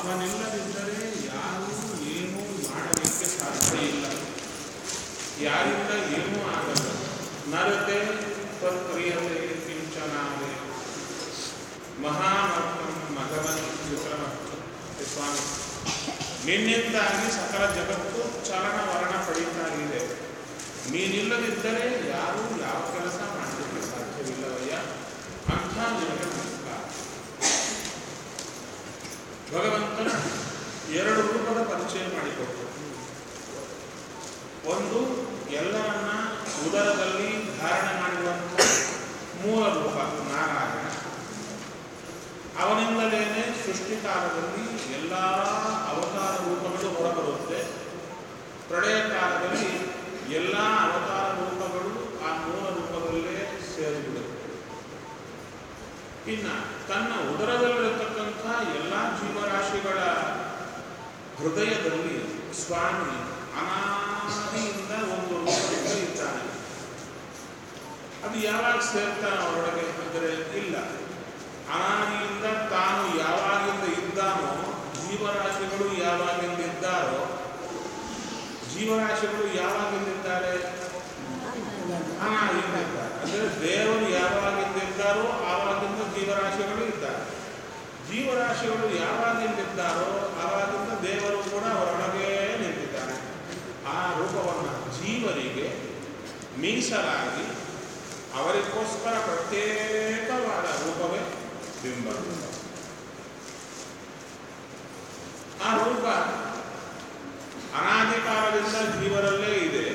ಅವನಿಲ್ಲದಿದ್ದರೆ ಯಾರೂ ಏನೂ ಮಾಡಲಿಕ್ಕೆ ಸಾಧ್ಯ ಇಲ್ಲ ಯಾರಿಂದ ಏನೂ ಆಗಲ್ಲ ನರತೆ ತ್ವತ್ಕ್ರಿಯತೆ ಕಿಂಚನಾದೆ ಮಹಾಮರ್ಥಂ ಮಗವನ್ ವಿಕ್ರಮಸ್ತು ಸ್ವಾಮಿ ನಿನ್ನಿಂದಾಗಿ ಸಕಲ ಜಗತ್ತು ಚಲನ ವರ್ಣ ಪಡೀತಾ ಇದೆ ನೀನಿಲ್ಲದಿದ್ದರೆ ಯಾರೂ ಯಾವ ಕೆಲಸ ಮಾಡಲಿಕ್ಕೆ ಸಾಧ್ಯವಿಲ್ಲವಯ್ಯ ಅಂಥ ನಿನಗೆ ನಮಸ್ಕಾರ ಭಗವಂತನ ಎರಡು ರೂಪದ ಪರಿಚಯ ಮಾಡಿಕೊಟ್ಟು ಒಂದು ಎಲ್ಲರನ್ನ ಉದರದಲ್ಲಿ ಧಾರಣೆ ಮಾಡಿರುವಂಥ ಮೂಲ ರೂಪ ನಾರಾಯಣ ಅವನಿಂದಲೇನೆ ಸೃಷ್ಟಿಕಾಲದಲ್ಲಿ ಎಲ್ಲ ಅವತಾರ ರೂಪಗಳು ಹೊರಬರುತ್ತೆ ಪ್ರಳಯ ಕಾಲದಲ್ಲಿ ಎಲ್ಲ ಅವತಾರ ರೂಪಗಳು ಆ ಮೂಲ ರೂಪದಲ್ಲೇ ಸೇರಿಬಿಡುತ್ತೆ ಇನ್ನ ತನ್ನ ಉದರದಲ್ಲಿರತಕ್ಕಂಥ ಎಲ್ಲ ಜೀವರಾಶಿಗಳ ಹೃದಯದಲ್ಲಿ ಸ್ವಾಮಿ ಅನಾದಿಯಿಂದ ಒಂದು ರೂಪದಿಂದ ಇದ್ದಾನೆ ಅದು ಯಾವಾಗ ಸೇರ್ತಾನೆ ಅವರೊಳಗೆ ಅಂದರೆ ಇಲ್ಲ ಅನಾದಿಯಿಂದ ತಾನು ಯಾವಾಗಿಂದ ಇದ್ದಾನೋ ಜೀವರಾಶಿಗಳು ಯಾವಾಗಿಂದ ಇದ್ದಾರೋ ಜೀವರಾಶಿಗಳು ಯಾವಾಗಿಂದಿದ್ದಾರೆ ಅನಾದಿಯಿಂದ ಇದ್ದಾರೆ ಅಂದರೆ ದೇವರು ಯಾವಾಗಿಂದ ಇದ್ದಾರೋ ಆವಾಗಿಂದ ಜೀವರಾಶಿಗಳು ಇದ್ದಾರೆ ಜೀವರಾಶಿಗಳು ಯಾವಾಗಿಂದಿದ್ದಾರೋ ಆವಾಗಿಂದ ದೇವರು ಕೂಡ ಅವರೊಳಗೆ ನಿಂತಿದ್ದಾರೆ ಆ ರೂಪವನ್ನು ಜೀವರಿಗೆ ಮೀಸಲಾಗಿ ಅವರಿಗೋಸ್ಕರ ಪ್ರತ್ಯೇಕವಾದ ರೂಪವೇ ಬಿಂಬ ಆ ರೂಪ ಅನಾದಿ ಕಾಲದಿಂದ ಜೀವರಲ್ಲೇ ಇದೆ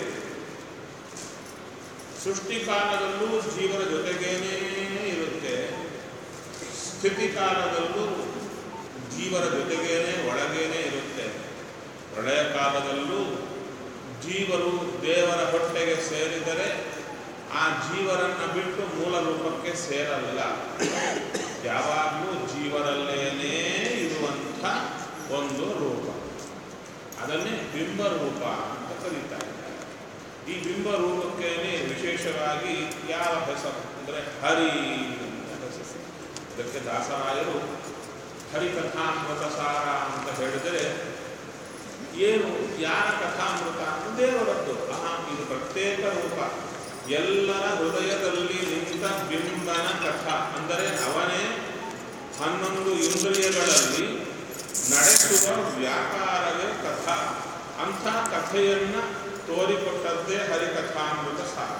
ಸೃಷ್ಟಿ ಕಾಲದಲ್ಲೂ ಜೀವರ ಜೊತೆಗೇನೇ ಇರುತ್ತೆ ಸ್ಥಿತಿ ಕಾಲದಲ್ಲೂ ಜೀವರ ಜೊತೆಗೇನೆ ಒಳಗೇನೆ ಇರುತ್ತೆ ಪ್ರಳಯ ಕಾಲದಲ್ಲೂ ಜೀವರು ದೇವರ ಹೊಟ್ಟೆಗೆ ಸೇರಿದರೆ ಆ ಜೀವರನ್ನು ಬಿಟ್ಟು ಮೂಲ ರೂಪಕ್ಕೆ ಸೇರಲ್ಲ ಯಾವಾಗಲೂ ಜೀವರಲ್ಲೇನೇ ಇರುವಂಥ ಒಂದು ರೂಪ ಅದನ್ನೇ ಬಿಂಬ ರೂಪ ಅಂತ ಕರೀತಾರೆ ಈ ಬಿಂಬ ರೂಪಕ್ಕೇನೆ ವಿಶೇಷವಾಗಿ ಯಾವ ಹೆಸರು ಅಂದರೆ ಹರಿ ಅಂತ ಹೆಸರು ಇದಕ್ಕೆ ದಾಸರಾಯರು ಹರಿಕಥಾಮೃತ ಸಾರ ಅಂತ ಹೇಳಿದರೆ ಏನು ಯಾರ ಕಥಾಮೃತ ಅಂತ ದೇವರದ್ದು ಆಹಾ ಇದು ಪ್ರತ್ಯೇಕ ರೂಪ ಎಲ್ಲರ ಹೃದಯದಲ್ಲಿ ನಿಂತ ಬಿಂಬನ ಕಥಾ ಅಂದರೆ ಅವನೇ ಹನ್ನೊಂದು ಇಂದ್ರಿಯಗಳಲ್ಲಿ ನಡೆಸುವ ವ್ಯಾಪಾರವೇ ಕಥಾ ಅಂಥ ಕಥೆಯನ್ನ ತೋರಿಕೊಟ್ಟದ್ದೇ ಹರಿಕಥಾಮೃತ ಸಾರ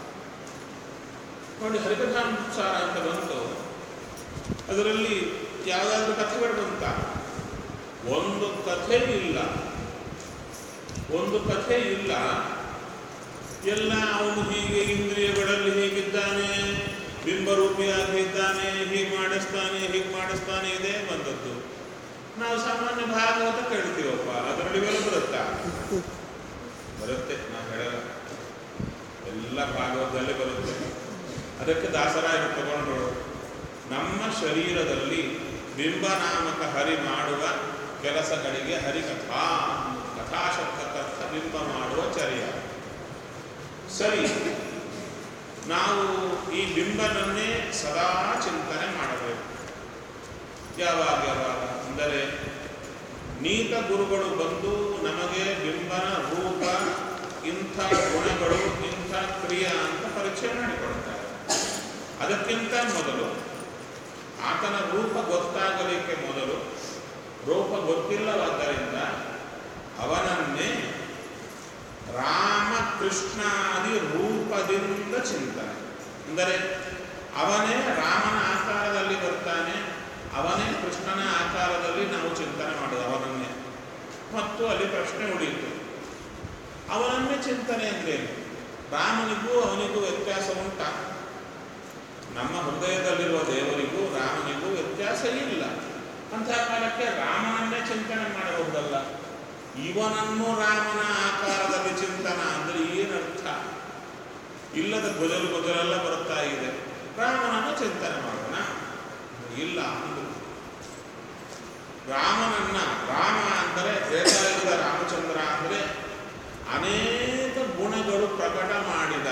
ನೋಡಿ ಹರಿಕಥಾಮೃತ ಸಾರ ಅಂತ ಬಂತು ಅದರಲ್ಲಿ ಯಾವುದಾದ್ರೂ ಕಥೆಗಳು ಬಂತ ಒಂದು ಕಥೆ ಇಲ್ಲ ಒಂದು ಕಥೆ ಇಲ್ಲ ಎಲ್ಲ ಅವನು ಹೀಗೆ ಇಂದ್ರಿಯಗಳಲ್ಲಿ ಹೇಗಿದ್ದಾನೆ ಬಿಂಬರೂಪಿಯಾಗಿದ್ದಾನೆ ಹೀಗೆ ಮಾಡಿಸ್ತಾನೆ ಹೀಗೆ ಮಾಡಿಸ್ತಾನೆ ಇದೇ ಬಂದದ್ದು ನಾವು ಸಾಮಾನ್ಯ ಭಾಗವತ ಕೇಳ್ತೀವಪ್ಪ ಅದರಲ್ಲಿ ಮೇಲೆ ಬರುತ್ತಾ ಬರುತ್ತೆ ನಾವು ಹೇಳಲ್ಲ ಎಲ್ಲ ಭಾಗವತದಲ್ಲೇ ಬರುತ್ತೆ ಅದಕ್ಕೆ ದಾಸರಾಯರು ತಗೊಂಡ್ರು ನಮ್ಮ ಶರೀರದಲ್ಲಿ ಬಿಂಬನಾಮಕ ಹರಿ ಮಾಡುವ ಕೆಲಸಗಳಿಗೆ ಹರಿಕಥಾ ಕಥಾಶಬ್ದಕ್ಕರ್ಥ ಬಿಂಬ ಮಾಡುವ ಚರ್ಯ ಸರಿ ನಾವು ಈ ಬಿಂಬನನ್ನೇ ಸದಾ ಚಿಂತನೆ ಮಾಡಬೇಕು ಯಾವಾಗ ಯಾವಾಗ ಅಂದರೆ ನೀತ ಗುರುಗಳು ಬಂದು ನಮಗೆ ಬಿಂಬನ ರೂಪ ಇಂಥ ಗುಣಗಳು ಇಂಥ ಕ್ರಿಯಾ ಅಂತ ಪರಿಚಯ ಮಾಡಿಕೊಡ್ತಾರೆ ಅದಕ್ಕಿಂತ ಮೊದಲು ಆತನ ರೂಪ ಗೊತ್ತಾಗಲಿಕ್ಕೆ ಮೊದಲು ರೂಪ ಗೊತ್ತಿಲ್ಲವಾದ್ದರಿಂದ ಅವನನ್ನೇ ರಾಮಕೃಷ್ಣಾದಿ ರೂಪದಿಂದ ಚಿಂತನೆ ಅಂದರೆ ಅವನೇ ರಾಮನ ಆಕಾರದಲ್ಲಿ ಬರ್ತಾನೆ ಅವನೇ ಕೃಷ್ಣನ ಆಕಾರದಲ್ಲಿ ನಾವು ಚಿಂತನೆ ಮಾಡೋದು ಅವನನ್ನೇ ಮತ್ತು ಅಲ್ಲಿ ಪ್ರಶ್ನೆ ಉಳಿಯಿತು ಅವನನ್ನೇ ಚಿಂತನೆ ಅಂದ್ರೆ ರಾಮನಿಗೂ ಅವನಿಗೂ ವ್ಯತ್ಯಾಸ ಉಂಟಾ ನಮ್ಮ ಹೃದಯದಲ್ಲಿರುವ ದೇವರಿಗೂ ರಾಮನಿಗೂ ವ್ಯತ್ಯಾಸ ಇಲ್ಲ ಅಂತಹ ಕಾಲಕ್ಕೆ ರಾಮನನ್ನೇ ಚಿಂತನೆ ಮಾಡಬಹುದಲ್ಲ ಇವನನ್ನು ರಾಮನ ಆಕಾರದಲ್ಲಿ ಚಿಂತನ ಅಂದ್ರೆ ಏನರ್ಥ ಇಲ್ಲದ ಗೊಜಲು ಗೊಜಲೆಲ್ಲ ಬರುತ್ತಾ ಇದೆ ರಾಮನನ್ನು ಚಿಂತನೆ ಮಾಡೋಣ ಇಲ್ಲ ಅಂದ್ರು ರಾಮನನ್ನ ರಾಮ ಅಂದರೆ ತ್ರೇತಾಯುಗದ ರಾಮಚಂದ್ರ ಅಂದರೆ ಅನೇಕ ಗುಣಗಳು ಪ್ರಕಟ ಮಾಡಿದ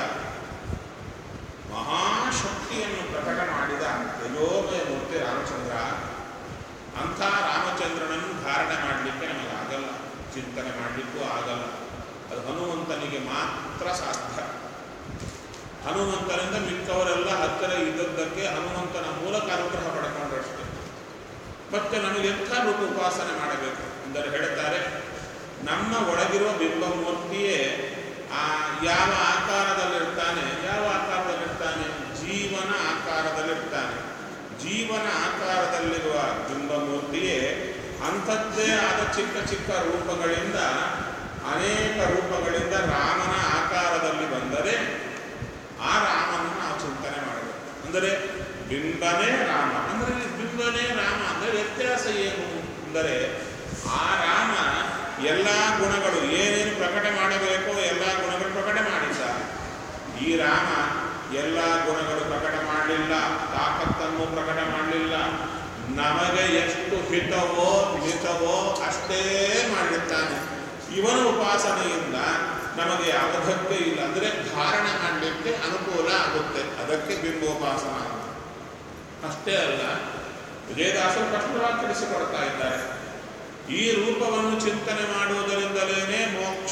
ಮಹಾಶಕ್ತಿಯನ್ನು ಪ್ರಕಟ ಮಾಡಿದ ತೇಜೋಮಯ ಮೂರ್ತಿ ರಾಮಚಂದ್ರ ಅಂಥ ರಾಮಚಂದ್ರನನ್ನು ಧಾರ ಧಾರಣೆ ಮಾಡಲಿಕ್ಕೆ ನಮಗೆ ಆಗಲ್ಲ ಚಿಂತನೆ ಮಾಡಲಿಕ್ಕೂ ಆಗಲ್ಲ ಅದು ಹನುಮಂತನಿಗೆ ಮಾತ್ರ ಸಾಧ್ಯ ಹನುಮಂತನಿಂದ ಮಿಕ್ಕವರೆಲ್ಲ ಹತ್ತಿರ ಇದ್ದದ್ದಕ್ಕೆ ಹನುಮಂತನ ಮೂಲಕ ಅನುಗ್ರಹ ಪಡ್ಕೊಂಡ್ರಷ್ಟೇ ಮತ್ತೆ ನಮಗೆ ಎಂಥ ರೂಪ ಉಪಾಸನೆ ಮಾಡಬೇಕು ಅಂದರೆ ಹೇಳ್ತಾರೆ ನಮ್ಮ ಒಳಗಿರುವ ಬಿಂಬಮೂರ್ತಿಯೇ ಆ ಯಾವ ಆಕಾರದಲ್ಲಿರ್ತಾನೆ ಯಾವ ಆಕಾರದಲ್ಲಿರ್ತಾನೆ ಜೀವನ ಆಕಾರದಲ್ಲಿರ್ತಾನೆ ಜೀವನ ಆಕಾರದಲ್ಲಿರುವ ಬಿಂಬಮೂರ್ತಿಯೇ ಅಂಥದ್ದೇ ಆದ ಚಿಕ್ಕ ಚಿಕ್ಕ ರೂಪಗಳಿಂದ ಅನೇಕ ರೂಪಗಳಿಂದ ರಾಮನ ಆಕಾರದಲ್ಲಿ ಬಂದರೆ ಆ ರಾಮನನ್ನು ನಾವು ಚಿಂತನೆ ಮಾಡಬೇಕು ಅಂದರೆ ಬಿಂಬನೇ ರಾಮ ಅಂದರೆ ಬಿಂಬನೇ ರಾಮ ಅಂದರೆ ವ್ಯತ್ಯಾಸ ಏನು ಅಂದರೆ ಆ ರಾಮ ಎಲ್ಲ ಗುಣಗಳು ಏನೇನು ಪ್ರಕಟ ಮಾಡಬೇಕೋ ಎಲ್ಲ ಗುಣಗಳು ಪ್ರಕಟ ಮಾಡಿದ್ದ ಈ ರಾಮ ಎಲ್ಲ ಗುಣಗಳು ಪ್ರಕಟ ಮಾಡಲಿಲ್ಲ ತಾಕತ್ತನ್ನು ಪ್ರಕಟ ಮಾಡಲಿಲ್ಲ ನಮಗೆ ಎಷ್ಟು ಹಿತವೋ ಹಿತವೋ ಅಷ್ಟೇ ಮಾಡಿರ್ತಾನೆ ಇವನ ಉಪಾಸನೆಯಿಂದ ನಮಗೆ ಅವಧಕ್ಕೆ ಇಲ್ಲ ಅಂದರೆ ಧಾರಣೆ ಮಾಡಲಿಕ್ಕೆ ಅನುಕೂಲ ಆಗುತ್ತೆ ಅದಕ್ಕೆ ಬಿಂಬೋಪಾಸನ ಅಂತ. ಅಷ್ಟೇ ಅಲ್ಲ ವಿಜಯದಾಸರು ಸ್ಪಷ್ಟವಾಗಿ ತಿಳಿಸಿಕೊಡ್ತಾ ಇದ್ದಾರೆ ಈ ರೂಪವನ್ನು ಚಿಂತನೆ ಮಾಡುವುದರಿಂದಲೇ ಮೋಕ್ಷ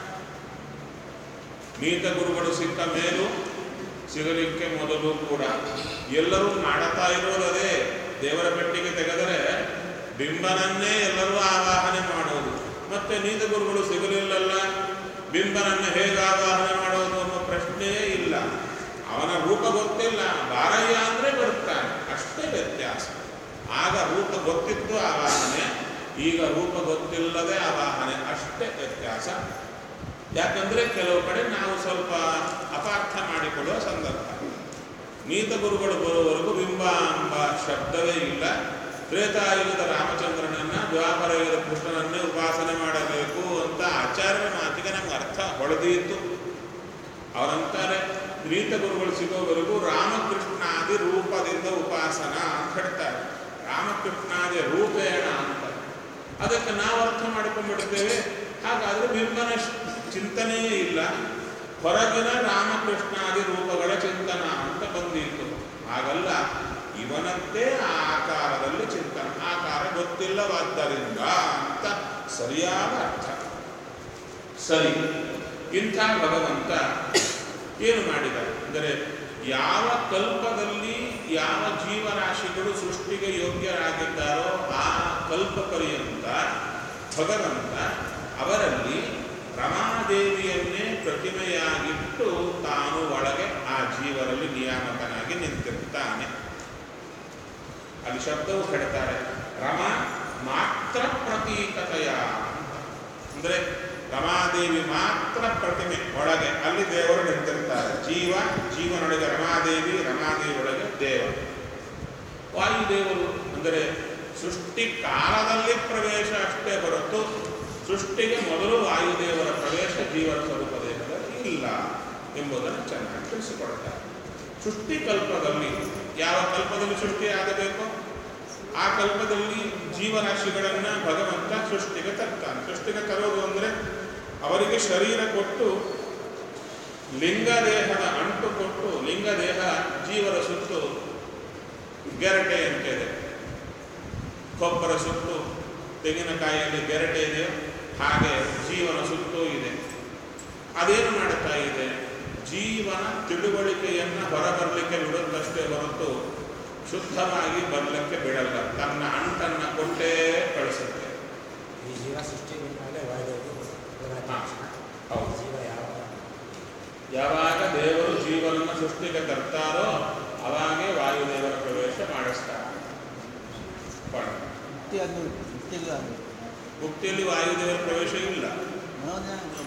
ನೀತ ಗುರುಗಳು ಸಿಕ್ಕ ಮೇಲೂ ಸಿಗಲಿಕ್ಕೆ ಮೊದಲು ಕೂಡ ಎಲ್ಲರೂ ಮಾಡುತ್ತಾ ಇರೋದೇ ದೇವರ ಪೆಟ್ಟಿಗೆ ತೆಗೆದರೆ ಬಿಂಬನನ್ನೇ ಎಲ್ಲರೂ ಆವಾಹನೆ ಮಾಡುವುದು ಮತ್ತೆ ನೀತ ಗುರುಗಳು ಸಿಗಲಿಲ್ಲಲ್ಲ ಬಿಂಬನನ್ನ ಹೇಗೆ ಆವಾಹನೆ ಮಾಡೋದು ಅನ್ನೋ ಪ್ರಶ್ನೆಯೇ ಇಲ್ಲ ಅವನ ರೂಪ ಗೊತ್ತಿಲ್ಲ ಬಾರಯ್ಯ ಅಂದ್ರೆ ಬರುತ್ತಾನೆ ಅಷ್ಟೇ ವ್ಯತ್ಯಾಸ ಆಗ ರೂಪ ಗೊತ್ತಿತ್ತು ಆವಾಹನೆ ಈಗ ರೂಪ ಗೊತ್ತಿಲ್ಲದೆ ಆವಾಹನೆ ಅಷ್ಟೇ ವ್ಯತ್ಯಾಸ ಯಾಕಂದ್ರೆ ಕೆಲವು ಕಡೆ ನಾವು ಸ್ವಲ್ಪ ಅಪಾರ್ಥ ಮಾಡಿಕೊಳ್ಳುವ ಸಂದರ್ಭ ನೀತ ಗುರುಗಳು ಬರುವವರೆಗೂ ಬಿಂಬ ಎಂಬ ಶಬ್ದವೇ ಇಲ್ಲ ತ್ರೇತಾಯುಗದ ರಾಮಚಂದ್ರನನ್ನ ದ್ವಾಪರ ಯುಗದ ಕೃಷ್ಣನನ್ನೇ ಉಪಾಸನೆ ಮಾಡಬೇಕು ಅಂತ ಆಚಾರ್ಯರ ಮಾತಿಗೆ ನಮ್ಗೆ ಅರ್ಥ ಹೊಳೆದಿತ್ತು ಅವರಂತಾರೆ ನೀತ ಗುರುಗಳು ಸಿಗೋವರೆಗೂ ರಾಮಕೃಷ್ಣಾದಿ ರೂಪದಿಂದ ಉಪಾಸನ ಅಂತ ಹೇಳ್ತಾರೆ ರಾಮಕೃಷ್ಣಾದಿ ರೂಪೇಣ ಅಂತ ಅದಕ್ಕೆ ನಾವು ಅರ್ಥ ಮಾಡಿಕೊಂಡ್ಬಿಡ್ತೇವೆ ಹಾಗಾದ್ರೆ ಬಿಂಬನ ಶ್- ಚಿಂತನೆಯೇ ಇಲ್ಲ ಹೊರಗಿನ ರಾಮಕೃಷ್ಣಾದಿ ರೂಪಗಳ ಚಿಂತನ ಅಂತ ಬಂದಿತ್ತು ಹಾಗಲ್ಲ ಇವನದ್ದೇ ಆ ಆಕಾರದಲ್ಲಿ ಚಿಂತನ ಆಕಾರ ಗೊತ್ತಿಲ್ಲವಾದ್ದರಿಂದ ಅಂತ ಸರಿಯಾದ ಅರ್ಥ ಸರಿ ಇಂಥ ಭಗವಂತ ಏನು ಮಾಡಿದ ಅಂದರೆ ಯಾವ ಕಲ್ಪದಲ್ಲಿ ಯಾವ ಜೀವರಾಶಿಗಳು ಸೃಷ್ಟಿಗೆ ಯೋಗ್ಯರಾಗಿದ್ದಾರೋ ಆ ಕಲ್ಪ ಪರ್ಯಂತ ಭಗವಂತ ಅವರಲ್ಲಿ ರಮಾದೇವಿಯನ್ನೇ ಪ್ರತಿಮೆಯಾಗಿಟ್ಟು ತಾನು ಒಳಗೆ ಆ ಜೀವರಲ್ಲಿ ನಿಯಾಮಕನಾಗಿ ನಿಂತಿರ್ತಾನೆ ಅಲ್ಲಿ ಶಬ್ದವು ಹೇಳ್ತಾರೆ ರಮ ಮಾತ್ರ ಪ್ರತೀಕತೆಯ ಅಂತ. ಅಂದ್ರೆ ರಮಾದೇವಿ ಮಾತ್ರ ಪ್ರತಿಮೆ ಒಳಗೆ ಅಲ್ಲಿ ದೇವರು ನಿಂತಿರ್ತಾರೆ ಜೀವ ಜೀವನೊಳಗೆ ರಮಾದೇವಿ ರಮಾದೇವಿ ಒಳಗೆ ದೇವ ವಾಯುದೇವರು ಅಂದರೆ ಸೃಷ್ಟಿ ಕಾಲದಲ್ಲಿ ಪ್ರವೇಶ ಅಷ್ಟೇ ಹೊರತು ಸೃಷ್ಟಿಗೆ ಮೊದಲು ವಾಯುದೇವರ ಪ್ರವೇಶ ಜೀವನ ಸ್ವರೂಪ ದೇಹದಲ್ಲಿ ಇಲ್ಲ ಎಂಬುದನ್ನು ಚೆನ್ನಾಗಿ ತಿಳಿಸಿಕೊಡ್ತಾರೆ ಸೃಷ್ಟಿ ಕಲ್ಪದಲ್ಲಿ ಯಾವ ಕಲ್ಪದಲ್ಲಿ ಸೃಷ್ಟಿ ಆಗಬೇಕು ಆ ಕಲ್ಪದಲ್ಲಿ ಜೀವರಾಶಿಗಳನ್ನ ಭಗವಂತ ಸೃಷ್ಟಿಗೆ ತರ್ತಾನೆ ಸೃಷ್ಟಿಗೆ ತರೋದು ಅಂದರೆ ಅವರಿಗೆ ಶರೀರ ಕೊಟ್ಟು ಲಿಂಗದೇಹದ ಅಂಟು ಕೊಟ್ಟು ಲಿಂಗದೇಹ ಜೀವರ ಸುತ್ತು ಗೆರಟೆ ಅಂತಿದೆ ಕೊಬ್ಬರ ಸುತ್ತು ತೆಂಗಿನಕಾಯಿಯಲ್ಲಿ ಗೆರಟೆ ಇದೆ ಹಾಗೆ ಜೀವನ ಸುತ್ತು ಇದೆ ಅದೇನು ಮಾಡುತ್ತಾ ಇದೆ ಜೀವನ ತಿಳುವಳಿಕೆಯನ್ನು ಹೊರಬರಲಿಕ್ಕೆ ಬಿಡುತ್ತಷ್ಟೇ ಹೊರತು ಶುದ್ಧವಾಗಿ ಬರಲಿಕ್ಕೆ ಬಿಡಲ್ಲ ತನ್ನ ಅಂಟನ್ನು ಕೊಟ್ಟೇ ಕಳಿಸುತ್ತೆ ಈ ಜೀವ ಸೃಷ್ಟಿ ಮೇಲೆ ವಾಯುದೇವರು ಹಾ, ಹೌದು. ಜೀವ ಯಾವ ಯಾವಾಗ ದೇವರು ಜೀವನನ್ನು ಸೃಷ್ಟಿಗೆ ತರ್ತಾರೋ ಅವಾಗೇ ವಾಯುದೇವರ ಪ್ರವೇಶ ಮಾಡಿಸ್ತಾರೆ ಪಡ. ಮುಕ್ತಿ ಆದ್ಮೇಲೆ ಮುಕ್ತಿಗೆ ಆದ್ಮೇಲೆ ಮುಕ್ತಿಯಲ್ಲಿ ವಾಯುದೇವರ ಪ್ರವೇಶ ಇಲ್ಲ ಮನೋಜ್ಞಾನ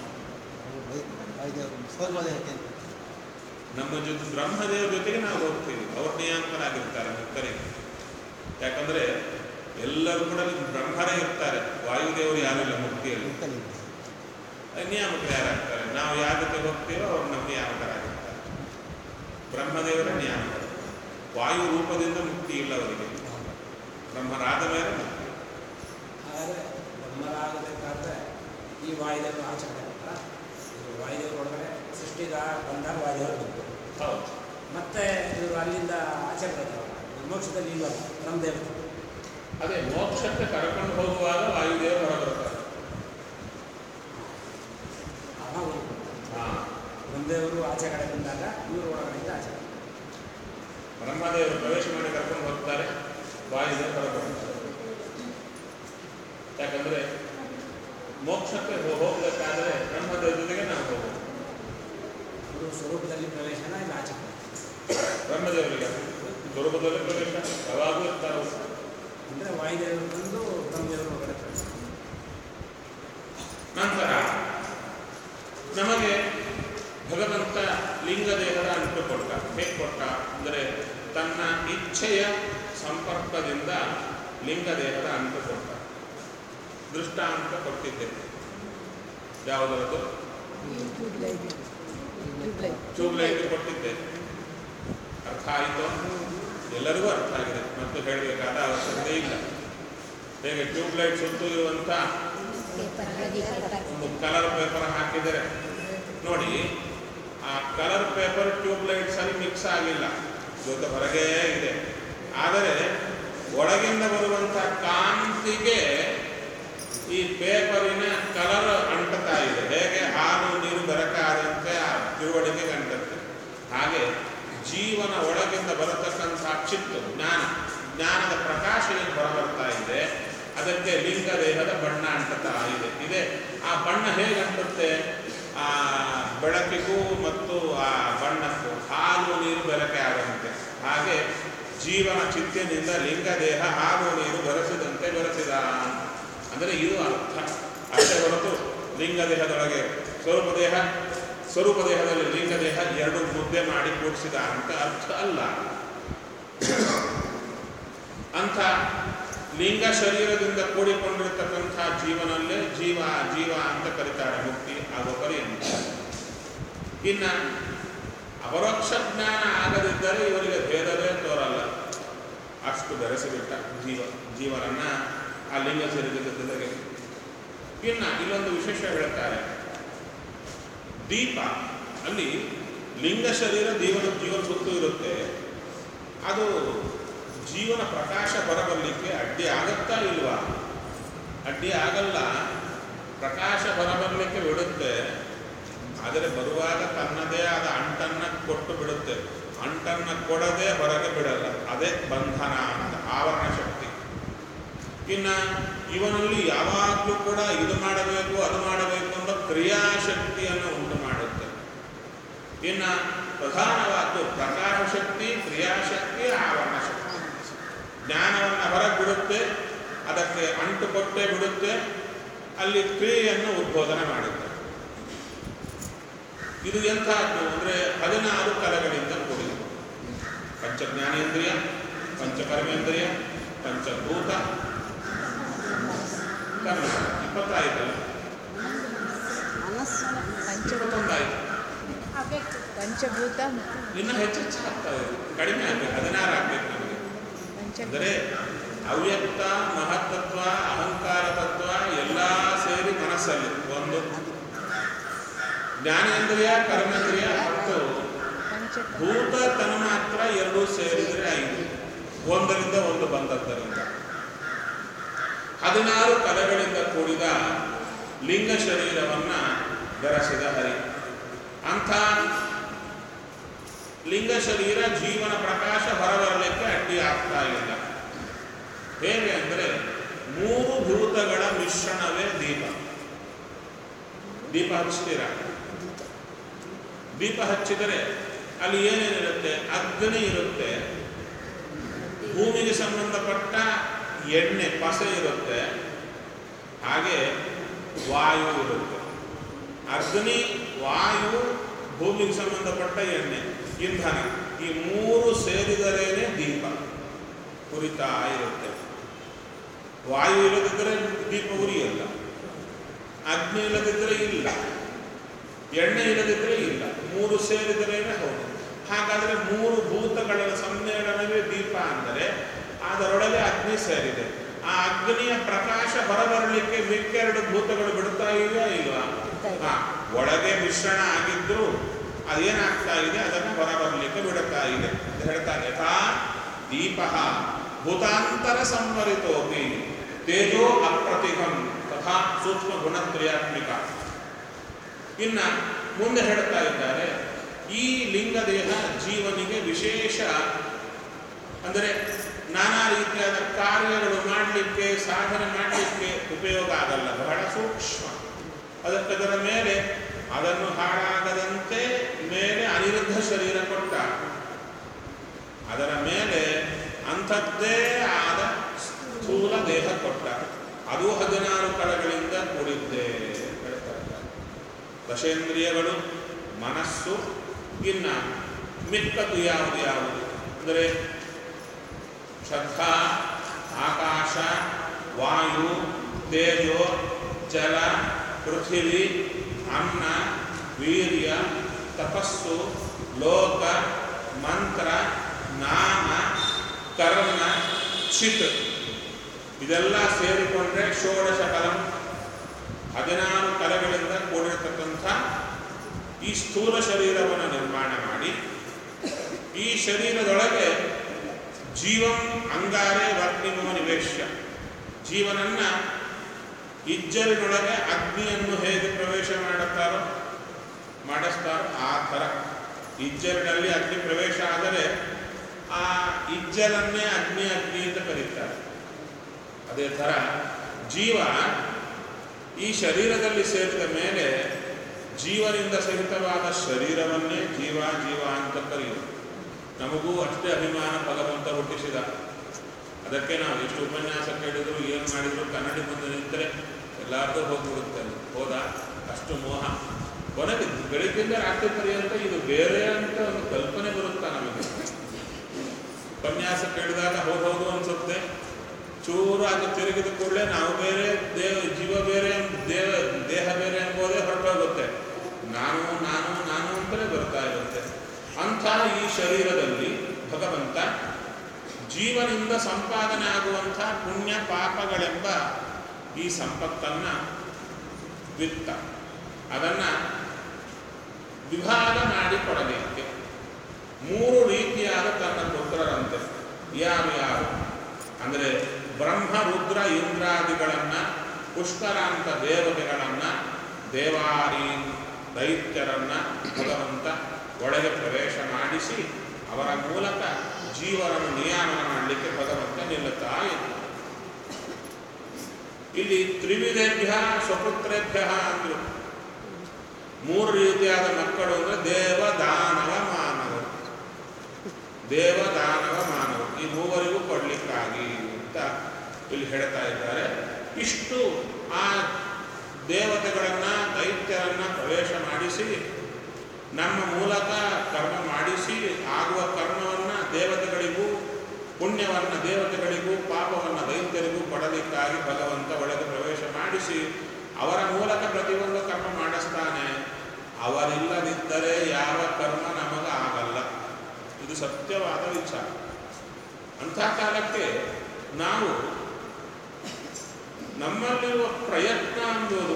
ಐದು ಸ್ವರ್ಗದೇಹಕ್ಕೆ ಅಂತ ನಮ್ಮ ಜೊತೆ ಬ್ರಹ್ಮದೇವರ ಜೊತೆಗೆ ನಾವು ಹೋಗ್ತೀವಿ ಅವ್ರ ನಿಯಾಂಕರಾಗಿರ್ತಾರೆ ಮುಕ್ತರಿಗೆ ಯಾಕಂದ್ರೆ ಎಲ್ಲರೂ ಕೂಡ ಬ್ರಹ್ಮರೇ ಇರ್ತಾರೆ ವಾಯುದೇವರು ಯಾರಿಲ್ಲ ಮುಕ್ತಿಯಲ್ಲಿ ಮುಕ್ತಲ್ಲಿ ನಿಯಾಮಕರು ಯಾರಾಗ್ತಾರೆ ನಾವು ಯಾರ ಜೊತೆ ಹೋಗ್ತೀವೋ ಅವ್ರು ನಮ್ಮ ನಿಯಾಮಕರಾಗಿರ್ತಾರೆ ಬ್ರಹ್ಮದೇವರ ನಿಯಾಮಕರು ವಾಯು ರೂಪದಿಂದ ಮುಕ್ತಿ ಇಲ್ಲ ಅವರಿಗೆ ಬ್ರಹ್ಮರಾದ ಮೇಲೆ ಮುಕ್ತಿ ಹಾಗಾದ್ರೆ ಬ್ರಹ್ಮರಾಗಬೇಕಾದ್ರೆ ಈ ವಾಯುದೇವರು ಆಚರಣೆ ಮಾಡ್ತಾರ ಇದು ವಾಯುದೇವರು ಒಳಗಡೆ ಸೃಷ್ಟಿಗ ಬಂದಾಗ ವಾಯುದೇವರು ಬಂದರು ಹೌದು ಮತ್ತೆ ಇವರು ಅಲ್ಲಿಂದ ಆಚೆ ಬರ್ತಾರಲ್ಲ ಮೋಕ್ಷದಲ್ಲಿ ಇಲ್ವಲ್ಲ ಬ್ರಹ್ಮದೇವರು ಅದೇ ಮೋಕ್ಷಕ್ಕೆ ಕರ್ಕೊಂಡು ಹೋಗುವಾಗ ವಾಯು ವಾಯುದೇವ ಹೊರಬರ್ತಾರೆ ಯಾಕಂದ್ರೆ ಮೋಕ್ಷಕ್ಕೆ ಹೋ- ಹೋಗ್ಬೇಕಾದ್ರೆ ಬ್ರಹ್ಮದೇವ ಜೊತೆಗೆ ನಾವು ಹೋಗೋದು ಇದು ಸ್ವರೂಪದಲ್ಲಿ ಪ್ರವೇಶನ ಇಲ್ಲ ಆಚೆ ಬ್ರಹ್ಮದೇವರಿಗೆ ಸ್ವರೂಪದಲ್ಲಿ ಪ್ರವೇಶ ಯಾವಾಗೂ ಇರ್ತಾರೆ ಅವ್ರು. ಅಂದರೆ ವಾಯುದೇವರು ಬಂದು ಬ್ರಹ್ಮದೇವರು ಹೊರಗಡೆ ಪ್ರವೇಶ ನಂತರ ನಮಗೆ ಭಗವಂತ ಲಿಂಗದೇಹದ ಅಂಟು ಕೊಟ್ಟ ಹೇಗೆ ಕೊಟ್ಟ ಅಂದರೆ ತನ್ನ ಇಚ್ಛೆಯ ಸಂಪರ್ಕದಿಂದ ಲಿಂಗದೇಹದ ಅಂಟು ಕೊಟ್ಟ ದೃಷ್ಟಾಂತ ಕೊಟ್ಟಿದ್ದೆ ಯಾವುದರದು ಟ್ಯೂಬ್ಲೈಟ್ ಕೊಟ್ಟಿದ್ದೆ ಅರ್ಥ ಆಯಿತು ಎಲ್ಲರಿಗೂ ಅರ್ಥ ಆಗಿದೆ ಮತ್ತು ಹೇಳಬೇಕಾದ ಅವಶ್ಯಕತೆ ಇಲ್ಲ ಹೇಗೆ ಟ್ಯೂಬ್ಲೈಟ್ ಸುತ್ತು ಇರುವಂಥ ಒಂದು ಕಲರ್ ಪೇಪರ್ ಹಾಕಿದರೆ ನೋಡಿ ಆ ಕಲರ್ ಪೇಪರ್ ಟ್ಯೂಬ್ ಲೈಟ್ಸ್ ಅಲ್ಲಿ ಮಿಕ್ಸ್ ಆಗಿಲ್ಲ ಜೊತೆ ಹೊರಗೇ ಇದೆ ಆದರೆ ಒಳಗಿಂದ ಬರುವಂಥ ಕಾಂತಿಗೆ ಈ ಪೇಪರಿನ ಕಲರ್ ಅಂಟುತ್ತಾ ಇದೆ ಹೇಗೆ ಹಾಲು ನೀರು ಬೆರಕಾದಂತೆ ಆ ತಿಳುವಳಿಕೆಗೆ ಅಂಟುತ್ತೆ ಹಾಗೆ ಜೀವನ ಒಳಗಿಂದ ಬರತಕ್ಕಂಥ ಚಿತ್ತು ಜ್ಞಾನ ಜ್ಞಾನದ ಪ್ರಕಾಶ ಏನು ಹೊರಬರ್ತಾ ಇದೆ ಅದಕ್ಕೆ ಲಿಂಗ ದೇಹದ ಬಣ್ಣ ಅಂಟುತ್ತಾ ಇದೆ ಇದೆ ಆ ಬಣ್ಣ ಹೇಗೆ ಅಂಟುತ್ತೆ ಆ ಬೆಳಕಿಗೂ ಮತ್ತು ಆ ಬಣ್ಣಕ್ಕೂ ಹಾಲು ನೀರು ಬೆಳಕೆ ಆದಂತೆ ಹಾಗೆ ಜೀವನ ಚಿತ್ತಿನಿಂದ ಲಿಂಗ ದೇಹ ಹಾಲು ನೀರು ಬೆರೆಸಿದಂತೆ ಬೆರೆಸಿದ ಅಂದರೆ ಇದು ಅರ್ಥ ಅಷ್ಟೇ ಹೊರತು ಲಿಂಗ ದೇಹದೊಳಗೆ ಸ್ವರೂಪ ದೇಹ ಸ್ವರೂಪ ದೇಹದಲ್ಲಿ ಲಿಂಗ ದೇಹ ಎರಡು ಮುದ್ದೆ ಮಾಡಿ ಕೂಡಿಸಿದ ಅಂತ ಅರ್ಥ ಅಲ್ಲ ಅಂಥ ಲಿಂಗ ಶರೀರದಿಂದ ಕೂಡಿಕೊಂಡಿರ್ತಕ್ಕಂಥ ಜೀವನಲ್ಲೇ ಜೀವ ಜೀವ ಅಂತ ಕರೀತಾರೆ ಮುಕ್ತಿ ಆಗೋ ಪರ್ಯಂತ ಇನ್ನ ಅಪರೋಕ್ಷ ಜ್ಞಾನ ಆಗದಿದ್ದರೆ ಇವರಿಗೆ ಭೇದವೇ ತೋರಲ್ಲ ಅಷ್ಟು ಬೆರೆಸಿಬಿಟ್ಟ ಜೀವ ಜೀವನನ್ನ ಆ ಲಿಂಗ ಶರೀರದ ಜೊತೆಗೆ ಇನ್ನ ಇಲ್ಲೊಂದು ವಿಶೇಷ ಹೇಳ್ತಾರೆ ದೀಪ ಅಲ್ಲಿ ಲಿಂಗ ಶರೀರ ಜೀವನ ಜೀವನ ಸುತ್ತು ಇರುತ್ತೆ ಅದು ಜೀವನ ಪ್ರಕಾಶ ಹೊರಬರಲಿಕ್ಕೆ ಅಡ್ಡಿ ಆಗತ್ತಾ ಇಲ್ವಾ ಅಡ್ಡಿ ಆಗಲ್ಲ ಪ್ರಕಾಶ ಹೊರಬರಲಿಕ್ಕೆ ಬಿಡುತ್ತೆ ಆದರೆ ಬರುವಾಗ ತನ್ನದೇ ಆದ ಅಂಟನ್ನ ಕೊಟ್ಟು ಬಿಡುತ್ತೆ ಅಂಟನ್ನ ಕೊಡದೆ ಹೊರಗೆ ಬಿಡಲ್ಲ ಅದೇ ಬಂಧನ ಅಂತ ಆವರಣ ಶಕ್ತಿ ಇನ್ನ ಇವನಲ್ಲಿ ಯಾವಾಗಲೂ ಕೂಡ ಇದು ಮಾಡಬೇಕು ಅದು ಮಾಡಬೇಕು ಎಂಬ ಕ್ರಿಯಾಶಕ್ತಿಯನ್ನು ಉಂಟು ಮಾಡುತ್ತೆ ಇನ್ನ ಪ್ರಧಾನವಾದ್ದು ಪ್ರಕಾಶ ಶಕ್ತಿ ಕ್ರಿಯಾಶಕ್ತಿ ಆವರಣ ಶಕ್ತಿ ಜ್ಞಾನವನ್ನು ಹೊರಗೆ ಬಿಡುತ್ತೆ ಅದಕ್ಕೆ ಅಂಟು ಕೊಟ್ಟೇ ಬಿಡುತ್ತೆ ಅಲ್ಲಿ ಕ್ರಿಯೆಯನ್ನು ಉದ್ಬೋಧನೆ ಮಾಡುತ್ತೆ ಇದು ಎಂಥದ್ದು ಅಂದರೆ ಹದಿನಾರು ಕಲೆಗಳಿಂದ ಕೂಡಿದೆ ಪಂಚಜ್ಞಾನೇಂದ್ರಿಯ ಪಂಚಕರ್ಮೇಂದ್ರಿಯ ಪಂಚಭೂತ ಕರ್ಮ ಇಪ್ಪತ್ತಾಯ್ತಲ್ಲ ಮನಸ್ಸು ಪಂಚಭೂತ ಇಪ್ಪತ್ತೊಂದಾಯ್ತು ಪಂಚಭೂತ ಇನ್ನು ಹೆಚ್ಚು ಹೆಚ್ಚು ಆಗ್ತಾ ಇದೆ ಕಡಿಮೆ ಆಗಬೇಕು ಹದಿನಾರು ಆಗ್ಬೇಕು ನಮಗೆ ಪಂಚ ಅಂದರೆ ಅವ್ಯಕ್ತ ಮಹತ್ತತ್ವ ಅಹಂಕಾರ ತತ್ವ ಎಲ್ಲ ಸೇರಿ ಮನಸ್ಸಲ್ಲಿ ಒಂದು ಜ್ಞಾನೇಂದ್ರಿಯ ಕರ್ಮೇಂದ್ರಿಯ ಮತ್ತು ಪಂಚ ಭೂತ ತನ್ಮಾತ್ರ ಎರಡೂ ಸೇರಿದರೆ ಐದು ಒಂದರಿಂದ ಒಂದು ಬಂದದ್ದರಿಂದ ಹದಿನಾರು ಕಲೆಗಳಿಂದ ಕೂಡಿದ ಲಿಂಗ ಶರೀರವನ್ನ ಬೆರೆಸಿದ ಹರಿ ಅಂಥ ಲಿಂಗ ಶರೀರ ಜೀವನ ಪ್ರಕಾಶ ಹೊರಬರಲಿಕ್ಕೆ ಅಡ್ಡಿ ಆಗ್ತಾ ಇಲ್ಲ ಹೇಗೆ ಅಂದರೆ ಮೂರು ಭೂತಗಳ ಮಿಶ್ರಣವೇ ದೀಪ ದೀಪ ಹಚ್ತೀರ ದೀಪ ಹಚ್ಚಿದರೆ ಅಲ್ಲಿ ಏನೇನಿರುತ್ತೆ ಅಗ್ನಿ ಇರುತ್ತೆ ಭೂಮಿಗೆ ಸಂಬಂಧಪಟ್ಟ ಎಣ್ಣೆ ಪಸೆ ಇರುತ್ತೆ ಹಾಗೆ ವಾಯು ಇರುತ್ತೆ ಅಗ್ನಿ ವಾಯು ಭೂಮಿಗೆ ಸಂಬಂಧಪಟ್ಟ ಎಣ್ಣೆ ಇಂಧನ ಈ ಮೂರು ಸೇರಿದರೇನೆ ದೀಪ ಉರಿತಾ ಇರುತ್ತೆ ವಾಯು ಇಲ್ಲದಿದ್ದರೆ ದೀಪ ಉರಿಯಲ್ಲ ಅಗ್ನಿ ಇಲ್ಲದಿದ್ದರೆ ಇಲ್ಲ ಎಣ್ಣೆ ಇಲ್ಲದಿದ್ದರೆ ಇಲ್ಲ ಮೂರು ಸೇರಿದರೇನೆ ಹೌದು ಹಾಗಾದರೆ ಮೂರು ಭೂತಗಳ ಸಮ್ಮೇಳನವೇ ದೀಪ ಅಂದರೆ ಅದರೊಳಗೆ ಅಗ್ನಿ ಸೇರಿದೆ ಆ ಅಗ್ನಿಯ ಪ್ರಕಾಶ ಹೊರಬರಲಿಕ್ಕೆ ಮಿಕ್ಕೆರಡು ಭೂತಗಳು ಬಿಡುತ್ತಾ ಇದೆಯಾ ಇಲ್ವಾ ಹಾ ಒಳಗೆ ಮಿಶ್ರಣ ಆಗಿದ್ರು ಅದೇನಾಗ್ತಾ ಇದೆ ಅದನ್ನು ಹೊರಬರಲಿಕ್ಕೆ ಬಿಡುತ್ತಾ ಇದೆ ಅಂತ ಹೇಳ್ತಾರೆ ಯಥಾ ದೀಪ ಭೂತಾಂತರ ಸಂವರಿತೋಪಿ ತೇಜೋ ಅಪ್ರತಿಭಂ ತಥಾ ಸೂಕ್ಷ್ಮ ಗುಣಕ್ರಿಯಾತ್ಮಿಕ ಇನ್ನ ಮುಂದೆ ಹೇಳ್ತಾ ಇದ್ದಾರೆ ಈ ಲಿಂಗದೇಹ ಜೀವನಿಗೆ ವಿಶೇಷ ಅಂದರೆ ನಾನಾ ರೀತಿಯಾದ ಕಾರ್ಯಗಳು ಮಾಡಲಿಕ್ಕೆ ಸಾಧನೆ ಮಾಡಲಿಕ್ಕೆ ಉಪಯೋಗ ಆಗಲ್ಲ ಬಹಳ ಸೂಕ್ಷ್ಮ ಅದಕ್ಕದರ ಮೇಲೆ ಅದನ್ನು ಹಾಳಾಗದಂತೆ ಮೇಲೆ ಅನಿರುದ್ಧ ಶರೀರ ಕೊಟ್ಟ ಅದರ ಮೇಲೆ ಅಂಥದ್ದೇ ಆದ ಸ್ಥೂಲ ದೇಹ ಕೊಟ್ಟ ಅದು ಹದಿನಾರು ಕಳಗಳಿಂದ ಕೂಡಿದ್ದೆ ಹೇಳ್ತಾರೆ ದಶೇಂದ್ರಿಯಗಳು ಮನಸ್ಸು ಇನ್ನ ಮಿಕ್ಕದು ಯಾವುದು ಯಾವುದು ಅಂದರೆ ಶ್ರದ್ಧಾ ಆಕಾಶ ವಾಯು ತೇಜೋ ಜಲ ಪೃಥಿವಿ ಅನ್ನ ವೀರ್ಯ ತಪಸ್ಸು ಲೋಕ ಮಂತ್ರ ನಾಮ ಕರ್ಮ ಚಿತ್ ಇದೆಲ್ಲ ಸೇರಿಕೊಂಡ್ರೆ ಷೋಡಶ ಕಲಂ ಹದಿನಾರು ಕಲೆಗಳಿಂದ ಕೂಡಿರತಕ್ಕಂಥ ಈ ಸ್ಥೂಲ ಶರೀರವನ್ನು ನಿರ್ಮಾಣ ಮಾಡಿ ಈ ಶರೀರದೊಳಗೆ ಜೀವಂ ಅಂಗಾರೇ ವರ್ಣಿಮೋ ನಿವೇಶ್ಯ ಜೀವನನ್ನ ಇಜ್ಜಲಿನೊಳಗೆ ಅಗ್ನಿಯನ್ನು ಹೇಗೆ ಪ್ರವೇಶ ಮಾಡುತ್ತಾರೋ ಮಾಡಿಸ್ತಾರೋ ಆ ಥರ ಇಜ್ಜಲಿನಲ್ಲಿ ಅಗ್ನಿ ಪ್ರವೇಶ ಆದರೆ ಆ ಇಜ್ಜಲನ್ನೇ ಅಗ್ನಿ ಅಗ್ನಿ ಅಂತ ಕರೀತಾರೆ ಅದೇ ಥರ ಜೀವ ಈ ಶರೀರದಲ್ಲಿ ಸೇರಿದ ಮೇಲೆ ಜೀವನಿಂದ ಸಹಿತವಾದ ಶರೀರವನ್ನೇ ಜೀವ ಜೀವ ಅಂತ ಕರೆಯುವುದು ನಮಗೂ ಅಷ್ಟೇ ಅಭಿಮಾನ ಭಗವಂತ ಹುಟ್ಟಿಸಿದ ಅದಕ್ಕೆ ನಾವು ಎಷ್ಟು ಉಪನ್ಯಾಸ ಕೇಳಿದ್ರು ಏನು ಮಾಡಿದ್ರು ಕನ್ನಡಿ ಮುಂದೆ ನಿಂತರೆ ಎಲ್ಲಾರ್ದು ಹೋಗ್ಬಿಡುತ್ತೆ ಅದು. ಹೌದಾ ಅಷ್ಟು ಮೋಹ ಕೊನೆಗೆ ಬೆಳಿಗ್ಗೆಯಿಂದ ರಾತ್ರಿ ಪರ್ಯಂತ ಇದು ಬೇರೆ ಅಂತ ಒಂದು ಕಲ್ಪನೆ ಬರುತ್ತಾ ನಮಗೆ ಉಪನ್ಯಾಸ ಕೇಳಿದಾಗ ಹೌದು ಹೌದು ಅನ್ಸುತ್ತೆ ಚೂರು ಅದು ತಿರುಗಿದ ಕೂಡಲೇ ನಾವು ಬೇರೆ ದೇವ ಜೀವ ಬೇರೆ ದೇವ ದೇಹ ಬೇರೆ ಎಂಬುದೇ ಹೊರಟೋಗುತ್ತೆ ನಾನು ನಾನು ನಾನು ಅಂತಲೇ ಬರ್ತಾ ಇರುತ್ತೆ ಅಂಥ ಈ ಶರೀರದಲ್ಲಿ ಭಗವಂತ ಜೀವನಿಂದ ಸಂಪಾದನೆ ಆಗುವಂಥ ಪುಣ್ಯ ಪಾಪಗಳೆಂಬ ಈ ಸಂಪತ್ತನ್ನ ವಿತ್ತ ಅದನ್ನ ವಿಭಾಗ ಮಾಡಿ ಕೊಡಲಿಕ್ಕೆ ಮೂರು ರೀತಿಯಾದ ತನ್ನ ಪುತ್ರರಂತೆ ಯಾರು ಯಾರು ಅಂದರೆ ಬ್ರಹ್ಮ ರುದ್ರ ಇಂದ್ರಾದಿಗಳನ್ನ ಪುಷ್ಕರಾಂತ ದೇವತೆಗಳನ್ನ ದೇವಾರಿ ದೈತ್ಯರನ್ನ ಭಗವಂತ ಒಳಗೆ ಪ್ರವೇಶ ಮಾಡಿಸಿ ಅವರ ಮೂಲಕ ಜೀವನವನ್ನು ನಿಯಾಮನ ಮಾಡಲಿಕ್ಕೆ ಭಗವಂತ ನಿಲ್ಲುತ್ತಾ ಇದ್ದ ಇಲ್ಲಿ ತ್ರಿವಿಧೇಭ್ಯ ಸ್ವಪುತ್ರೇಭ್ಯ ಅಂದ್ರು ಮೂರು ರೀತಿಯಾದ ಮಕ್ಕಳು ಅಂದ್ರೆ ದೇವ ದಾನವ ಮಾನವರು ದೇವ ದಾನವ ಮಾನವರು ಈ ಮೂವರಿಗೂ ಕೊಡ್ಲಿಕ್ಕಾಗಿ ಅಂತ ಇಲ್ಲಿ ಹೇಳ್ತಾ ಇದ್ದಾರೆ ಇಷ್ಟು ಆ ದೇವತೆಗಳನ್ನ ದೈತ್ಯರನ್ನ ಪ್ರವೇಶ ಮಾಡಿಸಿ ನಮ್ಮ ಮೂಲಕ ಕರ್ಮ ಮಾಡಿಸಿ ಆಗುವ ಕರ್ಮವನ್ನ ದೇವತೆಗಳಿಗೂ ಪುಣ್ಯವನ್ನ ದೇವತೆಗಳಿಗೂ ಪಾಪವನ್ನ ದೈತ್ಯರಿಗೂ ಕೊಡಲಿಕ್ಕಾಗಿ ಭಗವಂತ ಒಳಗೆ ಪ್ರವೇಶ ಮಾಡಿಸಿ ಅವರ ಮೂಲಕ ಪ್ರತಿಯೊಂದು ಕರ್ಮ ಮಾಡಿಸ್ತಾನೆ ಅವರಿಲ್ಲದಿದ್ದರೆ ಯಾವ ಕರ್ಮ ನಮಗ ಆಗಲ್ಲ ಇದು ಸತ್ಯವಾದ ವಿಚಾರ ಅಂಥ ಕಾಲಕ್ಕೆ ನಾವು ನಮ್ಮಲ್ಲಿರುವ ಪ್ರಯತ್ನ ಅಂಬೋದು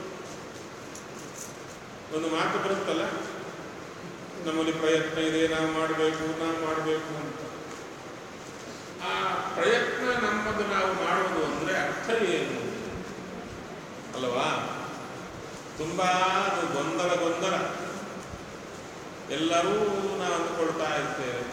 ಒಂದು ಮಾತು ಬರುತ್ತಲ್ಲ ನಮ್ಮಲ್ಲಿ ಪ್ರಯತ್ನ ಇದೆ ನಾವು ಮಾಡಬೇಕು ನಾವು ಮಾಡಬೇಕು ಅಂತ ಆ ಪ್ರಯತ್ನ ನಮ್ಮದು ನಾವು ಮಾಡುವುದು ಅಂದರೆ ಅರ್ಥ ಏನು ಅಲ್ವಾ ತುಂಬಾ ಅದು ಗೊಂದಲ ಗೊಂದಲ ಎಲ್ಲರೂ ನಾವು ಅಂದ್ಕೊಳ್ತಾ ಇರ್ತೇವೆ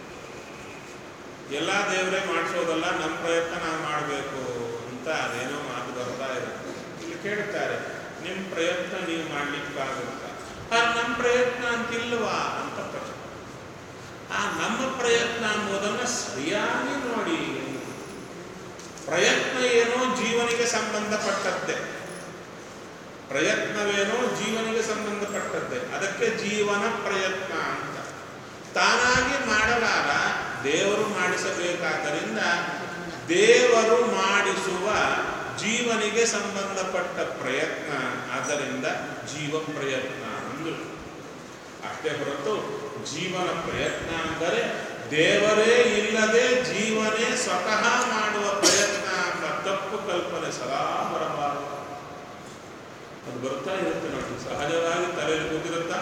ಎಲ್ಲ ದೇವರೇ ಮಾಡಿಸೋದಲ್ಲ ನಮ್ಮ ಪ್ರಯತ್ನ ನಾವು ಮಾಡಬೇಕು ಅಂತ ಅದೇನೋ ಮಾತು ಬರ್ತಾ ಇರುತ್ತೆ ಇಲ್ಲಿ ಕೇಳ್ತಾರೆ ನಿಮ್ಮ ಪ್ರಯತ್ನ ನೀವು ಮಾಡ್ಲಿಕ್ಕಾಗುತ್ತಾ ಆ ನಮ್ಮ ಪ್ರಯತ್ನ ಅಂತಿಲ್ವಾ ಅಂತ ಪ್ರಶ್ನೆ ಆ ನಮ್ಮ ಪ್ರಯತ್ನ ಅನ್ನೋದನ್ನ ಸರಿಯಾಗಿ ನೋಡಿ ಪ್ರಯತ್ನ ಏನೋ ಜೀವನಿಗೆ ಸಂಬಂಧಪಟ್ಟದ್ದೇ ಪ್ರಯತ್ನವೇನೋ ಜೀವನಿಗೆ ಸಂಬಂಧಪಟ್ಟದ್ದೇ ಅದಕ್ಕೆ ಜೀವನ ಪ್ರಯತ್ನ ಅಂತ ತಾನಾಗಿ ಮಾಡಲಾರ ದೇವರು ಮಾಡಿಸಬೇಕಾದ್ದರಿಂದ ದೇವರು ಮಾಡಿಸುವ ಜೀವನಿಗೆ ಸಂಬಂಧಪಟ್ಟ ಪ್ರಯತ್ನ ಆದ್ದರಿಂದ ಜೀವ ಪ್ರಯತ್ನ ಅಂದ್ರು ಅಷ್ಟೇ ಹೊರತು ಜೀವನ ಪ್ರಯತ್ನ ಅಂದರೆ ದೇವರೇ ಇಲ್ಲದೆ ಜೀವನೇ ಸ್ವತಃ ಮಾಡುವ ಪ್ರಯತ್ನ ಎಂಬ ತಪ್ಪು ಕಲ್ಪನೆ ಸದಾ ಬರಬಾರದು ಅದು ಬರ್ತಾ ಇರುತ್ತೆ ನೋಡಿ ಸಹಜವಾಗಿ ತಲೆಯಲ್ಲಿ ಕೂತಿರುತ್ತಾ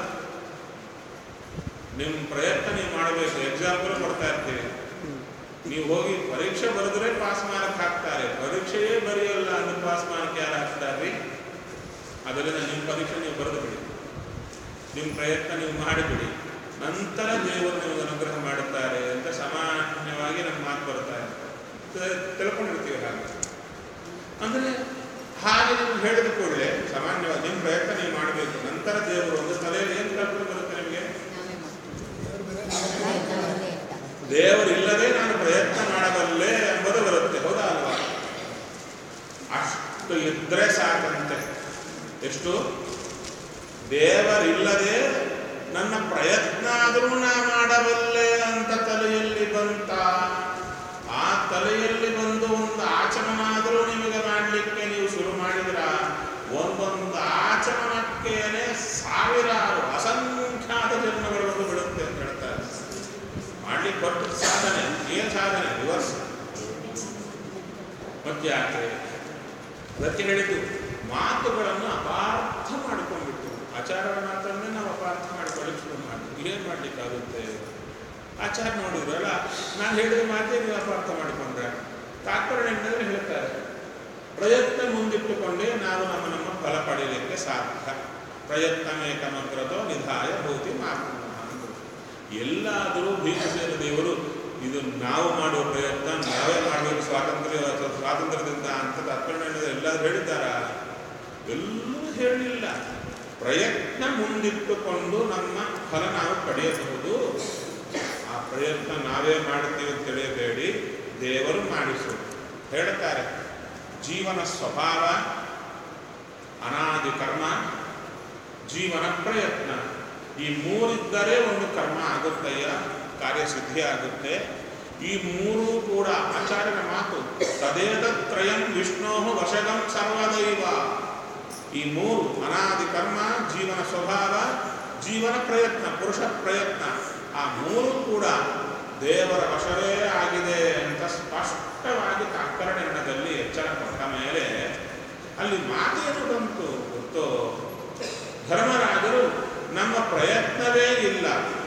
ನಿಮ್ಮ ಪ್ರಯತ್ನ ನೀವು ಮಾಡಬೇಕು ಎಕ್ಸಾಂಪಲ್ ಕೊಡ್ತಾ ಇರ್ತೀವಿ ನೀವು ಹೋಗಿ ಪರೀಕ್ಷೆ ಬರೆದ್ರೆ ಪಾಸ್ ಮಾರ್ಕ್ ಹಾಕ್ತಾರೆ ಪರೀಕ್ಷೆಯೇ ಬರೆಯಲ್ಲ ಅಂದ್ರೆ ಪಾಸ್ ಮಾರ್ಕ್ ಯಾರು ಹಾಕ್ತಾರೆ ಅದರಿಂದ ನಿಮ್ಮ ಪರೀಕ್ಷೆ ನೀವು ಬರೆದು ಬಿಡಿ ನಿಮ್ಮ ಪ್ರಯತ್ನ ನೀವು ಮಾಡಿಬಿಡಿ ನಂತರ ದೇವರು ನಿಮಗೆ ಅನುಗ್ರಹ ಮಾಡುತ್ತಾರೆ ಅಂತ ಸಾಮಾನ್ಯವಾಗಿ ನಮ್ಮ ಮಾತು ಬರ್ತಾ ಇದೆ ತಿಳ್ಕೊಂಡಿರ್ತೀವಿ ಹಾಗೆ ಅಂದರೆ ಹಾಗೆ ನೀವು ಹೇಳಿದ ಕೂಡಲೇ ಸಾಮಾನ್ಯವಾಗಿ ನಿಮ್ಮ ಪ್ರಯತ್ನ ನೀವು ಮಾಡಬೇಕು ನಂತರ ದೇವರು ಒಂದು ತಲೆಯಲ್ಲಿ ಏನು ಕಲ್ಪನೆ ಬರುತ್ತೆ ನಿಮಗೆ ದೇವರಿಲ್ಲದೆ ನಾನು ಪ್ರಯತ್ನ ಮಾಡಬಲ್ಲೆ ಎಂಬುದು ಬರುತ್ತೆ ಹೌದಾ ಅಲ್ವಾ ಅಷ್ಟು ಇದ್ರೆ ಸಾಕಂತೆ ಎಷ್ಟು ದೇವರಿಲ್ಲದೆ ನನ್ನ ಪ್ರಯತ್ನ ಆದರೂ ನಾ ಮಾಡಬಲ್ಲೆ ಅಂತ ತಲೆಯಲ್ಲಿ ಬಂತ ಆ ತಲೆಯಲ್ಲಿ ಬಂದು ಒಂದು ಆಚಮನಾದರೂ ನಿಮಗೆ ಮಾಡಲಿಕ್ಕೆ ನೀವು ಶುರು ಮಾಡಿದ್ರ ಒಂದೊಂದು ಆಚಮನಕ್ಕೇನೆ ಸಾವಿರಾರು ಅಸಂಖ್ಯಾತ ಜನ್ಮಗಳು ಬಂದು ಬಿಡುತ್ತೆ ಅಂತ ಹೇಳ್ತಾರೆ ಮಾಡ್ಲಿಕ್ಕೆ ಕೊಟ್ಟು ಸಾಧನೆ ಏನ್ ಸಾಧನೆ ರಿವರ್ಸ್ ಮತ್ತೆ ಯಾಕೆ ಅದಕ್ಕೆ ಹೇಳಿದ್ದು ಮಾತುಗಳನ್ನು ಅಪಾರ್ಥ ಮಾಡಿಕೊಂಡ್ಬಿಟ್ಟು ಆಚಾರಗಳ ಮಾತನ್ನೇ ನಾವು ಅಪಾರ್ಥ ಮಾಡಿಕೊಳ್ಳಿಕ್ಕೆ ಶುರು ಮಾಡ್ತೀವಿ ಏನ್ ಮಾಡ್ಲಿಕ್ಕಾಗುತ್ತೆ ಆಚಾರ ನೋಡಿದ್ರಲ್ಲ ನಾನು ಹೇಳಿದ ಮಾತೇ ನೀವು ಅಪಾರ್ಥ ಮಾಡಿಕೊಂಡ್ರೆ ತಾತ್ಪರ್ಯ ಏನಂದ್ರೆ ಹೇಳ್ತಾರೆ ಪ್ರಯತ್ನ ಮುಂದಿಟ್ಟುಕೊಂಡೇ ನಾವು ನಮ್ಮ ನಮ್ಮ ಫಲ ಪಡೆಯಲಿಕ್ಕೆ ಸಾಧ್ಯ ಪ್ರಯತ್ನಮೇಕಮಗ್ರತೋ ನಿಧಾಯ ಭೂತಿ ಮಾತು ಎಲ್ಲಾದರೂ ಭೀಮಸೇನ ದೇವರು ಇದು ನಾವು ಮಾಡುವ ಪ್ರಯತ್ನ ನಾವೇ ಮಾಡಬೇಕು ಸ್ವಾತಂತ್ರ್ಯ ಸ್ವಾತಂತ್ರ್ಯದಿಂದ ಅಂತ ತಾತ್ಪರ್ಯ ಎಲ್ಲಾದ್ರೂ ಹೇಳಿದ್ದಾರ ಎಲ್ಲೂ ಹೇಳಿಲ್ಲ ಪ್ರಯತ್ನ ಮುಂದಿಟ್ಟುಕೊಂಡು ನಮ್ಮ ಫಲ ನಾವು ಪಡೆಯಬಹುದು ಆ ಪ್ರಯತ್ನ ನಾವೇ ಮಾಡುತ್ತೀವಿ ಅಂತ ತಿಳಿಯಬೇಡಿ ದೇವರು ಮಾಡಿಸು ಹೇಳ್ತಾರೆ ಜೀವನ ಸ್ವಭಾವ ಅನಾದಿ ಕರ್ಮ ಜೀವನ ಪ್ರಯತ್ನ ಈ ಮೂರಿದ್ದರೆ ಒಂದು ಕರ್ಮ ಆಗುತ್ತಯ್ಯ ಕಾರ್ಯಸಿದ್ಧಿ ಆಗುತ್ತೆ ಈ ಮೂರು ಕೂಡ ಆಚಾರ್ಯನ ಮಾತು ತದೇತತ್ರಯಂ ವಿಷ್ಣೋ ವಶಗಂ ಸರ್ವದೈವ ಈ ಮೂರು ಅನಾದಿ ಕರ್ಮ ಜೀವನ ಸ್ವಭಾವ ಜೀವನ ಪ್ರಯತ್ನ ಪುರುಷ ಪ್ರಯತ್ನ ಆ ಮೂರು ಕೂಡ ದೇವರ ವಶವೇ ಆಗಿದೆ ಅಂತ ಸ್ಪಷ್ಟವಾಗಿ ತಾತ್ಪರ್ಯದಲ್ಲಿ ಎಚ್ಚರ ಕೊಟ್ಟ ಮೇಲೆ ಅಲ್ಲಿ ಮಾತೇನು ಬಂತು ಗೊತ್ತೋ ಧರ್ಮರಾಜರು ನಮ್ಮ ಪ್ರಯತ್ನವೇ ಇಲ್ಲ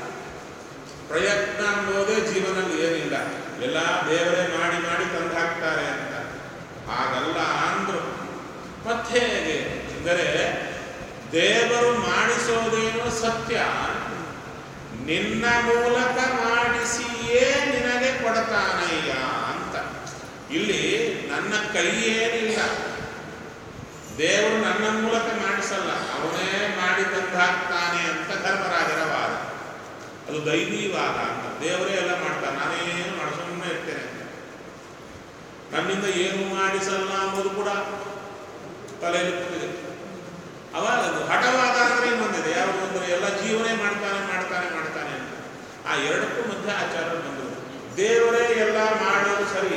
ಪ್ರಯತ್ನ ಅನ್ನೋದೇ ಜೀವನದಲ್ಲಿ ಏನಿಲ್ಲ ಎಲ್ಲ ದೇವರೇ ಮಾಡಿ ಮಾಡಿ ತಂದು ಹಾಕ್ತಾರೆ ಅಂತ ಹಾಗಲ್ಲ ಅಂದ್ರು ಮತ್ತೆ ಹೇಗೆ ಅಂದರೆ ದೇವರು ಮಾಡಿಸೋದೇನೋ ಸತ್ಯ ನಿನ್ನ ಮೂಲಕ ಮಾಡಿಸಿಯೇ ನಿನಗೆ ಕೊಡ್ತಾನಯ್ಯ ಅಂತ ಇಲ್ಲಿ ನನ್ನ ಕೈ ಏನಿಲ್ಲ ದೇವರು ನನ್ನ ಮೂಲಕ ಮಾಡಿಸಲ್ಲ ಅವನೇ ಮಾಡಿ ತಂದು ಹಾಕ್ತಾನೆ ಅಂತ ಧರ್ಮರಾಜರ ವಾದ ಅದು ದೈವೀವಾದ ಅಂತ ದೇವರೇ ಎಲ್ಲ ಮಾಡ್ತಾನೆ ನಾನೇನು ಮಾಡ ಸುಮ್ಮನೆ ಇರ್ತೇನೆ ನನ್ನಿಂದ ಏನು ಮಾಡಿಸಲ್ಲ ಅನ್ನೋದು ಕೂಡ ತಲೆಯಲ್ಲಿ ಕೂತಿದೆ ಅವಾಗ ಅದು ಹಠವಾದ ಅಂದ್ರೆ ಇನ್ನೊಂದಿದೆ ಯಾವುದು ಅಂದ್ರೆ ಎಲ್ಲ ಜೀವನೇ ಮಾಡ್ತಾನೆ ಮಾಡ್ತಾನೆ ಮಾಡ್ತಾನೆ ಅಂತ ಆ ಎರಡಕ್ಕೂ ಮಧ್ಯೆ ಆಚಾರ ಬಂದರು ದೇವರೇ ಎಲ್ಲ ಮಾಡೋದು ಸರಿ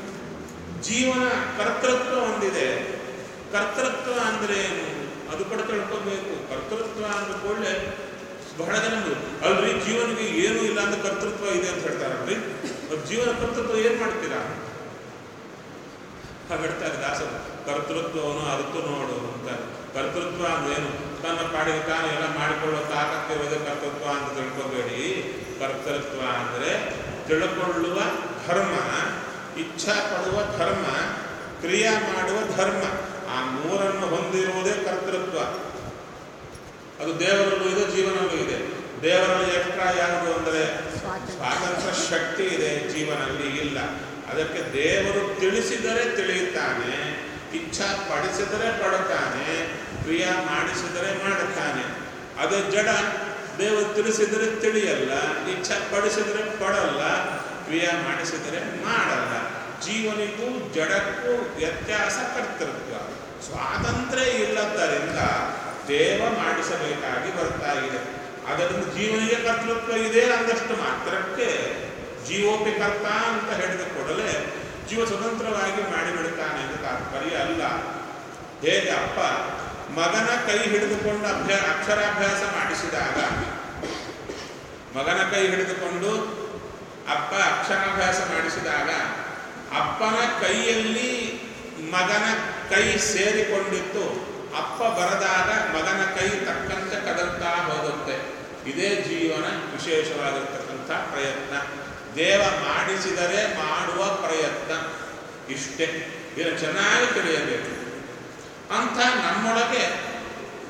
ಜೀವನ ಕರ್ತೃತ್ವ ಒಂದಿದೆ ಕರ್ತೃತ್ವ ಅಂದ್ರೆ ಏನು ಅದು ಕೂಡ ತಿಳ್ಕೊಬೇಕು ಕರ್ತೃತ್ವ ಅಂದ ಕೂಡಲೇ ಬಹಳ ಜನ ಅಂದ್ರು, ಅಲ್ರಿ ಜೀವನಿಗೆ ಏನೂ ಇಲ್ಲ ಅಂತ ಕರ್ತೃತ್ವ ಇದೆ ಅಂತ ಹೇಳ್ತಾರಲ್ರಿ ಮತ್ತ್ ಜೀವನ ಕರ್ತೃತ್ವ ಏನ್ ಮಾಡ್ತೀರಾ ಹಾಗೆ ಹೇಳ್ತಾರೆ ದಾಸರು ಕರ್ತೃತ್ವವನ್ನು ಅರಿತು ನೋಡು ಅಂತಾರೆ ಕರ್ತೃತ್ವ ಅಂದ್ರೇನು ತನ್ನ ಪಾಡಿಗೆ ತಾನು ಎಲ್ಲ ಮಾಡಿಕೊಳ್ಳೋ ತಾಕತ್ತಿರುವುದೇ ಕರ್ತೃತ್ವ ಅಂತ ತಿಳ್ಕೊಬೇಡಿ ಕರ್ತೃತ್ವ ಅಂದ್ರೆ ತಿಳ್ಕೊಳ್ಳುವ ಧರ್ಮ ಇಚ್ಛಾ ಪಡುವ ಧರ್ಮ ಕ್ರಿಯಾ ಮಾಡುವ ಧರ್ಮ ಆ ಮೂರನ್ನು ಹೊಂದಿರುವುದೇ ಕರ್ತೃತ್ವ ಅದು ದೇವರಲ್ಲೂ ಇದೆ ಜೀವನಲ್ಲೂ ಇದೆ ದೇವರಲ್ಲಿ ಎಕ್ಸ್ಟ್ರಾ ಯಾವುದು ಅಂದರೆ ಸ್ವಾತಂತ್ರ್ಯ ಶಕ್ತಿ ಇದೆ ಜೀವನಲ್ಲಿ ಇಲ್ಲ ಅದಕ್ಕೆ ದೇವರು ತಿಳಿಸಿದರೆ ತಿಳಿಯುತ್ತಾನೆ ಇಚ್ಛಾ ಪಡಿಸಿದರೆ ಪಡುತ್ತಾನೆ ಕ್ರಿಯಾ ಮಾಡಿಸಿದರೆ ಮಾಡುತ್ತಾನೆ ಅದು ಜಡ ದೇವರು ತಿಳಿಸಿದರೆ ತಿಳಿಯಲ್ಲ ಇಚ್ಛಾ ಪಡಿಸಿದರೆ ಪಡಲ್ಲ ಕ್ರಿಯಾ ಮಾಡಿಸಿದರೆ ಮಾಡಲ್ಲ ಜೀವನಿಗೂ ಜಡಕ್ಕೂ ವ್ಯತ್ಯಾಸ ಕರ್ತೃತ್ವ ಸ್ವಾತಂತ್ರ್ಯ ಇಲ್ಲದ್ದರಿಂದ ದೇವ ಮಾಡಿಸಬೇಕಾಗಿ ಬರ್ತಾ ಇದೆ ಅದರಿಂದ ಜೀವನಿಗೆ ಕರ್ತೃತ್ವ ಇದೆ ಅಂದಷ್ಟು ಮಾತ್ರಕ್ಕೆ ಜೀವೋಪಿ ಕರ್ತ ಅಂತ ಹೇಳಿದ ಕೂಡಲೇ ಜೀವ ಸ್ವತಂತ್ರವಾಗಿ ಮಾಡಿಬಿಡುತ್ತಾನೆ ಅಂತ ತಾತ್ಪರ್ಯ ಅಲ್ಲ ಹೇಗೆ ಅಪ್ಪ ಮಗನ ಕೈ ಹಿಡಿದುಕೊಂಡು ಅಭ್ಯಾ ಅಕ್ಷರಾಭ್ಯಾಸ ಮಾಡಿಸಿದಾಗ ಮಗನ ಕೈ ಹಿಡಿದುಕೊಂಡು ಅಪ್ಪ ಅಕ್ಷರಾಭ್ಯಾಸ ಮಾಡಿಸಿದಾಗ ಅಪ್ಪನ ಕೈಯಲ್ಲಿ ಮಗನ ಕೈ ಸೇರಿಕೊಂಡಿತ್ತು ಅಪ್ಪ ಬರದಾಗ ಮಗನ ಕೈ ತಕ್ಕಂತೆ ಕದಲ್ತಾ ಹೋಗುತ್ತೆ ಇದೇ ಜೀವನ ವಿಶೇಷವಾಗಿರ್ತಕ್ಕಂಥ ಪ್ರಯತ್ನ ದೇವ ಮಾಡಿಸಿದರೆ ಮಾಡುವ ಪ್ರಯತ್ನ ಇಷ್ಟೇ ಇದನ್ನು ಚೆನ್ನಾಗಿ ತಿಳಿಯಬೇಕು ಅಂತ ನಮ್ಮೊಳಗೆ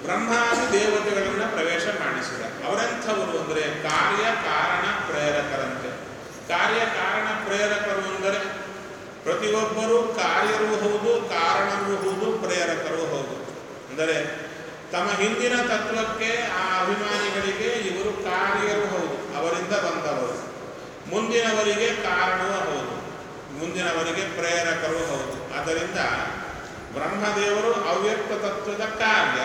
ಬ್ರಹ್ಮಾದಿ ದೇವತೆಗಳನ್ನ ಪ್ರವೇಶ ಮಾಡಿಸಿದ ಅವರೆಂಥವರು ಅಂದರೆ ಕಾರ್ಯ ಕಾರಣ ಪ್ರೇರಕರಂತೆ ಕಾರ್ಯ ಕಾರಣ ಪ್ರೇರಕರು ಅಂದರೆ ಪ್ರತಿಯೊಬ್ಬರೂ ಕಾರ್ಯವೂ ಹೌದು ಕಾರಣವೂ ಹೌದು ಪ್ರೇರಕರೂ ಹೌದು ಅಂದರೆ ತಮ್ಮ ಹಿಂದಿನ ತತ್ವಕ್ಕೆ ಆ ಅಭಿಮಾನಿಗಳಿಗೆ ಇವರು ಕಾರ್ಯರು ಹೌದು ಅವರಿಂದ ಬಂದವರು ಮುಂದಿನವರಿಗೆ ಕಾರಣವೂ ಹೌದು ಮುಂದಿನವರಿಗೆ ಪ್ರೇರಕರು ಹೌದು ಆದ್ದರಿಂದ ಬ್ರಹ್ಮದೇವರು ಅವ್ಯಕ್ತ ತತ್ವದ ಕಾರ್ಯ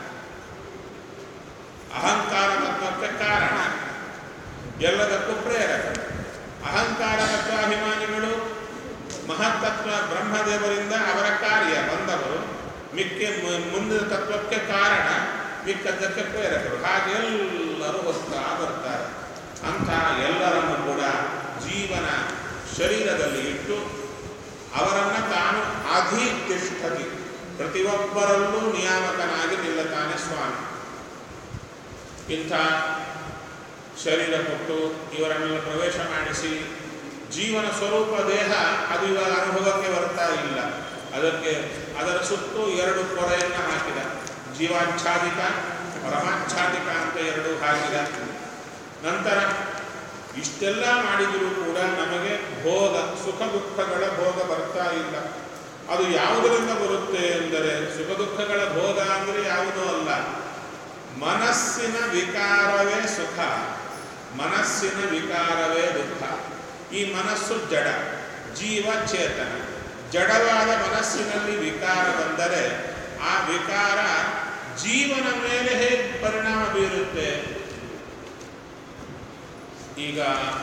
ಅಹಂಕಾರ ತತ್ವಕ್ಕೆ ಕಾರಣ ಎಲ್ಲದಕ್ಕೂ ಪ್ರೇರಕ ಅಹಂಕಾರ ತತ್ವ ಅಭಿಮಾನಿಗಳು ಮಹತ್ತತ್ವ ಬ್ರಹ್ಮದೇವರಿಂದ ಅವರ ಕಾರ್ಯ ಬಂದವರು ಮಿಕ್ಕ ಮು- ಮುಂದಿನ ತತ್ವಕ್ಕೆ ಕಾರಣ ಮಿಕ್ಕದ್ದಕ್ಕೆ ಪ್ರೇರಕರು ಹಾಗೆ ಎಲ್ಲರೂ ಹೋಗ್ತಾ ಬರ್ತಾರೆ ಅಂಥ ಎಲ್ಲರನ್ನು ಕೂಡ ಜೀವನ ಶರೀರದಲ್ಲಿ ಇಟ್ಟು ಅವರನ್ನು ತಾನು ಅಧಿತಿಷ್ಠತಿ ಪ್ರತಿಯೊಬ್ಬರಲ್ಲೂ ನಿಯಾಮಕನಾಗಿ ನಿಲ್ಲುತ್ತಾನೆ ಸ್ವಾಮಿ ಇಂಥ ಶರೀರ ಕೊಟ್ಟು ಇವರನ್ನೆಲ್ಲ ಪ್ರವೇಶ ಮಾಡಿಸಿ ಜೀವನ ಸ್ವರೂಪ ದೇಹ ಅದು ಇವಾಗ ಅನುಭವಕ್ಕೆ ಬರ್ತಾ ಇಲ್ಲ ಅದಕ್ಕೆ ಅದರ ಸುತ್ತು ಎರಡು ಪೊರೆಯನ್ನು ಹಾಕಿದ ಜೀವಾಚ್ಛಾದಿತ ಪರಮಾಚ್ಛಾದಿತ ಅಂತ ಎರಡು ಹಾಕಿದ ನಂತರ ಇಷ್ಟೆಲ್ಲ ಮಾಡಿದರೂ ಕೂಡ ನಮಗೆ ಭೋಗ ಸುಖ ದುಃಖಗಳ ಭೋಗ ಬರ್ತಾ ಇಲ್ಲ ಅದು ಯಾವುದರಿಂದ ಬರುತ್ತೆ ಎಂದರೆ ಸುಖ ದುಃಖಗಳ ಭೋಗ ಅಂದರೆ ಯಾವುದೂ ಅಲ್ಲ ಮನಸ್ಸಿನ ವಿಕಾರವೇ ಸುಖ ಮನಸ್ಸಿನ ವಿಕಾರವೇ ದುಃಖ ಈ ಮನಸ್ಸು ಜಡ ಜೀವ ಚೇತನ ಜಡವಾದ ಮನಸ್ಸಿನಲ್ಲಿ ವಿಕಾರ ಬಂದರೆ ಆ ವಿಕಾರ ಜೀವನ ಮೇಲೆ ಹೇಗೆ ಪರಿಣಾಮ ಬೀರುತ್ತೆ ಈಗ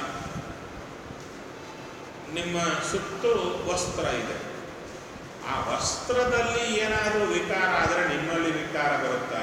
ನಿಮ್ಮ ಸುತ್ತು ವಸ್ತ್ರ ಇದೆ ಆ ವಸ್ತ್ರದಲ್ಲಿ ಏನಾದರೂ ವಿಕಾರ ಆದರೆ ನಿಮ್ಮಲ್ಲಿ ವಿಕಾರ ಬರುತ್ತಾ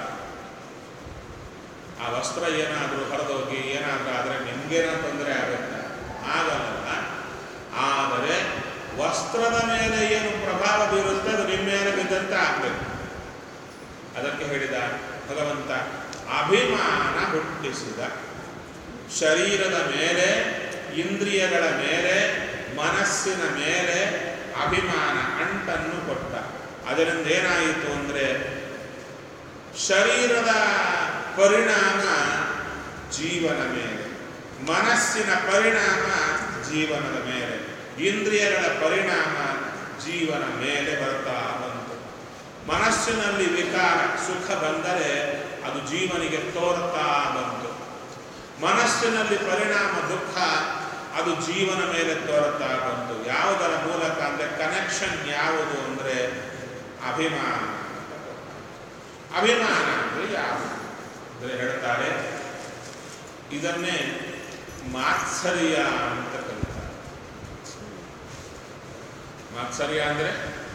ಆ ವಸ್ತ್ರ ಏನಾದರೂ ಹರಿದೋಗಿ ಏನಾದರೂ ಆದರೆ ನಿಮಗೇನೋ ತೊಂದರೆ ಆಗುತ್ತಾ ಆಗಲ್ಲ ಆದರೆ ವಸ್ತ್ರದ ಮೇಲೆ ಏನು ಪ್ರಭಾವ ಬೀರುತ್ತೆ ಅದು ನಿಮ್ಮ ಮೇಲೆ ಬಿದ್ದಂತೆ ಆಗಬೇಕು ಅದಕ್ಕೆ ಹೇಳಿದ ಭಗವಂತ ಅಭಿಮಾನ ಹುಟ್ಟಿಸಿದ ಶರೀರದ ಮೇಲೆ ಇಂದ್ರಿಯಗಳ ಮೇಲೆ ಮನಸ್ಸಿನ ಮೇಲೆ ಅಭಿಮಾನ ಅಂಟನ್ನು ಕೊಟ್ಟ ಅದರಿಂದ ಏನಾಯಿತು ಅಂದರೆ ಶರೀರದ ಪರಿಣಾಮ ಜೀವನ ಮೇಲೆ ಮನಸ್ಸಿನ ಪರಿಣಾಮ ಜೀವನದ ಮೇಲೆ ಇಂದ್ರಿಯಗಳ ಪರಿಣಾಮ ಜೀವನ ಮೇಲೆ ಬರ್ತಾ ಬಂತು ಮನಸ್ಸಿನಲ್ಲಿ ವಿಕಾರ ಸುಖ ಬಂದರೆ ಅದು ಜೀವನಿಗೆ ತೋರ್ತಾ ಬಂತು ಮನಸ್ಸಿನಲ್ಲಿ ಪರಿಣಾಮ ದುಃಖ ಅದು ಜೀವನ ಮೇಲೆ ತೋರುತ್ತಾ ಬಂತು ಯಾವುದರ ಮೂಲಕ ಅಂದರೆ ಕನೆಕ್ಷನ್ ಯಾವುದು ಅಂದರೆ ಅಭಿಮಾನ ಅಭಿಮಾನ ಅಂದರೆ ಯಾವುದು ಅಂದರೆ ಹೇಳ್ತಾರೆ ಇದನ್ನೇ ಮಾತ್ಸರ್ಯ ಅಂತ ಕರೀತಾರೆ ಮಾತ್ಸರ್ಯ ಅಂದರೆ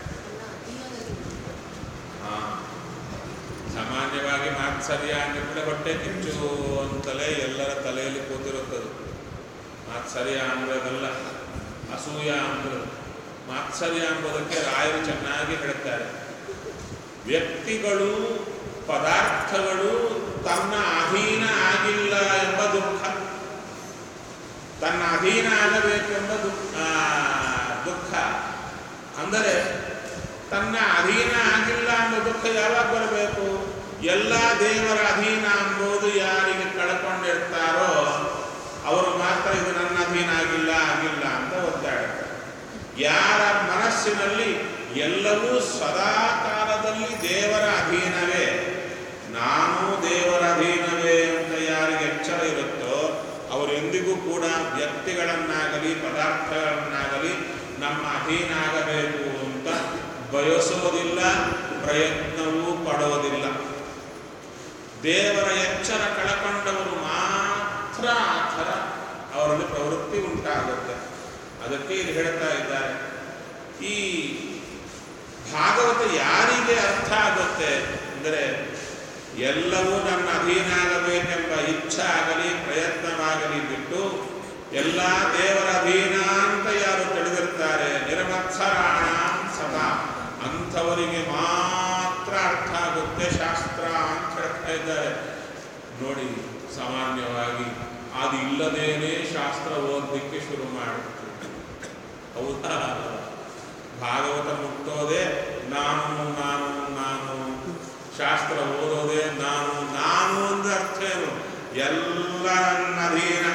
ಹಾ ಸಾಮಾನ್ಯವಾಗಿ ಮಾತ್ಸರ್ಯ ಅಂದರೆ ಹೊಟ್ಟೆ ಕಿಚ್ಚು ಅಂತಲೇ ಎಲ್ಲರ ತಲೆಯಲ್ಲಿ ಕೂತಿರುತ್ತದೆ ಮಾತ್ಸರ್ಯ ಅಂಬೋದಲ್ಲ ಅಸೂಯ ಅಂಬೋದು ಮಾತ್ಸರ್ಯ ಎಂಬುದಕ್ಕೆ ರಾಯರು ಚೆನ್ನಾಗಿ ಹೇಳ್ತಾರೆ ವ್ಯಕ್ತಿಗಳು ಪದಾರ್ಥಗಳು ತನ್ನ ಅಧೀನ ಆಗಿಲ್ಲ ಎಂಬ ದುಃಖ ತನ್ನ ಅಧೀನ ಆಗಬೇಕೆಂಬ ದುಃಖ ಆ, ದುಃಖ ಅಂದರೆ ತನ್ನ ಅಧೀನ ಆಗಿಲ್ಲ ಎಂಬ ದುಃಖ ಯಾವಾಗ ಬರಬೇಕು ಎಲ್ಲ ದೇವರ ಅಧೀನ ಎಂಬುದು ಯಾರಿಗೆ ಕಳ್ಕೊಂಡಿರ್ತಾರೋ ಅವರು ಮಾತ್ರ ಇದು ನನ್ನ ಅಧೀನ ಆಗಿಲ್ಲ ಆಗಿಲ್ಲ ಅಂತ ಒದ್ದಾಡ್ತಾರೆ ಯಾರ ಮನಸ್ಸಿನಲ್ಲಿ ಎಲ್ಲವೂ ಸದಾ ಕಾಲದಲ್ಲಿ ದೇವರ ಅಧೀನವೇ ನಾನು ದೇವರ ಅಧೀನವೇ ಅಂತ ಯಾರಿಗೆ ಎಚ್ಚರ ಇರುತ್ತೋ ಅವರು ಎಂದಿಗೂ ಕೂಡ ವ್ಯಕ್ತಿಗಳನ್ನಾಗಲಿ ಪದಾರ್ಥಗಳನ್ನಾಗಲಿ ನಮ್ಮ ಅಧೀನ ಆಗಬೇಕು ಅಂತ ಬಯಸೋದಿಲ್ಲ ಪ್ರಯತ್ನವೂ ಪಡೋದಿಲ್ಲ ದೇವರ ಎಚ್ಚರ ಕಳಕೊಂಡವರು ಮಾತ್ರ ಆ ಥರ ಅವರಲ್ಲಿ ಪ್ರವೃತ್ತಿ ಉಂಟಾಗುತ್ತೆ ಅದಕ್ಕೆ ಇಲ್ಲಿ ಹೇಳ್ತಾ ಇದ್ದಾರೆ ಈ ಭಾಗವತ ಯಾರಿಗೆ ಅರ್ಥ ಆಗುತ್ತೆ ಅಂದರೆ ಎಲ್ಲವೂ ನನ್ನ ಅಧೀನ ಆಗಬೇಕೆಂಬ ಇಚ್ಛೆ ಆಗಲಿ ಪ್ರಯತ್ನವಾಗಲಿ ಬಿಟ್ಟು ಎಲ್ಲ ದೇವರ ಅಧೀನ ಅಂತ ಯಾರು ತಿಳಿದಿರ್ತಾರೆ ನಿರ್ಮತ್ಸರಾಣ ಸದಾ ಅಂಥವರಿಗೆ ಮಾತ್ರ ಅರ್ಥ ಆಗುತ್ತೆ ಶಾಸ್ತ್ರ ಅಂತ ಹೇಳ್ತಾ ಇದ್ದಾರೆ ನೋಡಿ ಸಾಮಾನ್ಯವಾಗಿ ಅದು ಇಲ್ಲದೇನೆ ಶಾಸ್ತ್ರ ಓದಲಿಕ್ಕೆ ಶುರು ಮಾಡುತ್ತೆ ಹೌದಾ ಭಾಗವತ ಮುಟ್ಟೋದೇ ನಾನು ನಾನು ನಾನು ಶಾಸ್ತ್ರ ಓದೋದೇ ಎಲ್ಲ ನನ್ನ ಅಧೀನ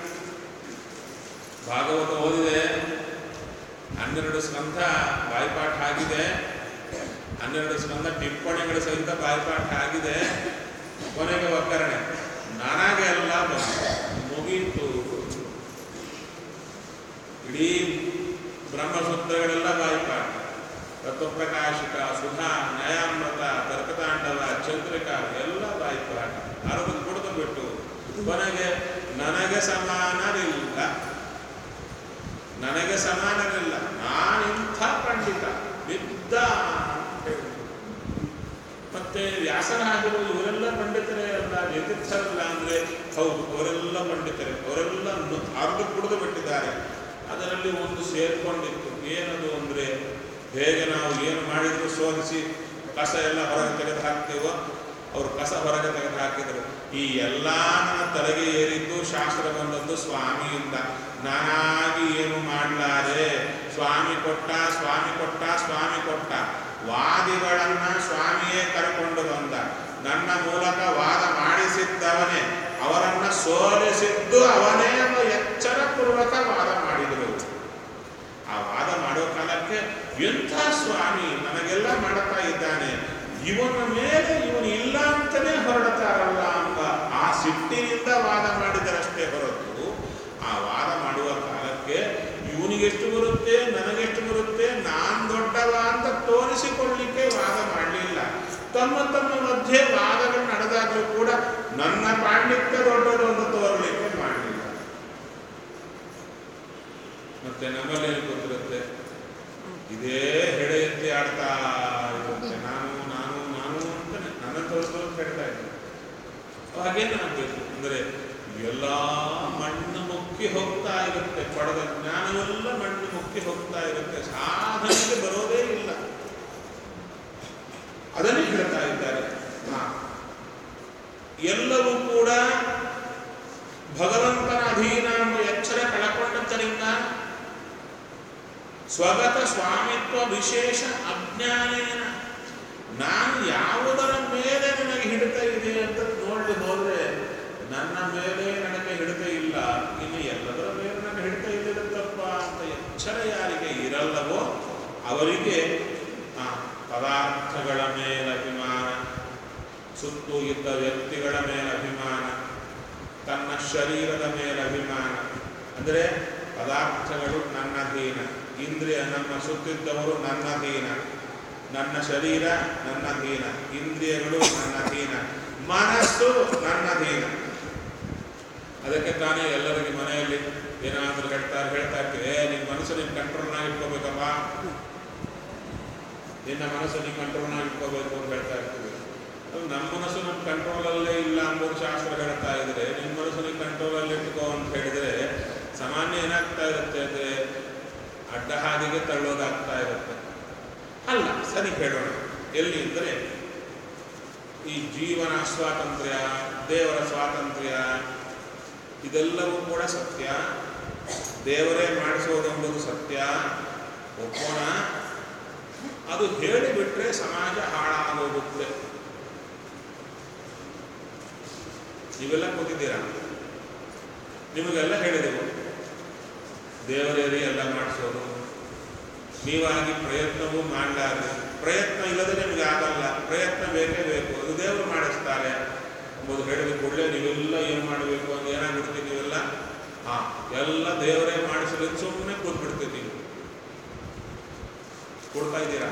ಭಾಗವತ ಓದಿದೆ ಹನ್ನೆರಡು ಸ್ಕಂಧ ಬಾಯ್ಪಾಠ ಆಗಿದೆ ಹನ್ನೆರಡು ಸ್ಕಂದ ಟಿಪ್ಪಣಿಗಳ ಸಹಿತ ಬಾಯ್ಪಾಠ ಆಗಿದೆ ಕೊನೆಗೆ ಒಗ್ಗರಣೆ ನನಗೆಲ್ಲ ಬಂತು ಮುಗೀತು ಇಡೀ ಬ್ರಹ್ಮಸೂತ್ರಗಳೆಲ್ಲ ಬಾಯ್ಪಾಠ ತತ್ವಪ್ರಕಾಶಿಕ ಸುಧಾ ನ್ಯಾಯಾಮೃತ ತರ್ಕತಾಂಡವ ಚಂದ್ರಿಕ ಎಲ್ಲ ಬಾಯ್ಪಾಠ ಅರ್ಧ ಕುಡಿದು ಬಿಟ್ಟು ಕೊನೆಗೆ ನನಗೆ ಸಮಾನರಿಲ್ಲ ನನಗೆ ಸಮಾನರಿಲ್ಲ ನಾನಿಂಥ ಪಂಡಿತ ವಿದ್ದ ಅಂತ ಹೇಳಿದ್ರು. ಮತ್ತೆ ವ್ಯಾಸರಾಜರು ಇವರೆಲ್ಲ ಪಂಡಿತರೇ ಅಲ್ಲ ಯತೀರ್ಥರಲ್ಲ ಅಂದ್ರೆ ಹೌದು ಅವರೆಲ್ಲ ಪಂಡಿತರೇ ಅವರೆಲ್ಲ ನು- ಅರ್ಧ ಕುಡಿದು ಬಿಟ್ಟಿದ್ದಾರೆ ಅದರಲ್ಲಿ ಒಂದು ಸೇರ್ಕೊಂಡಿತ್ತು ಏನದು ಅಂದ್ರೆ ಹೇಗೆ ನಾವು ಏನು ಮಾಡಿದ್ರು ಶೋಧಿಸಿ ಕಸ ಎಲ್ಲ ಹೊರಗೆ ತೆಗೆದು ಹಾಕ್ತೀವೋ ಅವರು ಕಸ ಹೊರಗೆ ತೆಗೆದು ಹಾಕಿದರು ಈ ಎಲ್ಲ ನನ್ನ ತಲೆಗೆ ಏರಿದ್ದು ಶಾಸ್ತ್ರ ಬಂದದ್ದು ಸ್ವಾಮಿಯಿಂದ ನಾನಾಗಿ ಏನು ಮಾಡಲಾರೆ ಸ್ವಾಮಿ ಕೊಟ್ಟ ಸ್ವಾಮಿ ಕೊಟ್ಟ ಸ್ವಾಮಿ ಕೊಟ್ಟ ವಾದಿಗಳನ್ನ ಸ್ವಾಮಿಯೇ ಕರ್ಕೊಂಡು ಬಂದ ನನ್ನ ಮೂಲಕ ವಾದ ಮಾಡಿಸಿದ್ದವನೇ ಅವರನ್ನ ಸೋಲಿಸಿದ್ದು ಅವನೇ ಎಂಬ ಎಚ್ಚರಪೂರ್ವಕ ವಾದ ಮಾಡಿದರು ಆ ವಾದ ಮಾಡೋ ಕಾಲಕ್ಕೆ ಎಂಥ ಸ್ವಾಮಿ ನನಗೆಲ್ಲ ಮಾಡುತ್ತಾ ಇದ್ದಾನೆ ಇವನ ಮೇಲೆ ಇವನು ಇಲ್ಲ ಅಂತಲೇ ಹೊರಡ್ತಾರಲ್ಲ ಎಂಬ ಆ ಸಿಟ್ಟಿನಿಂದ ವಾದ ಮಾಡಿದರಷ್ಟೇ ಹೊರತು ಆ ವಾದ ಮಾಡುವ ಕಾಲಕ್ಕೆ ಇವನಿಗೆಷ್ಟು ಬರುತ್ತೆ ನನಗೆಷ್ಟು ಬರುತ್ತೆ ನಾನ್ ದೊಡ್ಡವ ಅಂತ ತೋರಿಸಿಕೊಳ್ಳಿಕ್ಕೆ ವಾದ ಮಾಡಲಿಲ್ಲ ತಮ್ಮ ತಮ್ಮ ಮಧ್ಯೆ ವಾದಗಳು ನಡೆದಾಗಲೂ ಕೂಡ ನನ್ನ ಪಾಂಡಿತ್ಯ ದೊಡ್ಡದು ಅಂತ ತೋರಲಿಕ್ಕೆ ಮಾಡಲಿಲ್ಲ ಮತ್ತೆ ನಮ್ಮಲ್ಲಿ ಏನು ಗೊತ್ತಿರುತ್ತೆ ಇದೇ ಹೆಡೆ ಎತ್ತಿ ಆಡ್ತಾ ಇರುತ್ತೆ ನಾನು ನಾನು ನಾನು ಅಂತ ನನ್ನ ತೋರಿಸ್ಕೊಂಡು ಹೇಳ್ತಾ ಇದ್ದೆ ಹಾಗೇನಾಗಬೇಕು ಅಂದರೆ ಎಲ್ಲ ಮಣ್ಣು ಮುಕ್ಕಿ ಹೋಗ್ತಾ ಇರುತ್ತೆ ಪಡೆದ ಜ್ಞಾನವೆಲ್ಲ ಮಣ್ಣು ಮುಕ್ಕಿ ಹೋಗ್ತಾ ಇರುತ್ತೆ ಸಾಧನೆಗೆ ಬರೋದೇ ಇಲ್ಲ ಅದನ್ನೇ ಹೇಳ್ತಾ ಇದ್ದಾರೆ ಹಾ. ಎಲ್ಲವೂ ಕೂಡ ಭಗವಂತನ ಅಧೀನ ಎಂಬ ಎಚ್ಚರ ಕಳಕೊಂಡದ್ದರಿಂದ ಸ್ವಗತ ಸ್ವಾಮಿತ್ವ ವಿಶೇಷ ಅಜ್ಞಾನೇನ ನಾನು ಯಾವುದರ ಮೇಲೆ ನನಗೆ ಹಿಡಿತ ಇದೆ ಅಂತ ನೋಡಿ ಹೋದ್ರೆ ನನ್ನ ಮೇಲೆ ನನಗೆ ಹಿಡಿತ ಇಲ್ಲ ಇನ್ನು ಎಲ್ಲದರ ಮೇಲೆ ನನಗೆ ಹಿಡಿತ ಇಲ್ಲದತ್ತಪ್ಪ ಅಂತ ಎಚ್ಚರ ಯಾರಿಗೆ ಇರಲ್ಲವೋ ಅವರಿಗೆ ಆ, ಪದಾರ್ಥಗಳ ಮೇಲೆ ಅಭಿಮಾನ ಸುತ್ತು ಇದ್ದ ವ್ಯಕ್ತಿಗಳ ಮೇಲೆ ಅಭಿಮಾನ ತನ್ನ ಶರೀರದ ಮೇಲೆ ಅಭಿಮಾನ ಅಂದರೆ ಪದಾರ್ಥಗಳು ನನ್ನಧೀನ ಇಂದ್ರಿಯ ನಮ್ಮ ಸುತ್ತಿದ್ದವರು ನನ್ನಧೀನ ನನ್ನ ಶರೀರ ನನ್ನಧೀನ ಇಂದ್ರಿಯಗಳು ನನ್ನಧೀನ ಮನಸ್ಸು ನನ್ನಧೀನ ಅದಕ್ಕೆ ತಾನೇ ಎಲ್ಲರಿಗೆ ಮನೆಯಲ್ಲಿ ಏನಾದರೂ ಹೇಳ್ತಾರೆ ಹೇಳ್ತಾ ಇರ್ತೀವಿ ಏ ನಿಮ್ಮ ಮನಸ್ಸು ನಿಮ್ಮ ಕಂಟ್ರೋಲ್ನಾಗ ಇಟ್ಕೋಬೇಕಪ್ಪ ನಿನ್ನ ಮನಸ್ಸು ನಿಮ್ಮ ಕಂಟ್ರೋಲ್ನಾಗ ಇಟ್ಕೋಬೇಕು ಅಂತ ಹೇಳ್ತಾ ಇರ್ತೀವಿ ಅದು ನಮ್ಮ ಮನಸ್ಸು ನಮ್ಮ ಕಂಟ್ರೋಲಲ್ಲೇ ಇಲ್ಲ ಅಂಬೋದು ಶಾಸ್ತ್ರ ಹೇಳ್ತಾ ಇದ್ರೆ ನಿಮ್ಮ ಮನಸ್ಸು ನಿಮ್ಮ ಕಂಟ್ರೋಲಲ್ಲಿ ಇಟ್ಕೋ ಅಂತ ಹೇಳಿದ್ರೆ ಸಾಮಾನ್ಯ ಏನಾಗ್ತಾ ಇರುತ್ತೆ ಅಂದ್ರೆ ಅಡ್ಡ ಹಾದಿಗೆ ತಳ್ಳೋದಾಗ್ತಾ ಇರುತ್ತೆ ಅಲ್ಲ ಸರಿ ಹೇಳೋಣ ಎಲ್ಲಿ ಅಂದರೆ ಈ ಜೀವನ ಸ್ವಾತಂತ್ರ್ಯ ದೇವರ ಸ್ವಾತಂತ್ರ್ಯ ಇದೆಲ್ಲವೂ ಕೂಡ ಸತ್ಯ ದೇವರೇ ಮಾಡಿಸೋದೆಂಬುದು ಸತ್ಯ ಒಪ್ಪೋಣ ಅದು ಹೇಳಿಬಿಟ್ರೆ ಸಮಾಜ ಹಾಳಾಗೋಗುತ್ತೆ ನೀವೆಲ್ಲ ಕೂತಿದ್ದೀರಾ ನಿಮಗೆಲ್ಲ ಹೇಳಿದೆವು ದೇವರೇರಿ ಎಲ್ಲ ಮಾಡಿಸೋದು ನೀವಾಗಿ ಪ್ರಯತ್ನವೂ ಮಾಡಲಾರೆ ಪ್ರಯತ್ನ ಇಲ್ಲದೆ ನಿಮಗೆ ಆಗಲ್ಲ ಪ್ರಯತ್ನ ಬೇಕೇ ಬೇಕು ಅದು ದೇವರು ಮಾಡಿಸ್ತಾರೆ ಎಂಬುದು ಹೇಳಿದ ಕೂಡಲೇ ನೀವೆಲ್ಲ ಏನು ಮಾಡಬೇಕು ಅಂತ ಏನಾಗ್ಬಿಡ್ತೀವಿ ನೀವೆಲ್ಲ ಹಾ ಎಲ್ಲ ದೇವರೇ ಮಾಡಿಸಲಿ ಸುಮ್ಮನೆ ಕೂತ್ಬಿಡ್ತೀವಿ ಕೊಡ್ತಾ ಇದ್ದೀರಾ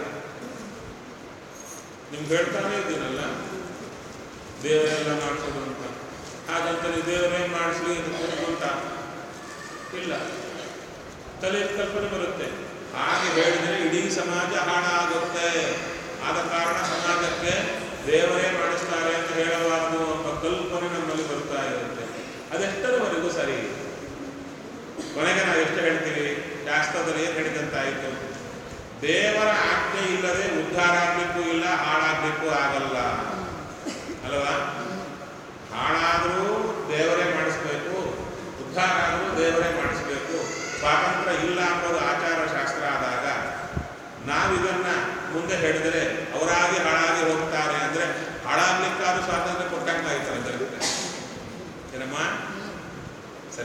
ನಿಮ್ಗೆ ಹೇಳ್ತಾನೆ ಇದ್ದೀನಲ್ಲ ದೇವರೆಲ್ಲ ಮಾಡಿಸೋದು ಅಂತ ಹಾಗಂತ ನೀವು ದೇವರೇ ಮಾಡಿಸ್ಲಿ ಅಂತ ಇಲ್ಲ ತಲೆ ಕಲ್ಪನೆ ಬರುತ್ತೆ ಹಾಗೆ ಹೇಳಿದ್ರೆ ಇಡೀ ಸಮಾಜ ಹಾಳಾಗುತ್ತೆ ಆದ ಕಾರಣ ಸಮಾಜಕ್ಕೆ ದೇವರೇ ಮಾಡಿಸ್ತಾರೆ ಅಂತ ಹೇಳಬಾರದು ಎಂಬ ಕಲ್ಪನೆ ನಮ್ಮಲ್ಲಿ ಬರ್ತಾ ಇರುತ್ತೆ ಅದೆಷ್ಟರವರೆಗೂ ಸರಿ ಕೊನೆಗೆ ನಾವು ಎಷ್ಟು ಹೇಳ್ತೀವಿ ಶಾಸ್ತ್ರದಲ್ಲಿ ಏನು ಹೇಳಿದಂತಾಯಿತು ದೇವರ ಆಜ್ಞೆ ಇಲ್ಲದೆ ಉದ್ಧಾರ ಆಗ್ಲಿಕ್ಕೂ ಇಲ್ಲ ಹಾಳಾಗ್ಲಿಕ್ಕೂ ಆಗಲ್ಲ ಅಲ್ವಾ ಹಾಳಾದರೂ ದೇವರೇ ಮಾಡಿಸ್ಬೇಕು ಉದ್ಧಾರ ಆದರೂ ದೇವರೇ ಮಾಡಿಸ್ಬೇಕು ಸ್ವಾತಂತ್ರ್ಯ ಇಲ್ಲ ಅಂಬೋದು ಆಚಾರ ಶಾಸ್ತ್ರ ಆದಾಗ ನಾವಿದನ್ನ ಮುಂದೆ ಹೇಳಿದರೆ ಅವರಾಗಿ ಹಾಳಾಗಿ ಹೋಗ್ತಾರೆ ಅಂದ್ರೆ ಹಾಳಾಗ್ಲಿಕ್ಕಾದ್ರೂ ಸ್ವಾತಂತ್ರ್ಯ ಕೊಟ್ಟಂಗಾಯ್ತಾರೆ ಜಗತ್ತಿಗೆ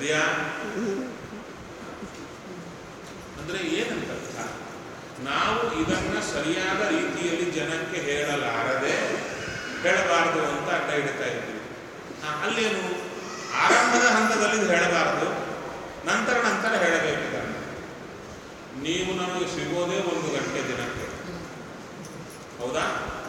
ಸರಿಯಾ ಅಂದ್ರೆ ಏನಂತ ಅರ್ಥ ನಾವು ಇದನ್ನ ಸರಿಯಾದ ರೀತಿಯಲ್ಲಿ ಜನಕ್ಕೆ ಹೇಳಲಾರದೆ ಹೇಳಬಾರದು ಅಂತ ಅಡ್ಡ ಇಡ್ತಾ ಇದ್ದೀವಿ ಆ, ಅಲ್ಲೇನು ಆರಂಭದ ಹಂತದಲ್ಲಿ ಇದು ಹೇಳಬಾರದು ನಂತರ ನಂತರ ಹೇಳಬೇಕಿದ್ದಾರೆ ನೀವು ನಮಗೆ ಸಿಗೋದೇ ಒಂದು ಗಂಟೆ ದಿನಕ್ಕೆ ಹೌದಾ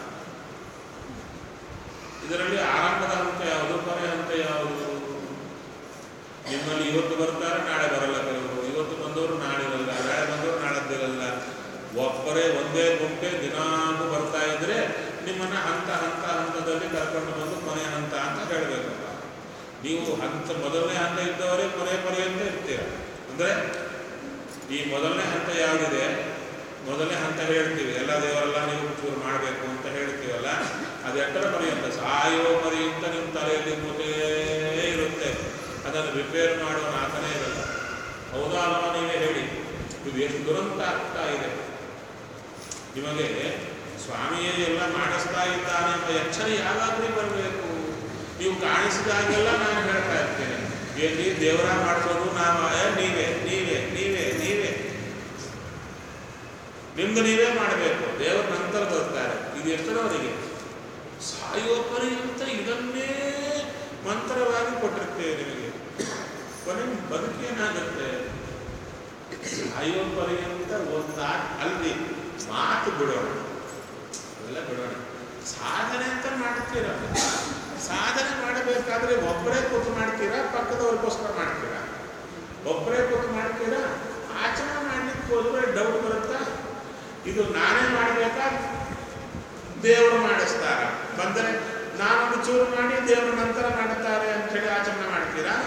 ಇದರಲ್ಲಿ ಆರಂಭದ ಹಂತ ಯಾವುದು ಕೊನೆ ಹಂತ ಯಾವುದು ನಿಮ್ಮಲ್ಲಿ ಇವತ್ತು ಬರ್ತಾರೆ ನಾಳೆ ಬರಲ್ಲ ಕೆಲವರು ಇವತ್ತು ಬಂದವರು ನಾಳೆ ಇರಲ್ಲ ನಾಳೆ ಬಂದವರು ನಾಳದ್ದಿರಲ್ಲ ಒಬ್ಬರೇ ಒಂದೇ ಗುಂಪೆ ದಿನಾಂಕು ಬರ್ತಾ ಇದ್ರೆ ನಿಮ್ಮನ್ನ ಹಂತ ಹಂತ ಹಂತದಲ್ಲಿ ಕರ್ಕೊಂಡು ಬಂದು ಕೊನೆ ಹಂತ ಅಂತ ಹೇಳಬೇಕಪ್ಪ ನೀವು ಹಂತ ಮೊದಲನೇ ಹಂತ ಇದ್ದವರೇ ಕೊನೆ ಪರ್ಯಂತ ಇರ್ತೀರ ಅಂದ್ರೆ ಈ ಮೊದಲನೇ ಹಂತ ಯಾವುದಿದೆ ಮೊದಲನೇ ಹಂತ ಹೇಳ್ತೀವಿ ಎಲ್ಲ ದೇವರೆಲ್ಲ ನೀವು ಚೂರು ಮಾಡಬೇಕು ಅಂತ ಹೇಳ್ತೀವಲ್ಲ ಅದು ಎಟ್ಟರ ಪರ್ಯಂತ ಸಾಯೋ ಪರ್ಯಂತ ನಿಮ್ಮ ತಲೆಯಲ್ಲಿ ಮೂಟೇ ಇರುತ್ತೆ ಅದನ್ನು ರಿಪೇರ್ ಮಾಡುವ ನಾತನೇ ಇರಲ್ಲ ಹೌದಾ ಅಲ್ವಾ ನೀವೇ ಹೇಳಿ ಇದು ಎಷ್ಟು ದುರಂತ ಆಗ್ತಾ ಇದೆ ನಿಮಗೆ ಸ್ವಾಮಿಯೇ ಎಲ್ಲ ಮಾಡಿಸ್ತಾ ಇದ್ದಾನೆ ಎಂಬ ಎಚ್ಚರ ಯಾವಾಗಲೂ ಬರಬೇಕು ನೀವು ಕಾಣಿಸಿದಾಗೆಲ್ಲ ನಾನು ಹೇಳ್ತಾ ಇರ್ತೇನೆ ಎಲ್ಲಿ ದೇವರ ಮಾಡಿಸೋದು ನಾವು ಏ, ನೀವೇ ನೀವೇ ನೀವೇ ನೀವೇ ನಿಮ್ದು ನೀವೇ ಮಾಡಬೇಕು ದೇವರ ನಂತರ ಬರ್ತಾರೆ ಇದು ಎಷ್ಟರವರೆಗೆ ಸಾಯೋ ಪರ್ಯಂತ ಇದನ್ನೇ ಮಂತ್ರವಾಗಿ ಕೊಟ್ಟಿರ್ತೇವೆ ನಿಮಗೆ ಕೊನೆ ಬದುಕೇನಾಗುತ್ತೆ ಸಾಯೋ ಪರ್ಯಂತ ಒಂದ ಅಲ್ಲಿ ಮಾತು ಬಿಡೋಣ ಎಲ್ಲ ಬಿಡೋಣ ಸಾಧನೆ ಅಂತ ಮಾಡ್ತೀರ ಸಾಧನೆ ಮಾಡಬೇಕಾದ್ರೆ ಒಬ್ಬರೇ ಕೂತು ಮಾಡ್ತೀರಾ ಪಕ್ಕದವ್ರಿಗೋಸ್ಕರ ಮಾಡ್ತೀರಾ ಒಬ್ಬರೇ ಕೂತು ಮಾಡ್ತೀರಾ ಆಚರಣೆ ಮಾಡ್ಲಿಕ್ಕೆ ಹೋದ್ರೆ ಡೌಟ್ ಬರುತ್ತಾ ಇದು ನಾನೇ ಮಾಡಬೇಕಾ ದೇವರು ಮಾಡಿಸ್ತಾರ ಬಂದರೆ ನಾನೊಂದು ಚೂರು ಮಾಡಿ ದೇವರು ನಂತರ ಮಾಡುತ್ತಾರೆ ಅಂತ ಹೇಳಿ ಆಚರಣೆ ಮಾಡ್ತೀರಾ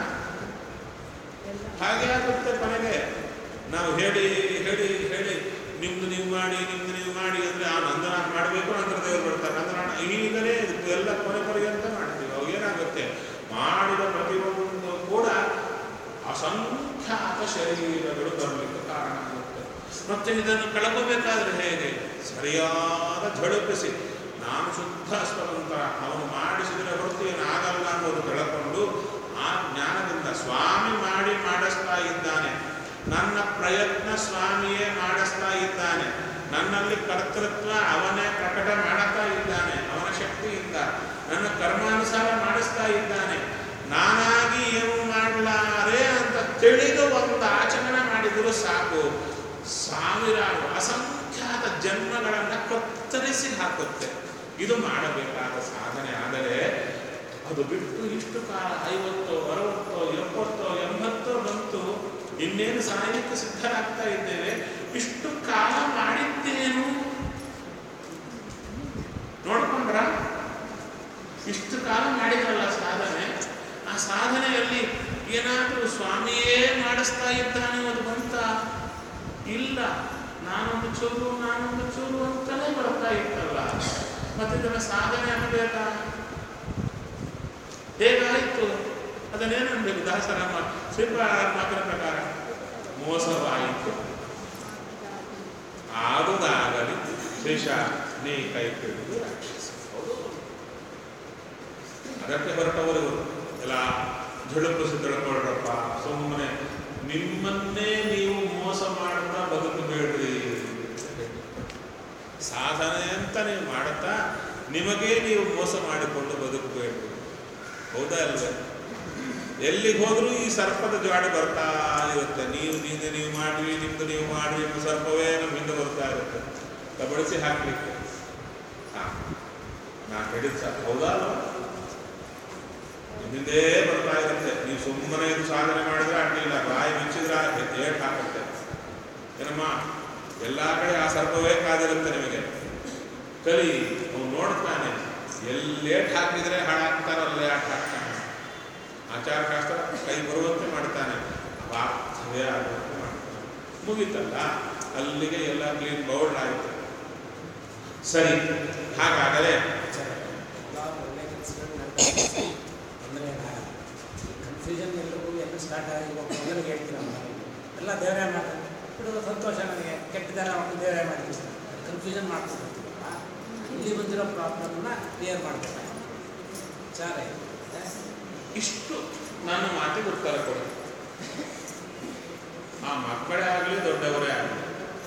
ಹಾಗೆ ಆಗುತ್ತೆ ಕೊನೆಗೆ ನಾವು ಹೇಳಿ ಹೇಳಿ ಹೇಳಿ ನಿಮ್ದು ನೀವು ಮಾಡಿ ನಿಮ್ದು ನೀವು ಮಾಡಿ ಅಂದ್ರೆ ಆ ನಂತರ ಮಾಡಬೇಕು ನಂತರ ದೇವರು ಬರ್ತಾರೆ ನಂತರ ಈಗಲೇ ಇದು ಎಲ್ಲ ಕೊನೆ ಪರ್ಯಂತ ಮಾಡ್ತೀವಿ ಅವಾಗ ಏನಾಗುತ್ತೆ ಮಾಡಿದ ಪ್ರತಿಯೊಂದು ಕೂಡ ಅಸಂಖ್ಯಾತ ಶರೀರಗಳು ಬರಲಿಕ್ಕೆ ಕಾರಣ ಆಗುತ್ತೆ ಮತ್ತೆ ಇದನ್ನು ಕಳ್ಕೋಬೇಕಾದ್ರೆ ಹೇಗೆ ಸರಿಯಾದ ಝಳಪಿಸಿ ನಾನು ಶುದ್ಧ ಸ್ವತಂತ್ರ ಅವನು ಮಾಡಿಸಿದರೆ ಹೊರತು ಏನಾಗಲ್ಲ ಅನ್ನೋದು ಬೆಳಕೊಂಡು ಆ ಜ್ಞಾನದಿಂದ ಸ್ವಾಮಿ ಮಾಡಿ ಮಾಡಿಸ್ತಾ ಇದ್ದಾನೆ ನನ್ನ ಪ್ರಯತ್ನ ಸ್ವಾಮಿಯೇ ಮಾಡಿಸ್ತಾ ಇದ್ದಾನೆ ನನ್ನಲ್ಲಿ ಕರ್ತೃತ್ವ ಅವನೇ ಪ್ರಕಟ ಮಾಡುತ್ತಾ ಇದ್ದಾನೆ ಅವನ ಶಕ್ತಿಯಿಂದ ನನ್ನ ಕರ್ಮಾನುಸಾರ ಮಾಡಿಸ್ತಾ ಇದ್ದಾನೆ ನಾನಾಗಿ ಏನು ಮಾಡಲಾರೆ ಅಂತ ತಿಳಿದು ಒಂದು ಆಚರಣೆ ಮಾಡಿದರೂ ಸಾಕು ಸಾವಿರಾರು ಅಸಂಖ್ಯಾತ ಜನ್ಮಗಳನ್ನು ಕತ್ತರಿಸಿ ಹಾಕುತ್ತೆ ಇದು ಮಾಡಬೇಕಾದ ಸಾಧನೆ ಆದರೆ ಅದು ಬಿಟ್ಟು ಇಷ್ಟು ಕಾಲ ಐವತ್ತೋ ಅರವತ್ತೋ ಎಪ್ಪತ್ತೋ ಎಂಬತ್ತೋ ಬಂತು ಇನ್ನೇನು ಸಾಯಲಿಕ್ಕೆ ಸಿದ್ಧರಾಗ್ತಾ ಇದ್ದೇವೆ ಇಷ್ಟು ಕಾಲ ಮಾಡಿದ್ದೇನು ನೋಡ್ಕೊಂಡ್ರ ಇಷ್ಟು ಕಾಲ ಮಾಡಿದ್ರಲ್ಲ ಸಾಧನೆ ಆ ಸಾಧನೆಯಲ್ಲಿ ಏನಾದರೂ ಸ್ವಾಮಿಯೇ ಮಾಡಿಸ್ತಾ ಇದ್ದಾನೆ ಅದು ಬಂತ ಇಲ್ಲ ನಾನೊಂದು ಚೂರು ನಾನೊಂದು ಚೂರು ಅಂತಲೇ ಬರ್ತಾ ಇತ್ತಲ್ಲ ಮತ್ತೆ ಇದನ್ನ ಸಾಧನೆ ಅನ್ನಬೇಕಾ ಹೇಗಾಯಿತು ಅದನ್ನೇನನ್ಬೇಕು ದಾಸರ ಮಾ- ಶ್ರೀಪಾದ ಮಾತಿನ ಪ್ರಕಾರ ಮೋಸವಾಯಿತು ಆಗುದಾಗಲಿ ಶೇಷ ನೀ ಕೈ ಹಿಡಿದು ರಕ್ಷಿಸು ಹೌದು ಅದಕ್ಕೆ ಹೊರಟವರು ಎಲ್ಲ ಝಳುಪಿಸಿ ತಿಳ್ಕೊಳ್ರಪ್ಪ ಸುಮ್ಮನೆ ನಿಮ್ಮನ್ನೇ ನೀವು ಮೋಸ ಮಾಡ್ತಾ ಬದುಕಬೇಡ್ರಿ ಸಾಧನೆ ಅಂತ ನೀವು ಮಾಡುತ್ತಾ ನಿಮಗೇ ನೀವು ಮೋಸ ಮಾಡಿಕೊಂಡು ಬದುಕಬೇಡ್ರಿ ಹೌದಾ ಅಲ್ವೇ ಎಲ್ಲಿಗೆ ಹೋದ್ರೂ ಈ ಸರ್ಪದ ಜಾಡಿ ಬರ್ತಾ ಇರುತ್ತೆ ನೀವು ನಿಂದೆ ನೀವು ಮಾಡ್ರಿ ನಿಮ್ದು ನೀವು ಮಾಡ್ರಿ ನಿಮ್ಮ ಸರ್ಪವೇ ನಮ್ಮ ಹಿಂದೆ ಬರ್ತಾ ಇರುತ್ತೆ ಕಬಳಿಸಿ ಹಾಕ್ಲಿಕ್ಕೆ ಹಾ ನಾ ಹೇಳಿದ ಸರ್ ಹೌದಾ ಅಲ್ವಾ ನಿಮ್ಮಿಂದೇ ಬರ್ತಾ ಇರುತ್ತೆ ನೀವು ಸುಮ್ಮನೆ ಇದು ಸಾಧನೆ ಮಾಡಿದ್ರೆ ಅಡ್ಡಿಲ್ಲ ಬಾಯಿ ಮುಚ್ಚಿದ್ರೆ ಏಟ್ ಹಾಕುತ್ತೆ ಏನಮ್ಮ ಎಲ್ಲ ಕಡೆ ಆ ಸರ್ಪವೇ ಕಾದಿರುತ್ತೆ ನಿಮಗೆ ಕಲಿ ಅವನು ನೋಡ್ತಾನೆ ಎಲ್ಲೇಟ್ ಹಾಕಿದ್ರೆ ಹಾಳಾಗ್ತಾರಲ್ಲೇ ಆಟ ಹಾಕ್ತಾನೆ ಆಚಾರ ಶಾಸ್ತ್ರ ಕೈ ಬರುವಂತೆ ಮಾಡ್ತಾನೆ ಪಾರ್ಥವೇ ಆಗುವಂತೆ ಮಾಡ್ತಾನೆ ಮುಗೀತಲ್ಲ ಅಲ್ಲಿಗೆ ಎಲ್ಲ ಕ್ಲೀನ್ ಬೌಲ್ಡ್ ಆಯಿತು ಸರಿ ಹಾಗಾಗಲೇ ಒಳ್ಳೆ ಕೆಲಸಗಳು ಅಂದರೆ ಕನ್ಫ್ಯೂಷನ್ ಎಲ್ಲರಿಗೂ ಎಲ್ಲ ಸ್ಟಾರ್ಟ್ ಆಗಿ ಎಲ್ಲರಿಗೂ ಹೇಳ್ತೀರಮ್ಮ ಎಲ್ಲ ದೇವರೇ ಮಾಡ್ತಾರೆ ಬಿಡು ಸಂತೋಷ ನನಗೆ ಕೆಟ್ಟದಾರ ಮಕ್ಕಳು ದೇವರೇ ಮಾಡ್ತೀವಿ ಕನ್ಫ್ಯೂಷನ್ ಮಾಡ್ತಿರ್ತೀವಲ್ಲ ಇಲ್ಲಿ ಬಂದಿರೋ ಪ್ರಾಬ್ಲಮ್ನ ಕ್ಲಿಯರ್ ಮಾಡ್ಬೇಕು ವಿಚಾರ ಇದೆ ಇಷ್ಟು ನಾನು ಮಾತಿಗೆ ಉತ್ತರ ಕೊಡು ಆ ಮಕ್ಕಳೇ ಆಗಲಿ ದೊಡ್ಡವರೇ ಆಗಲಿ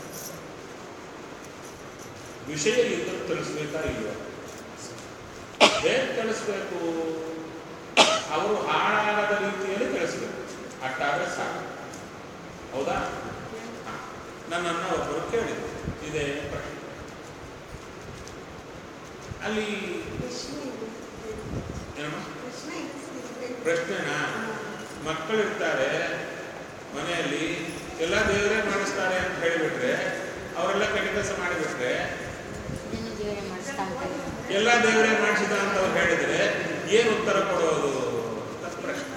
ವಿಷಯ ಇದ್ದದ್ದು ತಿಳಿಸ್ಬೇಕಾ ಇಲ್ವ ಹೇಗೆ ತಿಳಿಸ್ಬೇಕು ಅವರು ಹಾಳಾಗದ ರೀತಿಯಲ್ಲಿ ತಿಳಿಸ್ಬೇಕು ಅಷ್ಟಾದ್ರೆ ಸಾಕು ಹೌದಾ ಹಾ. ನನ್ನನ್ನು ಒಬ್ಬರು ಕೇಳಿದ್ರು ಇದೇ ಪ್ರಶ್ನೆ ಅಲ್ಲಿ ಏನಮ್ಮ ಪ್ರಶ್ನೆನಾ ಮಕ್ಕಳಿರ್ತಾರೆ ಮನೆಯಲ್ಲಿ ಎಲ್ಲ ದೇವರೇ ಮಾಡಿಸ್ತಾರೆ ಅಂತ ಹೇಳಿಬಿಟ್ರೆ ಅವರೆಲ್ಲ ಕೆಟ್ಟ ಕೆಲಸ ಮಾಡಿಬಿಟ್ರೆ ಎಲ್ಲ ದೇವರೇ ಮಾಡಿಸಿದ ಅಂತ ಅವ್ರು ಹೇಳಿದ್ರೆ ಏನು ಉತ್ತರ ಕೊಡೋದು ಅಂತ ಪ್ರಶ್ನೆ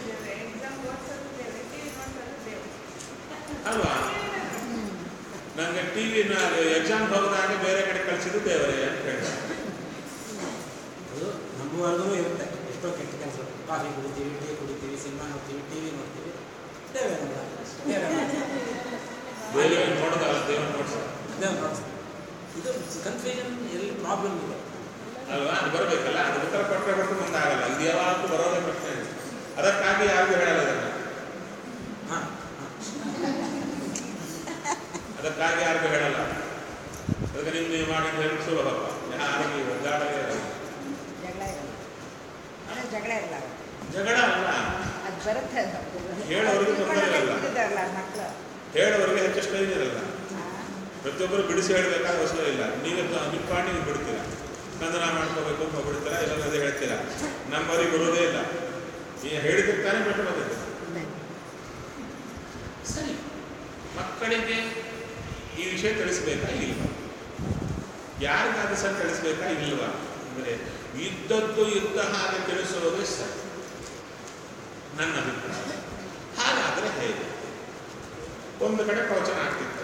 ಅಲ್ವಾ ನನಗೆ ಟಿ ವಿನ ಎಕ್ಸಾಮ್ ಹೋಗದಾಗ ಬೇರೆ ಕಡೆ ಕಳಿಸಿದ್ದು ದೇವರೇ ಅಂತ ಹೇಳ್ತಾರೆ ಅದು ನಮ್ಮವರೆಗೂ ಇರುತ್ತೆ ಎಷ್ಟೋ ಕೆಟ್ಟ ಕೆಲಸ ಕಾಫಿ ಕುಡಿತೀವಿ ಟೀ ಕುಡಿತೀವಿ ಸಿನಿಮಾ ನೋಡ್ತೀವಿ ಟಿ ವಿ ನೋಡ್ತೀವಿ ದೇವೇ ನೋಡ ದೇವೇ ದೇವರೇ ನೋಡೋದಲ್ಲ ದೇವ್ರ ನೋಡ್ಸ ದೇವ್ರು ನೋಡ್ತಾರೆ ಇದು ಕನ್ಫ್ಯೂಷನ್ ಎಲ್ಲಿ ಪ್ರಾಬ್ಲಮ್ ಇದೆ ಅಲ್ವಾ ಅದು ಬರಬೇಕಲ್ಲ ಅದು ಉತ್ತರ ಕೊಟ್ಟರೆ ಬಿಟ್ಟು ಮುಂದಾಗಲ್ಲ ಇದು ಯಾವಾಗಲೂ ಬರೋದೇ ಪ್ರಶ್ನೆ ಇದೆ ಅದಕ್ಕಾಗಿ ಯಾರಿಗೂ ಹೇಳಲ್ಲ ಅದನ್ನ ಹಾಂ ಅದಕ್ಕಾಗಿ ಯಾರಿಗೂ ಹೇಳಲ್ಲ ಅದಕ್ಕೆ ನೀವು ನೀವು ಮಾಡಿ ಅಂತ ಹೇಳಿ ಸುಲಭಪ್ಪ ಯಾರಿಗೆ ಒದ್ದಾಡಲೇ ಇರಲ್ಲ. ಜಗಳ ಇರಲ್ಲ ಅದೇ ಜಗಳ ಇರಲ್ಲ ಜಗಳ ಅಲ್ಲ ಅದು ಬರುತ್ತೆ ಹೇಳೋರಿಗೆ ತೊಂದರೆ ಇರಲ್ಲ. ತಿಳ್ಕೊಂಡಿದ್ದಾರಲ್ಲ ಮಕ್ಕಳು ಹೇಳೋರಿಗೆ ಹೆಚ್ಚು ಸ್ಟೈಲ್ ಇರಲ್ಲ ಪ್ರತಿಯೊಬ್ಬರು ಬಿಡಿಸಿ ಹೇಳಬೇಕಾದ ಅವಸರ ಇಲ್ಲ ನೀವೇ ತ- ನಿಮ್ಮ ಪಾಡಿ ನೀವು ಬಿಡ್ತೀರಾ ಸ್ಪಂದನ ಮಾಡ್ಕೋಬೇಕು ಅಂತ ಬಿಡ್ತೀರಾ ಇಲ್ಲ ಅದೇ ಹೇಳ್ತೀರಾ ನಮ್ಮವರಿಗೆ ಬರೋದೇ ಇಲ್ಲ ಈ ಹೇಳಿದಿರ್ತಾನೆ ಬಿಟ್ಟು ಬಂದಿದೆ ಸರಿ ಮಕ್ಕಳಿಗೆ ಈ ವಿಷಯ ತಿಳಿಸ್ಬೇಕಾ ಇಲ್ವಾ ಯಾರಿಗಾದ್ರೂ ಸಹ ತಿಳಿಸ್ಬೇಕಾ ಇಲ್ವಾ ಅಂದರೆ ಇದ್ದದ್ದು ಇದ್ದ ಹಾಗೆ ತಿಳಿಸೋದೇ ಸರಿ ನನ್ನ ಅಭಿಪ್ರಾಯ ಹಾಗಾದರೆ ಹೇಗೆ ಒಂದು ಕಡೆ ಪ್ರವಚನ ಆಗ್ತಿತ್ತು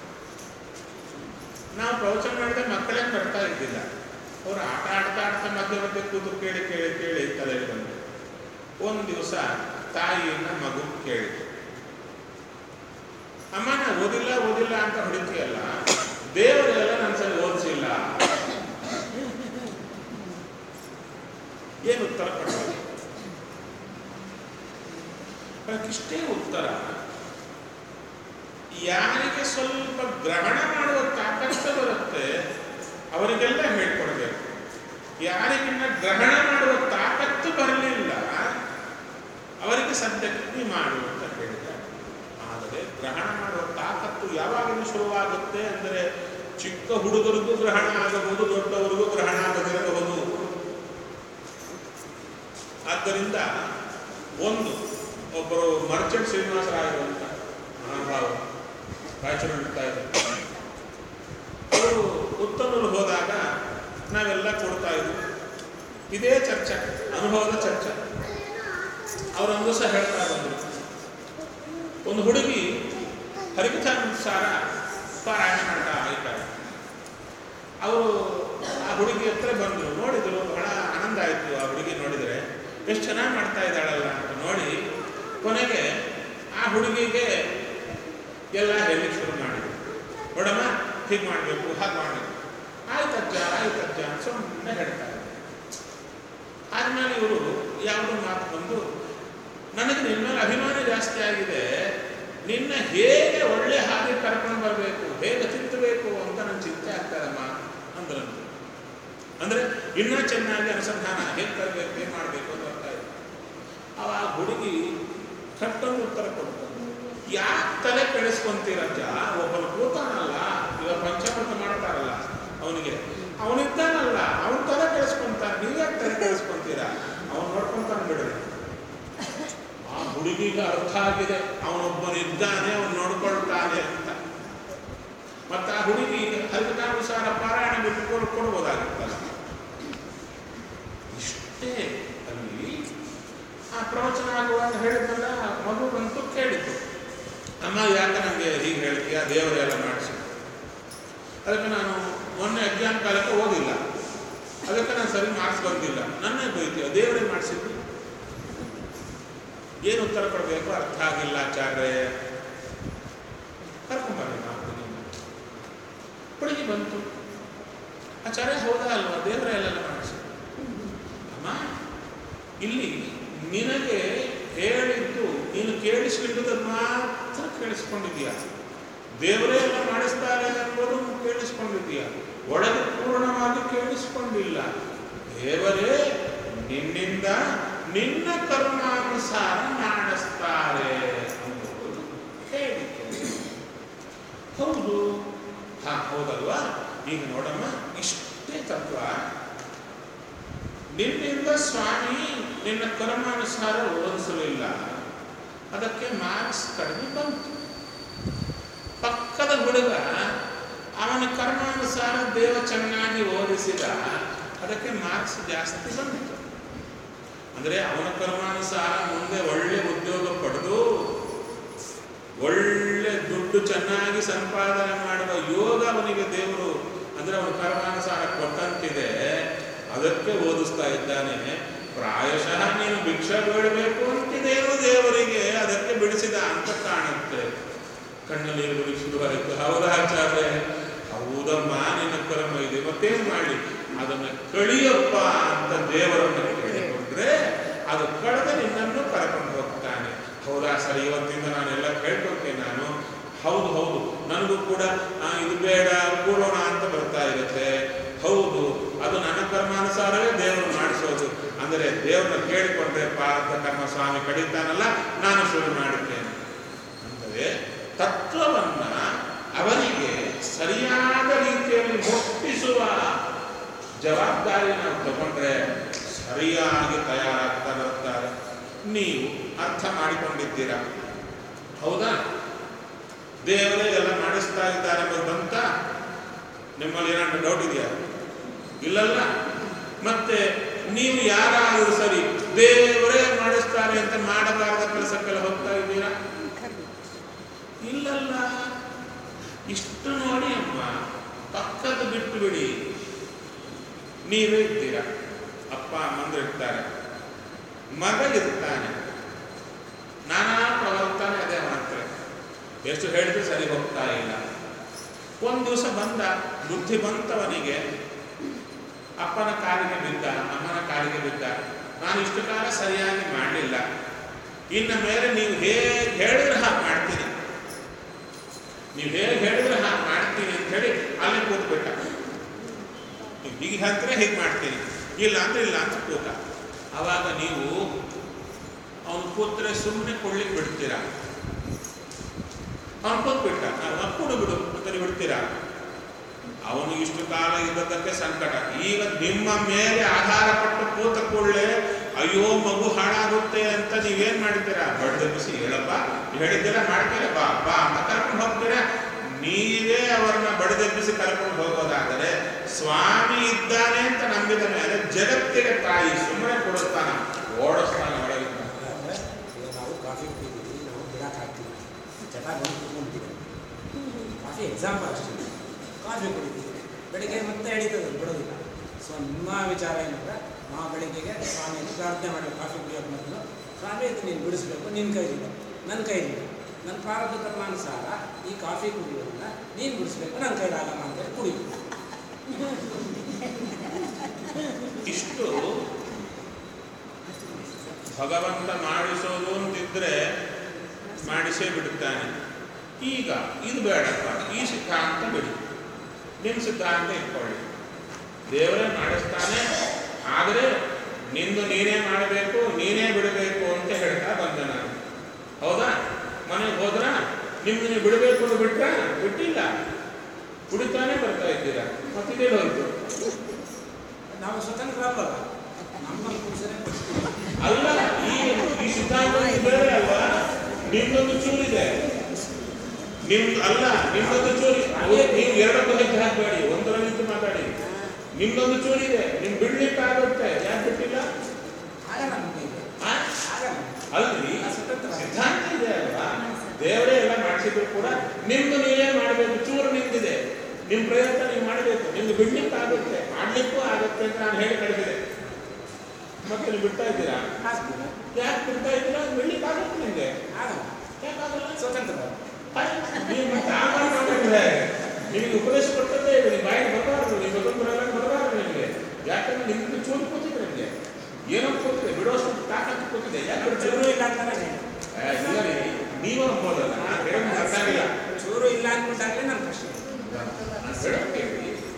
ನಾವು ಪ್ರವಚನ ಮಾಡಿದ್ರೆ ಮಕ್ಕಳೇ ಬರ್ತಾ ಇದ್ದಿಲ್ಲ ಅವರು ಆಟ ಆಡ್ತಾ ಆಡ್ತಾ ಮಧ್ಯೆ ಮಧ್ಯೆ ಕೂತು ಕೇಳಿ ಕೇಳಿ ಕೇಳಿ ತಲೆಗೆ ಬಂತು ಒಂದು ದಿವಸ ತಾಯಿಯನ್ನ ಮಗು ಕೇಳಿತು ಅಮ್ಮ ನಾ ಓದಿಲ್ಲ ಓದಿಲ್ಲ ಅಂತ ಹೊಡಿತೀಯಲ್ಲ ದೇವರೆಲ್ಲ ನನ್ನ ಸರಿ ಓದಿಸಿಲ್ಲ ಏನು ಉತ್ತರ ಕೊಡ್ತಾರೆ ಅದಕ್ಕಿಷ್ಟೇ ಉತ್ತರ ಯಾರಿಗೆ ಸ್ವಲ್ಪ ಗ್ರಹಣ ಮಾಡುವ ತಾಕತ್ತು ಬರುತ್ತೆ ಅವರಿಗೆಲ್ಲ ಹೇಳ್ಕೊಡ್ಬೇಕು ಯಾರಿಗಿನ್ನ ಗ್ರಹಣ ಮಾಡುವ ತಾಕತ್ತು ಬರಲಿಲ್ಲ ಅವರಿಗೆ ಸದ್ಯಕ್ಕೆ ನೀ ಮಾಡು ಅಂತ ಹೇಳಿದ್ದಾರೆ ಆದರೆ ಗ್ರಹಣ ಮಾಡುವ ತಾಕತ್ತು ಯಾವಾಗಲೂ ಶುರುವಾಗುತ್ತೆ ಅಂದರೆ ಚಿಕ್ಕ ಹುಡುಗರಿಗೂ ಗ್ರಹಣ ಆಗಬಹುದು ದೊಡ್ಡವರಿಗೂ ಗ್ರಹಣ ಆಗದಿರಬಹುದು ಆದ್ದರಿಂದ ಒಂದು ಒಬ್ಬರು ಮರ್ಚೆಂಟ್ ಶ್ರೀನಿವಾಸರಾಯರು ಅಂತ ಮಹಾಭಾವ ರಾಯಚೂರು ನಡೀತಾ ಇದ್ದಾರೆ ಅವರು ಉತ್ತಮರು ಹೋದಾಗ ನಾವೆಲ್ಲ ಕೊಡ್ತಾ ಇದ್ವಿ ಇದೇ ಚರ್ಚೆ ಅನುಭವದ ಚರ್ಚೆ ಅವರೊಂದು ಸಹ ಹೇಳ್ತಾ ಬಂದರು ಒಂದು ಹುಡುಗಿ ಹರಿಕಥಾನುಸಾರ ಪಾರಾಯಣ ಮಾಡ್ತಾ ಇದ್ದಾರೆ ಅವರು ಆ ಹುಡುಗಿ ಹತ್ರ ಬಂದರು ನೋಡಿದ್ರು ಬಹಳ ಆನಂದ ಆಯಿತು ಆ ಹುಡುಗಿ ನೋಡಿದರೆ ಎಷ್ಟು ಚೆನ್ನಾಗಿ ಮಾಡ್ತಾ ಇದ್ದಾಳಲ್ಲ ಅಂತ ನೋಡಿ ಕೊನೆಗೆ ಆ ಹುಡುಗಿಗೆ ಎಲ್ಲ ಹೇಳಲಿಕ್ಕೆ ಶುರು ಮಾಡಿದ್ರು ನೋಡಮ್ಮ ಹೀಗೆ ಮಾಡಬೇಕು ಹಾಗೆ ಮಾಡಬೇಕು ಆಯ್ತಜ್ಜ ಆಯ್ತಜ್ಜ ಅಂತ ಸುಮ್ಮನೆ ಹೇಳ್ತಾರೆ ಆದ್ಮೇಲೆ ಇವರು ಯಾವುದೋ ಮಾತು ಬಂದು ನನಗೆ ನಿನ್ನ ಮೇಲೆ ಅಭಿಮಾನ ಜಾಸ್ತಿ ಆಗಿದೆ ನಿನ್ನ ಹೇಗೆ ಒಳ್ಳೆ ಹಾಗೆ ಕರ್ಕೊಂಡು ಬರಬೇಕು ಹೇಗೆ ತಿದ್ದಬೇಕು ಅಂತ ನನ್ನ ಚಿಂತೆ ಆಗ್ತದಮ್ಮ ಅಂದ್ರಂತೆ ಅಂದ್ರೆ ಇನ್ನೂ ಚೆನ್ನಾಗಿ ಅನುಸಂಧಾನ ಹೇಗೆ ತರಬೇಕು ಹೇಗೆ ಮಾಡಬೇಕು ಅಂತ ಬರ್ತಾ ಇದೆ ಅವಾಗ ಹುಡುಗಿ ಕಟ್ಟೊಂದು ಉತ್ತರ ಕೊಡ್ತಾನೆ ಯಾಕೆ ತಲೆ ಕೆಡಿಸ್ಕೊಂತೀರಜ್ಜ ಒಬ್ಬನು ಕೂತಾನಲ್ಲ ಇವಾಗ ಪಂಚಾಮೃತ ಮಾಡ್ತಾರಲ್ಲ ಅವನಿಗೆ ಅವನಿದ್ದಾನಲ್ಲ ಅವನ ತಲೆ ಕೆಡಿಸ್ಕೊಂತಾನೆ ನೀವ್ಯಾಕೆ ತಲೆ ಕೆಡಿಸ್ಕೊಂತೀರಾ ಅವನು ನೋಡ್ಕೊಂತಾನೆ ಬಿಡ್ರಿ ಆ ಹುಡುಗಿಗೆ ಅರ್ಥ ಆಗಿದೆ ಅವನೊಬ್ಬನಿದ್ದಾನೆ ಅವನು ನೋಡ್ಕೊಳ್ತಾನೆ ಅಂತ ಮತ್ತೆ ಆ ಹುಡುಗಿ ಹರಿಕಥಾನುಸಾರ ಪಾರಾಯಣ ಬಿಟ್ಟು ಕೊಡ್ ಕೊಡ್ಬೋದಾಗಿತ್ತಲ್ಲ ಇಷ್ಟೇ ಅಲ್ಲಿ ಆ ಪ್ರವಚನ ಆಗುವಾಗ ಹೇಳಿದ್ನಲ್ಲ ಮಗು ಬಂತು ಕೇಳಿತು ಅಮ್ಮ ಯಾಕೆ ನನಗೆ ಹೀಗೆ ಹೇಳ್ತೀಯ ದೇವರೆಲ್ಲ ಮಾಡಿಸಿ ಅದಕ್ಕೆ ನಾನು ಮೊನ್ನೆ ಎಕ್ಸಾಮ್ ಕಾಲಕ್ಕೆ ಓದಿಲ್ಲ ಅದಕ್ಕೆ ನಾನು ಸರಿ ಮಾರ್ಕ್ಸ್ ಬಂದಿಲ್ಲ ನನ್ನೇ ಬೈತೀಯ ದೇವರೇ ಮಾಡಿಸಿದ್ದು ಏನು ಉತ್ತರ ಕೊಡಬೇಕು ಅರ್ಥ ಆಗಿಲ್ಲ ಆಚಾರ್ಯ ಕರ್ಕೊಂಬರ್ರಿ ನಾವು ಹುಡುಗಿ ಬಂತು ಆಚಾರ್ಯ ಹೌದಾ ಅಲ್ವಾ ದೇವರೇ ಎಲ್ಲ ಮಾಡಿಸಿ ಅಮ್ಮ ಇಲ್ಲಿ ನಿನಗೆ ಹೇಳಿದ್ದು ನೀನು ಕೇಳಿಸ್ಲಿಕ್ಕೆ ಕೇಳಿಸ್ಕೊಂಡಿದೀಯ ದೇವರೇ ಎಲ್ಲ ಮಾಡಿಸ್ತಾರೆ ಎಂಬುದು ಕೇಳಿಸ್ಕೊಂಡಿದೀಯ ಒಳಗೆ ಪೂರ್ಣವಾಗಿ ಕೇಳಿಸ್ಕೊಂಡಿಲ್ಲ ದೇವರೇ ನಿನ್ನಿಂದ ನಿನ್ನ ಕರ್ಮಾನುಸಾರ ಮಾಡಿಸ್ತಾರೆ ಎಂಬುದು ಹೇಳಿಕೆ ಹೌದು ಹಾ ಹೌದಲ್ವಾ ಈಗ ನೋಡಮ್ಮ ಇಷ್ಟೇ ತತ್ವ ನಿನ್ನಿಂದ ಸ್ವಾಮಿ ನಿನ್ನ ಕರ್ಮಾನುಸಾರ ಓದಿಸಲಿಲ್ಲ ಅದಕ್ಕೆ ಮಾರ್ಕ್ಸ್ ಕಡಿಮೆ ಬಂತು ಪಕ್ಕದ ಹುಡುಗ ಅವನ ಕರ್ಮಾನುಸಾರ ದೇವ ಚೆನ್ನಾಗಿ ಓದಿಸಿದ ಅದಕ್ಕೆ ಮಾರ್ಕ್ಸ್ ಜಾಸ್ತಿ ಬಂತು ಅಂದರೆ ಅವನ ಕರ್ಮಾನುಸಾರ ಮುಂದೆ ಒಳ್ಳೆ ಉದ್ಯೋಗ ಪಡೆದು ಒಳ್ಳೆ ದುಡ್ಡು ಚೆನ್ನಾಗಿ ಸಂಪಾದನೆ ಮಾಡುವ ಯೋಗ ಅವನಿಗೆ ದೇವರು ಅಂದ್ರೆ ಅವನ ಕರ್ಮಾನುಸಾರ ಕೊಟ್ಟಂತಿದೆ ಅದಕ್ಕೆ ಓದಿಸ್ತಾ ಇದ್ದಾನೆ ಪ್ರಾಯಶಃ ನೀನು ಭಿಕ್ಷೆ ಬೇಡಬೇಕು ಅಂತಿದೇನು ದೇವರಿಗೆ ಅದಕ್ಕೆ ಬಿಡಿಸಿದ ಅಂತ ಕಾಣುತ್ತೆ ಕಣ್ಣಲ್ಲಿ ನೀರು ಶುರುವಾಯಿತು ಹೌದಾ ಆಚಾರ್ಯ ಹೌದಮ್ಮ ನಿನ್ನ ಕರ್ಮ ಇದೆ ಮತ್ತೇನು ಮಾಡಿ ಅದನ್ನ ಕಳಿಯಪ್ಪ ಅಂತ ದೇವರನ್ನ ಕೇಳಿಕೊಂಡ್ರೆ ಅದು ಕಳೆದ ನಿನ್ನನ್ನು ಕರ್ಕೊಂಡು ಹೋಗ್ತಾನೆ ಹೌದಾ ಸರಿ ಇವತ್ತಿಂದ ನಾನೆಲ್ಲ ಕೇಳ್ಕೊಳ್ತೇನೆ ನಾನು ಹೌದು ಹೌದು ನನಗೂ ಕೂಡ ಆ, ಇದು ಬೇಡ ಕೂಡೋಣ ಅಂತ ಬರ್ತಾ ಇರುತ್ತೆ ಹೌದು ಅದು ನನ್ನ ಕರ್ಮಾನುಸಾರವೇ ದೇವರು ಮಾಡಿಸೋದು ಅಂದರೆ ದೇವರನ್ನ ಕೇಳಿಕೊಂಡ್ರೆ ಪಾರ್ಥ ಕರ್ಮ ಸ್ವಾಮಿ ಕಡಿತಾನಲ್ಲ ನಾನು ಶುರು ಮಾಡುತ್ತೇನೆ ಅಂದರೆ ತತ್ವವನ್ನ ಅವನಿಗೆ ಸರಿಯಾದ ರೀತಿಯಲ್ಲಿ ಮುಟ್ಟಿಸುವ ಜವಾಬ್ದಾರಿ ನಾವು ತಗೊಂಡ್ರೆ ಸರಿಯಾಗಿ ತಯಾರಾಗ್ತಾ ಬರ್ತಾರೆ ನೀವು ಅರ್ಥ ಮಾಡಿಕೊಂಡಿದ್ದೀರಾ ಹೌದಾ ದೇವರೇ ಎಲ್ಲ ಮಾಡಿಸ್ತಾ ಇದ್ದಾರೆ ಎಂಬುದು ಬಂತ ನಿಮ್ಮಲ್ಲಿ ಏನಾದ್ರು ಡೌಟ್ ಇದೆಯಾ ಇಲ್ಲಲ್ಲ ಮತ್ತೆ ನೀವು ಯಾರಾದರೂ ಸರಿ ದೇವರೇ ಮಾಡಿಸ್ತಾರೆ ಅಂತ ಮಾಡಬಾರದ ಕೆಲಸಕ್ಕೆಲ್ಲ ಹೋಗ್ತಾ ಇದ್ದೀರಾ ಇಲ್ಲಲ್ಲ ಇಷ್ಟು ನೋಡಿ ಅಮ್ಮ ಪಕ್ಕದ ಬಿಟ್ಟು ಬಿಡಿ ನೀವೇ ಇದ್ದೀರಾ ಅಪ್ಪ ಅಮ್ಮಂದ್ರು ಇರ್ತಾರೆ ಮಗ ಇರ್ತಾನೆ ನಾನಾ ಪ್ರವರ್ತನೆ ಅದೇ ಮಾಡ್ತಾರೆ ಎಷ್ಟು ಹೇಳಿದ್ರು ಸರಿ ಹೋಗ್ತಾ ಇಲ್ಲ ಒಂದು ದಿವಸ ಬಂದ ಬುದ್ಧಿ ಬಂತವನಿಗೆ ಅಪ್ಪನ ಕಾಲಿಗೆ ಬಿದ್ದ ಅಮ್ಮನ ಕಾಲಿಗೆ ಬಿದ್ದ ನಾನು ಇಷ್ಟು ಕಾಲ ಸರಿಯಾಗಿ ಮಾಡಲಿಲ್ಲ ಇನ್ನು ಮೇಲೆ ನೀವು ಹೇಗೆ ಹೇಳಿದ್ರೆ ಹಾಗೆ ಮಾಡ್ತೀನಿ ನೀವು ಹೇಗೆ ಹೇಳಿದ್ರೆ ಹಾಗೆ ಮಾಡ್ತೀನಿ ಅಂತ ಹೇಳಿ ಅಲ್ಲೇ ಕೂತ್ಬಿಟ್ಟ ಹೀಗೆ ಹಾಕಿದ್ರೆ ಹೀಗೆ ಮಾಡ್ತೀನಿ ಇಲ್ಲ ಅಂದ್ರೆ ಇಲ್ಲ ಅಂತ ಕೂತ ಅವಾಗ ನೀವು ಅವನು ಕೂತ್ರೆ ಸುಮ್ಮನೆ ಕೊಡ್ಲಿಕ್ಕೆ ಬಿಡ್ತೀರಾ ಅವನು ಕೂತ್ಬಿಟ್ಟ ನಾವು ಕೊಡು ಬಿಡು ಅಂತ ನೀವು ಬಿಡ್ತೀರಾ ಅವನು ಇಷ್ಟು ಕಾಲ ಇದ್ದದ್ದಕ್ಕೆ ಸಂಕಟ ಈಗ ನಿಮ್ಮ ಮೇಲೆ ಆಧಾರ ಪಟ್ಟು ಕೂತ ಕೂಡಲೇ ಅಯ್ಯೋ ಮಗು ಹಾಳಾಗುತ್ತೆ ಅಂತ ನೀವೇನ್ ಮಾಡ್ತೀರಾ ಬಡ್ದೆಬ್ಬಿಸಿ ಹೇಳಪ್ಪ ಹೇಳಿದ್ದೀರಾ ಮಾಡ್ತೀರಾ ಬಾ ಬಾ ಅಂತ ಕರ್ಕೊಂಡು ಹೋಗ್ತೀರಾ ನೀವೇ ಅವರನ್ನ ಬಡಿದೆಬ್ಬಿಸಿ ಕರ್ಕೊಂಡು ಹೋಗೋದಾದರೆ ಸ್ವಾಮಿ ಇದ್ದಾನೆ ಅಂತ ನಂಬಿದ ಮೇಲೆ ಜಗತ್ತಿಗೆ ತಾಯಿ ಸುಮ್ಮನೆ ಕೊಡುತ್ತಾನ ಓಡಿಸ್ತಾನ ಒಳಗಿಂದ ಅಂದ್ರೆ ಈಗ ನಾವು ಕಾಫಿ ಕುಡಿತೀವಿ ನಾವು ಗಿಡಕ್ಕೆ ಹಾಕ್ತೀವಿ ಚಟ ಬಂದು ಕುತ್ಕೊಂಡ್ಬಿಟ್ಟಿದೆ ಕಾಫಿ ಎಕ್ಸಾಂಪಲ್ ಅಷ್ಟೇ ಕಾಫಿ ಕುಡಿತೀವಿ ಬೆಳಿಗ್ಗೆ ಮತ್ತೆ ಹಿಡಿತದೆ ಅದು ಬಿಡೋದಿಲ್ಲ ಸೊ ನಿಮ್ಮ ವಿಚಾರ ಏನಂದ್ರೆ ನಾವು ಬೆಳಿಗ್ಗೆಗೆ ಸ್ವಾಮಿಯನ್ನು ಪ್ರಾರ್ಥನೆ ಮಾಡಿ ಕಾಫಿ ಕುಡಿಯೋಕೆ ಮೊದಲು ಸ್ವಾಮಿ ಇದು ನೀನು ಬಿಡಿಸ್ಬೇಕು ನಿನ್ನ ಕೈಲಿದೆ ನನ್ನ ಕೈಲಿದೆ ನನ್ನ ಪ್ರಾರಬ್ಧ ಕರ್ಮಾನುಸಾರ ಈ ಕಾಫಿ ಕುಡಿಯೋದನ್ನ ನೀನು ಬಿಡಿಸ್ಬೇಕು ನನ್ನ ಕೈಲಾಗಲ್ಲ ಅಂತೇಳಿ ಕುಡಿಬೇಕು ಇಷ್ಟು ಭಗವಂತ ಮಾಡಿಸೋದು ಅಂತಿದ್ರೆ ಮಾಡಿಸೇ ಬಿಡುತ್ತಾನೆ ಈಗ ಇದು ಬೇಡಪ್ಪ ಈ ಸಿದ್ಧಾಂತ ಬಿಡಿ ನಿಮ್ಮ ಸಿದ್ಧಾಂತ ಇಟ್ಕೊಳ್ಳಿ ದೇವರೇ ಮಾಡಿಸ್ತಾನೆ ಆದರೆ ನಿಂದು ನೀನೇ ಮಾಡಬೇಕು ನೀನೇ ಬಿಡಬೇಕು ಅಂತ ಹೇಳ್ತಾ ಬಂದೆ ನಾನು ಹೌದಾ ಮನೆಗೆ ಹೋದ್ರ ನಿಮ್ದು ನೀವು ಬಿಡಬೇಕು ಅಂತ ಬಿಟ್ರ ಬಿಟ್ಟಿಲ್ಲ ಕುಡಿತಾನೆ ಬರ್ತಾ ಇದ್ದೀರಾ ಮತ್ತಿದೇ ಹೋಯ್ತು ನಾವು ಸ್ವತಂತ್ರ ಅಲ್ಲಲ್ಲ ನಮ್ಮನ್ನು ಕುಡಿಸೋದೇ ಅಲ್ಲ ಈ ಈ ಸಿದ್ಧಾಂತ ಬೇರೆ ಅಲ್ವಾ ನಿಮ್ದೊಂದು ಚೂರಿದೆ ನಿಮ್ದು ಅಲ್ಲ ನಿಮ್ದೊಂದು ಚೂರಿ ಅವ್ರು- ನೀವು ಎರಡಕ್ಕೂ ಹೆಜ್ಜೆ ಹಾಕಬೇಡಿ ಒಂದರ ನಿಂತು ಮಾತಾಡಿ ನಿಮ್ದೊಂದು ಚೂರಿದೆ ನಿಮ್ ಬಿಡ್ಲಿಕ್ಕೆ ಆಗುತ್ತೆ ಯಾಕೆ ಬಿಟ್ಟಿಲ್ಲ ಆಗಲ್ಲ ನಮ್ಮ ಕೈಗೆ ಆ? ಆಗಲ್ಲ ಅಲ್ರಿ ಸ್ವತಂತ್ರ. ಸಿದ್ಧಾಂತ ಇದೆ ಅಲ್ವಾ ದೇವರೇ ಎಲ್ಲ ಮಾಡಿಸಿದ್ರು ಕೂಡ ನಿಮ್ದು ನೀವೇ ಮಾಡಬೇಕು ಚೂರು ನಿಮ್ದಿದೆ ನಿಮ್ ಪ್ರಯತ್ನ ನೀವು ಮಾಡಬೇಕು ನಿಮ್ದು ಬಿಡ್ಲಿಕ್ಕೆ ಆಗುತ್ತೆ ಮಾಡ್ಲಿಕ್ಕೂ ಆಗುತ್ತೆ ಅಂತ ನಾನು ಹೇಳಿ ಕಳಿಸಿದೆ ಮತ್ತೆ ನೀವು ಬಿಡ್ತಾ ಇದ್ದೀರಾ ಹಾಸ್ಪಿಟಲ್ ಯಾಕೆ ಬಿಡ್ತಾ ಇದ್ದೀರಾ ಬಿಡ್ಲಿಕ್ಕೆ ಆಗುತ್ತೆ ನಿಮ್ಗೆ ಆಗಲ್ಲ ಯಾಕಾಗಲ್ಲ ಸ್ವತಂತ್ರ ನೀವು ಮತ್ತೆ ಆಗಾಗ ಮಾಡಿದ್ರೆ ನಿಮಗೆ ಉಪದೇಶ ಕೊಟ್ಟದ್ದೇ ಇದೆ ನಿಮ್ಮ ಬಾಯಿಗೆ ಬರಬಾರ್ದು ನೀವು ಸ್ವತಂತ್ರ ಬರಬಾರ್ದು ನಿಮಗೆ ಯಾಕಂದ್ರೆ ನಿಮ್ಗೆ ಚೂರು ಕೂತಿದೆ ನಿಮಗೆ ಏನೋ ಕೂತಿದೆ ಬಿಡೋಷ್ಟು ತಾಕತ್ತು ಕೂತಿದೆ ಯಾಕೆ ಚೂರು ಬಿಡ್ತೀರಿ? ಇಲ್ಲ ಅಂತಾನೆ ಏ, ಇಲ್ಲ ರೀ ನೀವು ಅನ್ಬೋದಲ್ಲ ನಾನು ಹೇಳೋದು ಅರ್ಥ ಆಗಿಲ್ಲ ಚೂರು ಇಲ್ಲ ಅಂದ್ಬಿಟ್ಟಾಗಲೇ ನನ್ನ ಪ್ರಶ್ನೆ ನಾನು ಹೇಳೋದು ಕೇಳಿ.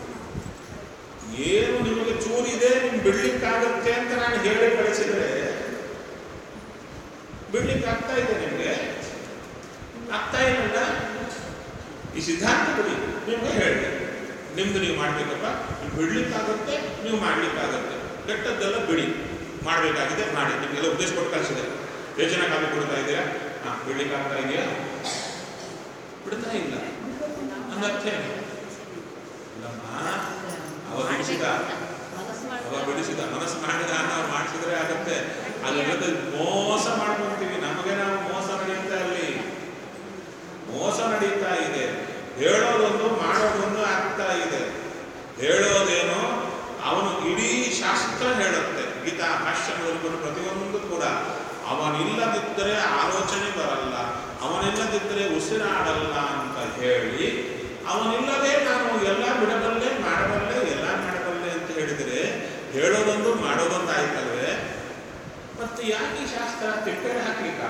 ಏನು ನಿಮಗೆ ಚೂರಿದೆ ನಿಮ್ ಬಿಡ್ಲಿಕ್ಕಾಗತ್ತೆ ಅಂತ ನಾನು ಹೇಳಿ ಕಳಿಸಿದ್ರೆ ಬಿಡ್ಲಿಕ್ಕೆ ಆಗ್ತಾ ಇದೆ ನಿಮಗೆ ಆಗ್ತಾ ಇಲ್ಲ ಈ ಸಿದ್ಧಾಂತ ಬಿಡಿ ನಿಮ್ಗೆ ಹೇಳಿ ನಿಮ್ದು ನೀವು ಮಾಡ್ಬೇಕಪ್ಪ ನೀವು ಬಿಡ್ಲಿಕ್ಕಾಗತ್ತೆ ನೀವು ಮಾಡ್ಲಿಕ್ಕಾಗತ್ತೆ ಕೆಟ್ಟದ್ದೆಲ್ಲ ಬಿಡಿ ಮಾಡಬೇಕಾಗಿದೆ ಮಾಡಿ ನಿಮಗೆಲ್ಲ ಉದ್ದೇಶ ಕೊಟ್ಟು ಕಳಿಸಿದೆ ಯೋಚನೆ ಕಾಪಿ ಕೊಡ್ತಾ ಇದ್ದೀರಾ ಹಾ ಬಿಡ್ಲಿಕ್ಕೆ ಆಗ್ತಾ ಇದೆಯಾ ಬಿಡ್ತಾ ಇಲ್ಲ ನನ್ನ ಅರ್ಥ ಏನು ಇಲ್ಲಮ್ಮ ಅವ ಬಿಡಿಸಿದ ಅವ ಬಿಡಿಸಿದ ಮನಸ್ಸು ಮಾಡಿದ ನಾವು ಮಾಡಿಸಿದ್ರೆ ಆಗತ್ತೆ ಅಲ್ಲಿ ಜೊತೆ ಮೋಸ ಮಾಡ್ಕೊಂತೀವಿ ನಮಗೆ ನಾವು ಮೋಸ ನಡೀತಾ ಅಲ್ಲಿ ಮೋಸ ನಡೀತಾ ಇದೆ ಹೇಳೋದೊಂದು ಮಾಡೋದೊಂದು ಆಗ್ತಾ ಇದೆ ಹೇಳೋದೇನೋ ಅವನು ಇಡೀ ಶಾಸ್ತ್ರ ಹೇಳುತ್ತೆ ಗೀತಾ ಭಾಷ್ಯ ಮೊದಲುಕೊಂಡು ಪ್ರತಿಯೊಂದು ಕೂಡ ಅವನಿಲ್ಲದಿದ್ದರೆ ಆಲೋಚನೆ ಬರಲ್ಲ ಅವನಿಲ್ಲದಿದ್ದರೆ ಉಸಿರಾಡಲ್ಲ ಅಂತ ಹೇಳಿ ಅವನಿಲ್ಲದೆ ನಾನು ಎಲ್ಲ ಬಿಡಬಲ್ಲೆ ಮಾಡಬಲ್ಲೆ ಎಲ್ಲ ಮಾಡಬಲ್ಲೆ ಅಂತ ಹೇಳಿದರೆ ಹೇಳೋದೊಂದು ಮಾಡೋದೊಂದು ಆಯ್ತಲ್ವೇ ಮತ್ತೆ ಯಾಕೆ ಈ ಶಾಸ್ತ್ರ ತಿಪ್ಪೆ ಹಾಕ್ಲಿಕ್ಕ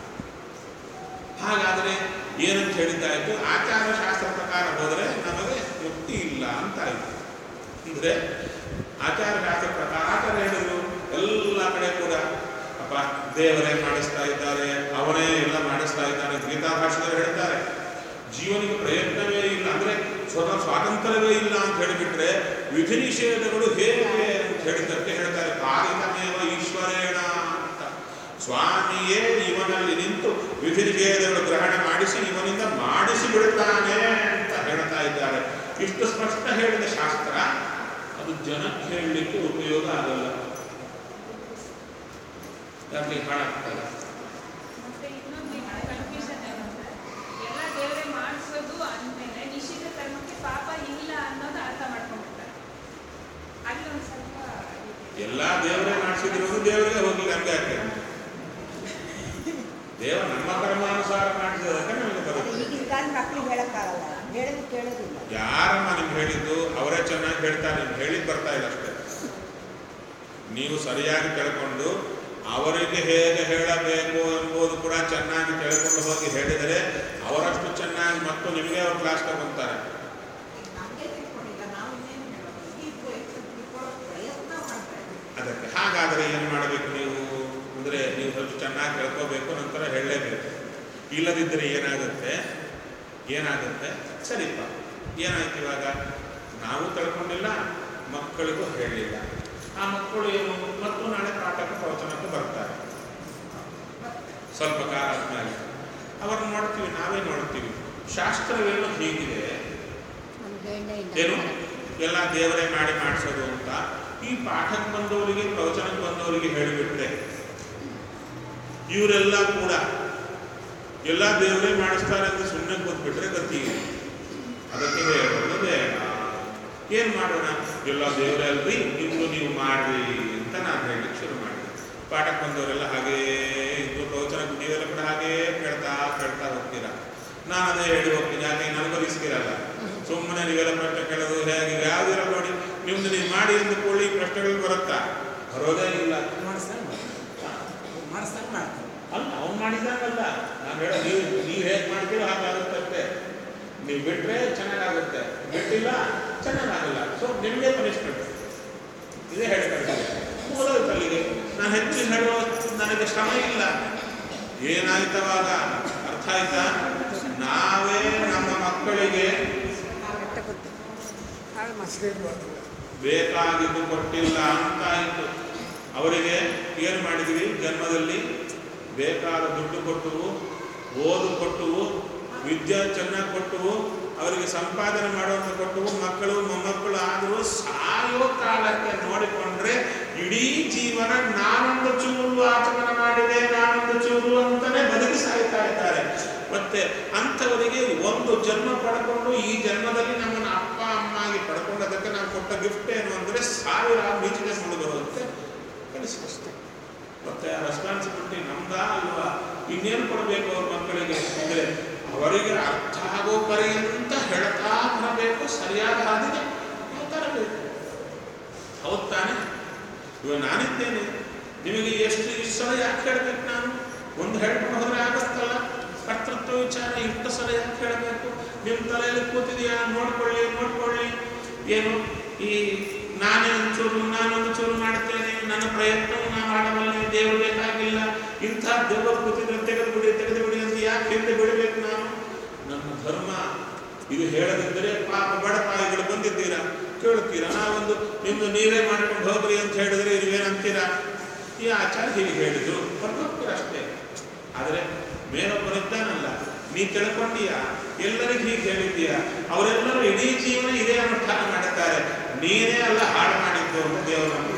ಹಾಗಾದರೆ ಏನಂತ ಹೇಳಿದ್ದಾಯ್ತು ಆಚಾರ ಶಾಸ್ತ್ರ ಪ್ರಕಾರ ಹೋದರೆ ನಮಗೆ ಮುಕ್ತಿ ಇಲ್ಲ ಅಂತ ಆಯ್ತು ಅಂದ್ರೆ ಆಚಾರ ಶಾಸ್ತ್ರ ಪ್ರಕಾರ ಆಚಾರ ಹೇಳಿದ್ರು ಎಲ್ಲ ಕಡೆ ಕೂಡ ಅಪ್ಪ ದೇವರೇ ಮಾಡಿಸ್ತಾ ಇದ್ದಾರೆ ಅವನೇ ಎಲ್ಲ ಮಾಡಿಸ್ತಾ ಇದ್ದಾನೆ ಗೀತಾ ಭಾಷೆದಲ್ಲಿ ಹೇಳ್ತಾರೆ ಜೀವನಿಗೆ ಪ್ರಯತ್ನವೇ ಇಲ್ಲ ಅಂದ್ರೆ ಸ್ವತಃ ಸ್ವಾತಂತ್ರ್ಯವೇ ಇಲ್ಲ ಅಂತ ಹೇಳಿಬಿಟ್ರೆ ವಿಧಿ ನಿಷೇಧಗಳು ಹೇಗೆ ಅಂತ ಹೇಳಿದ್ದಕ್ಕೆ ಹೇಳ್ತಾರೆ ಕಾರಿತಮೇವ ಈಶ್ವರೇಣ ಅಂತ ಸ್ವಾಮಿಯೇ ಇವನಲ್ಲಿ ನಿಂತು ವಿಧಿ ನಿಷೇಧಗಳು ಗ್ರಹಣ ಮಾಡಿಸಿ ಇವನಿಂದ ಮಾಡಿಸಿ ಬಿಡುತ್ತಾನೆ ಅಂತ ಹೇಳ್ತಾ ಇದ್ದಾರೆ ಇಷ್ಟು ಸ್ಪಷ್ಟ ಹೇಳಿದ ಶಾಸ್ತ್ರ ಅದು ಜನಕ್ಕೆ ಹೇಳಲಿಕ್ಕೆ ಉಪಯೋಗ ಆಗಲ್ಲ ಯಾಕೆ ಹಾಳಾಗ್ತಲ್ಲ ಮತ್ತೆ ಇನ್ನೊಂದು ಕನ್ಫ್ಯೂಷನ್ ಏನಂದ್ರೆ ಎಲ್ಲ ದೇವರೇ ಮಾಡಿಸೋದು ಅಂದ್ಮೇಲೆ ನಿಶ್ಚಿತ ಕರ್ಮಕ್ಕೆ ಪಾಪ ಇಲ್ಲ ಅನ್ನೋದು ಅರ್ಥ ಮಾಡ್ಕೊಂಡ್ಬಿಡ್ತಾರೆ ಅಲ್ಲಿ ಒಂದು ಸ್ವಲ್ಪ ಇದೆ. ಎಲ್ಲಾ ದೇವರೇ ಮಾಡಿಸಿದ್ರು ದೇವರಿಗೆ ಹೋಗಿ ನಮ್ಗೆ ಯಾಕೆ ದೇವ ನಮ್ಮ ಕರ್ಮಾನುಸಾರ ಮಾಡಿಸಿದಕ್ಕೆ ನಮಗೆ ಅದು ಬರುತ್ತೆ ಈಗಿನ ಕಾಲ ಮಕ್ಳಿಗೆ ಹೇಳಕ್ಕಾಗಲ್ಲ ಹೇಳಿದ್ರು ಕೇಳೋದಿಲ್ಲ ಯಾರಮ್ಮ ನಿಮ್ಗೆ ಹೇಳಿದ್ದು ಅವರೇ ಚೆನ್ನಾಗಿ ಹೇಳ್ತಾರೆ ನಿಮ್ಗೆ ಹೇಳಿದ್ ಬರ್ತಾ ಇಲ್ಲ ಅಷ್ಟೇ ನೀವು ಸರಿಯಾಗಿ ಕೇಳ್ಕೊಂಡು ಅವರಿಗೆ ಹೇಗೆ ಹೇಳಬೇಕು ಎಂಬುದು ಕೂಡ ಚೆನ್ನಾಗಿ ಕೇಳ್ಕೊಂಡು ಹೋಗಿ ಹೇಳಿದರೆ ಅವರಷ್ಟು ಚೆನ್ನಾಗಿ ಮತ್ತು ನಿಮಗೆ ಅವ್ರ ಕ್ಲಾಸ್ ತಗೊಂತಾರೆ ಅದಕ್ಕೆ ಹಾಗಾದರೆ ಏನು ಮಾಡಬೇಕು ನೀವು ಅಂದರೆ ನೀವು ಸ್ವಲ್ಪ ಚೆನ್ನಾಗಿ ಕೇಳ್ಕೋಬೇಕು ನಂತರ ಹೇಳಲೇಬೇಕು ಇಲ್ಲದಿದ್ದರೆ ಏನಾಗುತ್ತೆ ಏನಾಗುತ್ತೆ ಸರಿಪ್ಪ ಏನಾಯ್ತು ಇವಾಗ ನಾವು ತಿಳ್ಕೊಂಡಿಲ್ಲ ಮಕ್ಕಳಿಗೂ ಹೇಳಲಿಲ್ಲ ಆ ಮಕ್ಕಳು ಏನು ಮತ್ತು ನಾಳೆ ಪಾಠಕ್ಕೆ ಪ್ರವಚನಕ್ಕೆ ಬರ್ತಾರೆ ಸ್ವಲ್ಪ ಕಾಲ ಆದ್ಮೇಲೆ ಅವ್ರನ್ನ ನೋಡ್ತೀವಿ ನಾವೇ ನೋಡ್ತೀವಿ ಶಾಸ್ತ್ರವೇನು ಹೀಗಿದೆ ಏನು ಎಲ್ಲ ದೇವರೇ ಮಾಡಿ ಮಾಡಿಸೋದು ಅಂತ ಈ ಪಾಠಕ್ಕೆ ಬಂದವರಿಗೆ ಪ್ರವಚನಕ್ಕೆ ಬಂದವರಿಗೆ ಹೇಳಿಬಿಟ್ರೆ ಇವರೆಲ್ಲ ಕೂಡ ಎಲ್ಲ ದೇವರೇ ಮಾಡಿಸ್ತಾರೆ ಅಂತ ಸುಮ್ಮನೆ ಕೂತ್ಬಿಟ್ರೆ ಗತಿ ಇಲ್ಲ. ಅದಕ್ಕೆ ಹೇಳೋದು ಬೇಡ ಏನ್ ಮಾಡೋಣ ಎಲ್ಲ ದೇವರೇ ಅಲ್ರಿ ನಿಮ್ದು ನೀವು ಮಾಡ್ರಿ ಅಂತ ನಾನು ಹೇಳಲಿಕ್ಕೆ ಶುರು ಮಾಡಿದೆ ಪಾಠಕ್ಕೆ ಬಂದವರೆಲ್ಲ ಹಾಗೇ ಇದ್ದು ಪ್ರವಚನಕ್ಕೆ ನೀವೆಲ್ಲ ಕೂಡ ಹಾಗೇ ಕೇಳ್ತಾ ಕೇಳ್ತಾ ಹೋಗ್ತೀರಾ ನಾನು ಅದೇ ಹೇಳಿ ಹೋಗ್ತೀನಿ ಯಾಕೆ ನನಗೂ ರಿಸ್ಕ್ ಇರಲ್ಲ ಸುಮ್ಮನೆ ನೀವೆಲ್ಲ ಪ್ರಶ್ನೆ ಕೇಳೋದು ಹೇಗೆ ಯಾವುದಿರ ನೋಡಿ ನಿಮ್ದು ನೀವು ಮಾಡಿ ಅಂದುಕೊಳ್ಳಿ ಪ್ರಶ್ನೆಗಳು ಬರುತ್ತಾ ಬರೋದೇ ಇಲ್ಲ ಮಾಡಿಸ್ದಂಗೆ ಮಾಡ್ತಾರೆ ಮಾಡಿಸ್ದಂಗೆ ಮಾಡ್ತಾರೆ ಅಲ್ಲ ಅವ್ನು ಮಾಡಿದಂಗಲ್ಲ ನಾನು ಹೇಳೋ ನೀವು ನೀವು ಹೇಗೆ ಮಾಡ್ತೀರೋ ಹಾಗಾಗುತ್ತಷ್ಟೇ ನೀವು ಬಿಟ್ರೆ ಚೆನ್ನಾಗಾಗುತ್ತೆ ಬಿಟ್ಟಿಲ್ಲ ಚೆನ್ನಾಗಾಗಲ್ಲ ಸೊ ನಿಮಗೆ ಪನಿಷ್ಮೆಂಟ್ ಇದೇ ಹೇಳ್ತಾರೆ ಮೂಲದ ಅಲ್ಲಿಗೆ ನಾನು ಹೆಚ್ಚು ಹೇಳುವ ನನಗೆ ಶ್ರಮ ಇಲ್ಲ ಏನಾಯ್ತವಾಗ ಅರ್ಥ ಆಯ್ತಾ ನಾವೇ ನಮ್ಮ ಮಕ್ಕಳಿಗೆ ಬೇಕಾಗಿದ್ದು ಕೊಟ್ಟಿಲ್ಲ ಅಂತ ಆಯಿತು ಅವರಿಗೆ ಏನು ಮಾಡಿದ್ವಿ ಜನ್ಮದಲ್ಲಿ ಬೇಕಾದ ದುಡ್ಡು ಕೊಟ್ಟುವು ಓದು ಕೊಟ್ಟುವು ವಿದ್ಯೆ ಚೆನ್ನಾಗಿ ಕೊಟ್ಟುವು ಅವರಿಗೆ ಸಂಪಾದನೆ ಮಾಡುವಂತ ಕೊಟ್ಟುವು ಮಕ್ಕಳು ಮೊಮ್ಮಕ್ಕಳು ಆದರೂ ಸಾಯೋ ಕಾಲಕ್ಕೆ ನೋಡಿಕೊಂಡ್ರೆ ಇಡೀ ಜೀವನ ನಾನೊಂದು ಚೂರು ಆಚಮನ ಮಾಡಿದೆ ನಾನೊಂದು ಚೂರು ಅಂತಾನೆ ಬದುಕಿ ಸಾಯ್ತಾ ಇದ್ದಾರೆ ಮತ್ತೆ ಅಂಥವರಿಗೆ ಒಂದು ಜನ್ಮ ಪಡ್ಕೊಂಡು ಈ ಜನ್ಮದಲ್ಲಿ ನಮ್ಮನ್ನ ಅಪ್ಪ ಅಮ್ಮ ಆಗಿ ಪಡ್ಕೊಂಡದಕ್ಕೆ ನಾವು ಕೊಟ್ಟ ಗಿಫ್ಟ್ ಏನು ಅಂದ್ರೆ ಸಾವಿರ ಬೀಚಿಗೆ ಮೂಡಿ ಬರುತ್ತೆ ಕಳಿಸ್ಕಷ್ಟೆ ಮತ್ತೆ ರೆಸ್ಪಾನ್ಸಿಬಿಲಿಟಿ ನಮ್ದಾ ಅಲ್ವಾ ಇನ್ನೇನು ಕೊಡಬೇಕು ಅವ್ರ ಮಕ್ಕಳಿಗೆ ಅಂದ್ರೆ ಅವರಿಗೆ ಅರ್ಥ ಆಗೋ ಪರ್ಯಂತ ಹೇಳ್ತಾ ಬರಬೇಕು ಸರಿಯಾದ ಹಾದಿಗೆ ಹೇಳ್ತಾ ಇರಬೇಕು ಹೌದ್ ತಾನೆ ಇವಾಗ ನಾನಿದ್ದೇನೆ ನಿಮಗೆ ಎಷ್ಟು ಇಷ್ಟು ಸಲ ಯಾಕೆ ಹೇಳ್ಬೇಕು ನಾನು ಒಂದು ಹೇಳ್ಕೊಂಡು ಹೋದ್ರೆ ಆಗತ್ತಲ್ಲ ಕರ್ತೃತ್ವ ವಿಚಾರ ಇಷ್ಟು ಸಲ ಯಾಕೆ ಹೇಳಬೇಕು ನಿಮ್ಮ ತಲೆಯಲ್ಲಿ ಕೂತಿದೆಯಾ ನೋಡ್ಕೊಳ್ಳಿ ನೋಡ್ಕೊಳ್ಳಿ ಏನು ಈ ನಾನೇ ಒಂಚೂರು ನಾನೊಂದು ಚೂರು ಮಾಡುತ್ತೇನೆ ನನ್ನ ಪ್ರಯತ್ನ ನಾ ಮಾಡಬಲ್ಲೆ ದೇವರು ಬೇಕಾಗಿಲ್ಲ ಇಂಥ ದೇವರು ಕೂತಿದ್ರೆ ತೆಗೆದು ಬಿಡಿ ತೆಗೆದು ಬಿಡಿ ಅಂತ ಯಾಕೆ ಹಿಂದೆ ಬಿಡಬೇಕು ನಾನು ನಮ್ಮ ಧರ್ಮ ಇದು ಹೇಳದಿದ್ದರೆ ಪಾಪ ಬಡಪಾಯಿಗಳು ಬಂದಿದ್ದೀರಾ ಕೇಳ್ತೀರಾ ನಾವೊಂದು ನಿಮ್ದು ನೀವೇ ಮಾಡ್ಕೊಂಡು ಹೋಗ್ರಿ ಅಂತ ಹೇಳಿದ್ರೆ ನೀವೇನಂತೀರಾ ಈ ಆಚಾರ ಹೀಗೆ ಹೇಳಿದ್ರು ಹೊರಗೋಗ್ತೀರ ಅಷ್ಟೇ ಆದರೆ ಮೇಲೊಬ್ಬರಿದ್ದಾನಲ್ಲ ನೀ ತಿಳ್ಕೊಂಡೀಯ ಎಲ್ಲರಿಗೂ ಹೀಗೆ ಹೇಳಿದ್ದೀಯ ಅವರೆಲ್ಲರೂ ಇಡೀ ಜೀವನ ಇದೇ ಅನುಷ್ಠಾನ ಮಾಡುತ್ತಾರೆ ನೀನೇ ಅಲ್ಲ ಹಾಳು ಮಾಡಿದ್ದು ಅಂತ ದೇವರನ್ನು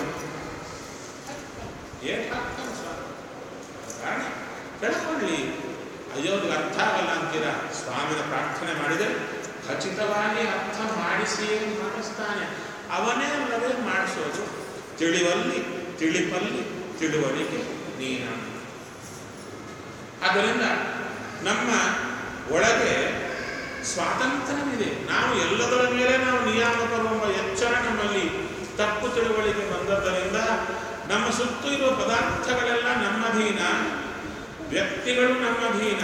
ಏಟ್ ಹಾಕ್ತಾನೆ ಸ್ವಾಮಿ ಕಾರಣ ತಿಳ್ಕೊಳ್ಳಿ ಅಯ್ಯೋ ಅವ್ರಿಗೆ ಅರ್ಥ ಆಗಲ್ಲ ಅಂತೀರಾ ಸ್ವಾಮಿನ ಪ್ರಾರ್ಥನೆ ಮಾಡಿದರೆ ಖಚಿತವಾಗಿ ಅರ್ಥ ಮಾಡಿಸಿ ಮಾಡಿಸ್ತಾನೆ ಅವನೇ ಅಲ್ಲವೇ ಮಾಡಿಸೋದು ತಿಳಿವಲ್ಲಿ ತಿಳಿಪಲ್ಲಿ ತಿಳುವಳಿಕೆ ನೀನ ಆದ್ದರಿಂದ ನಮ್ಮ ಒಳಗೆ ಸ್ವಾತಂತ್ರ್ಯವಿದೆ ನಾವು ಎಲ್ಲದರ ಮೇಲೆ ನಾವು ನಿಯಾಮಕರು ಎಂಬ ಎಚ್ಚರ ನಮ್ಮಲ್ಲಿ ತಪ್ಪು ತಿಳುವಳಿಕೆ ಬಂದದ್ದರಿಂದ ನಮ್ಮ ಸುತ್ತು ಇರುವ ಪದಾರ್ಥಗಳೆಲ್ಲ ನಮ್ಮ ಅಧೀನ ವ್ಯಕ್ತಿಗಳು ನಮ್ಮ ಅಧೀನ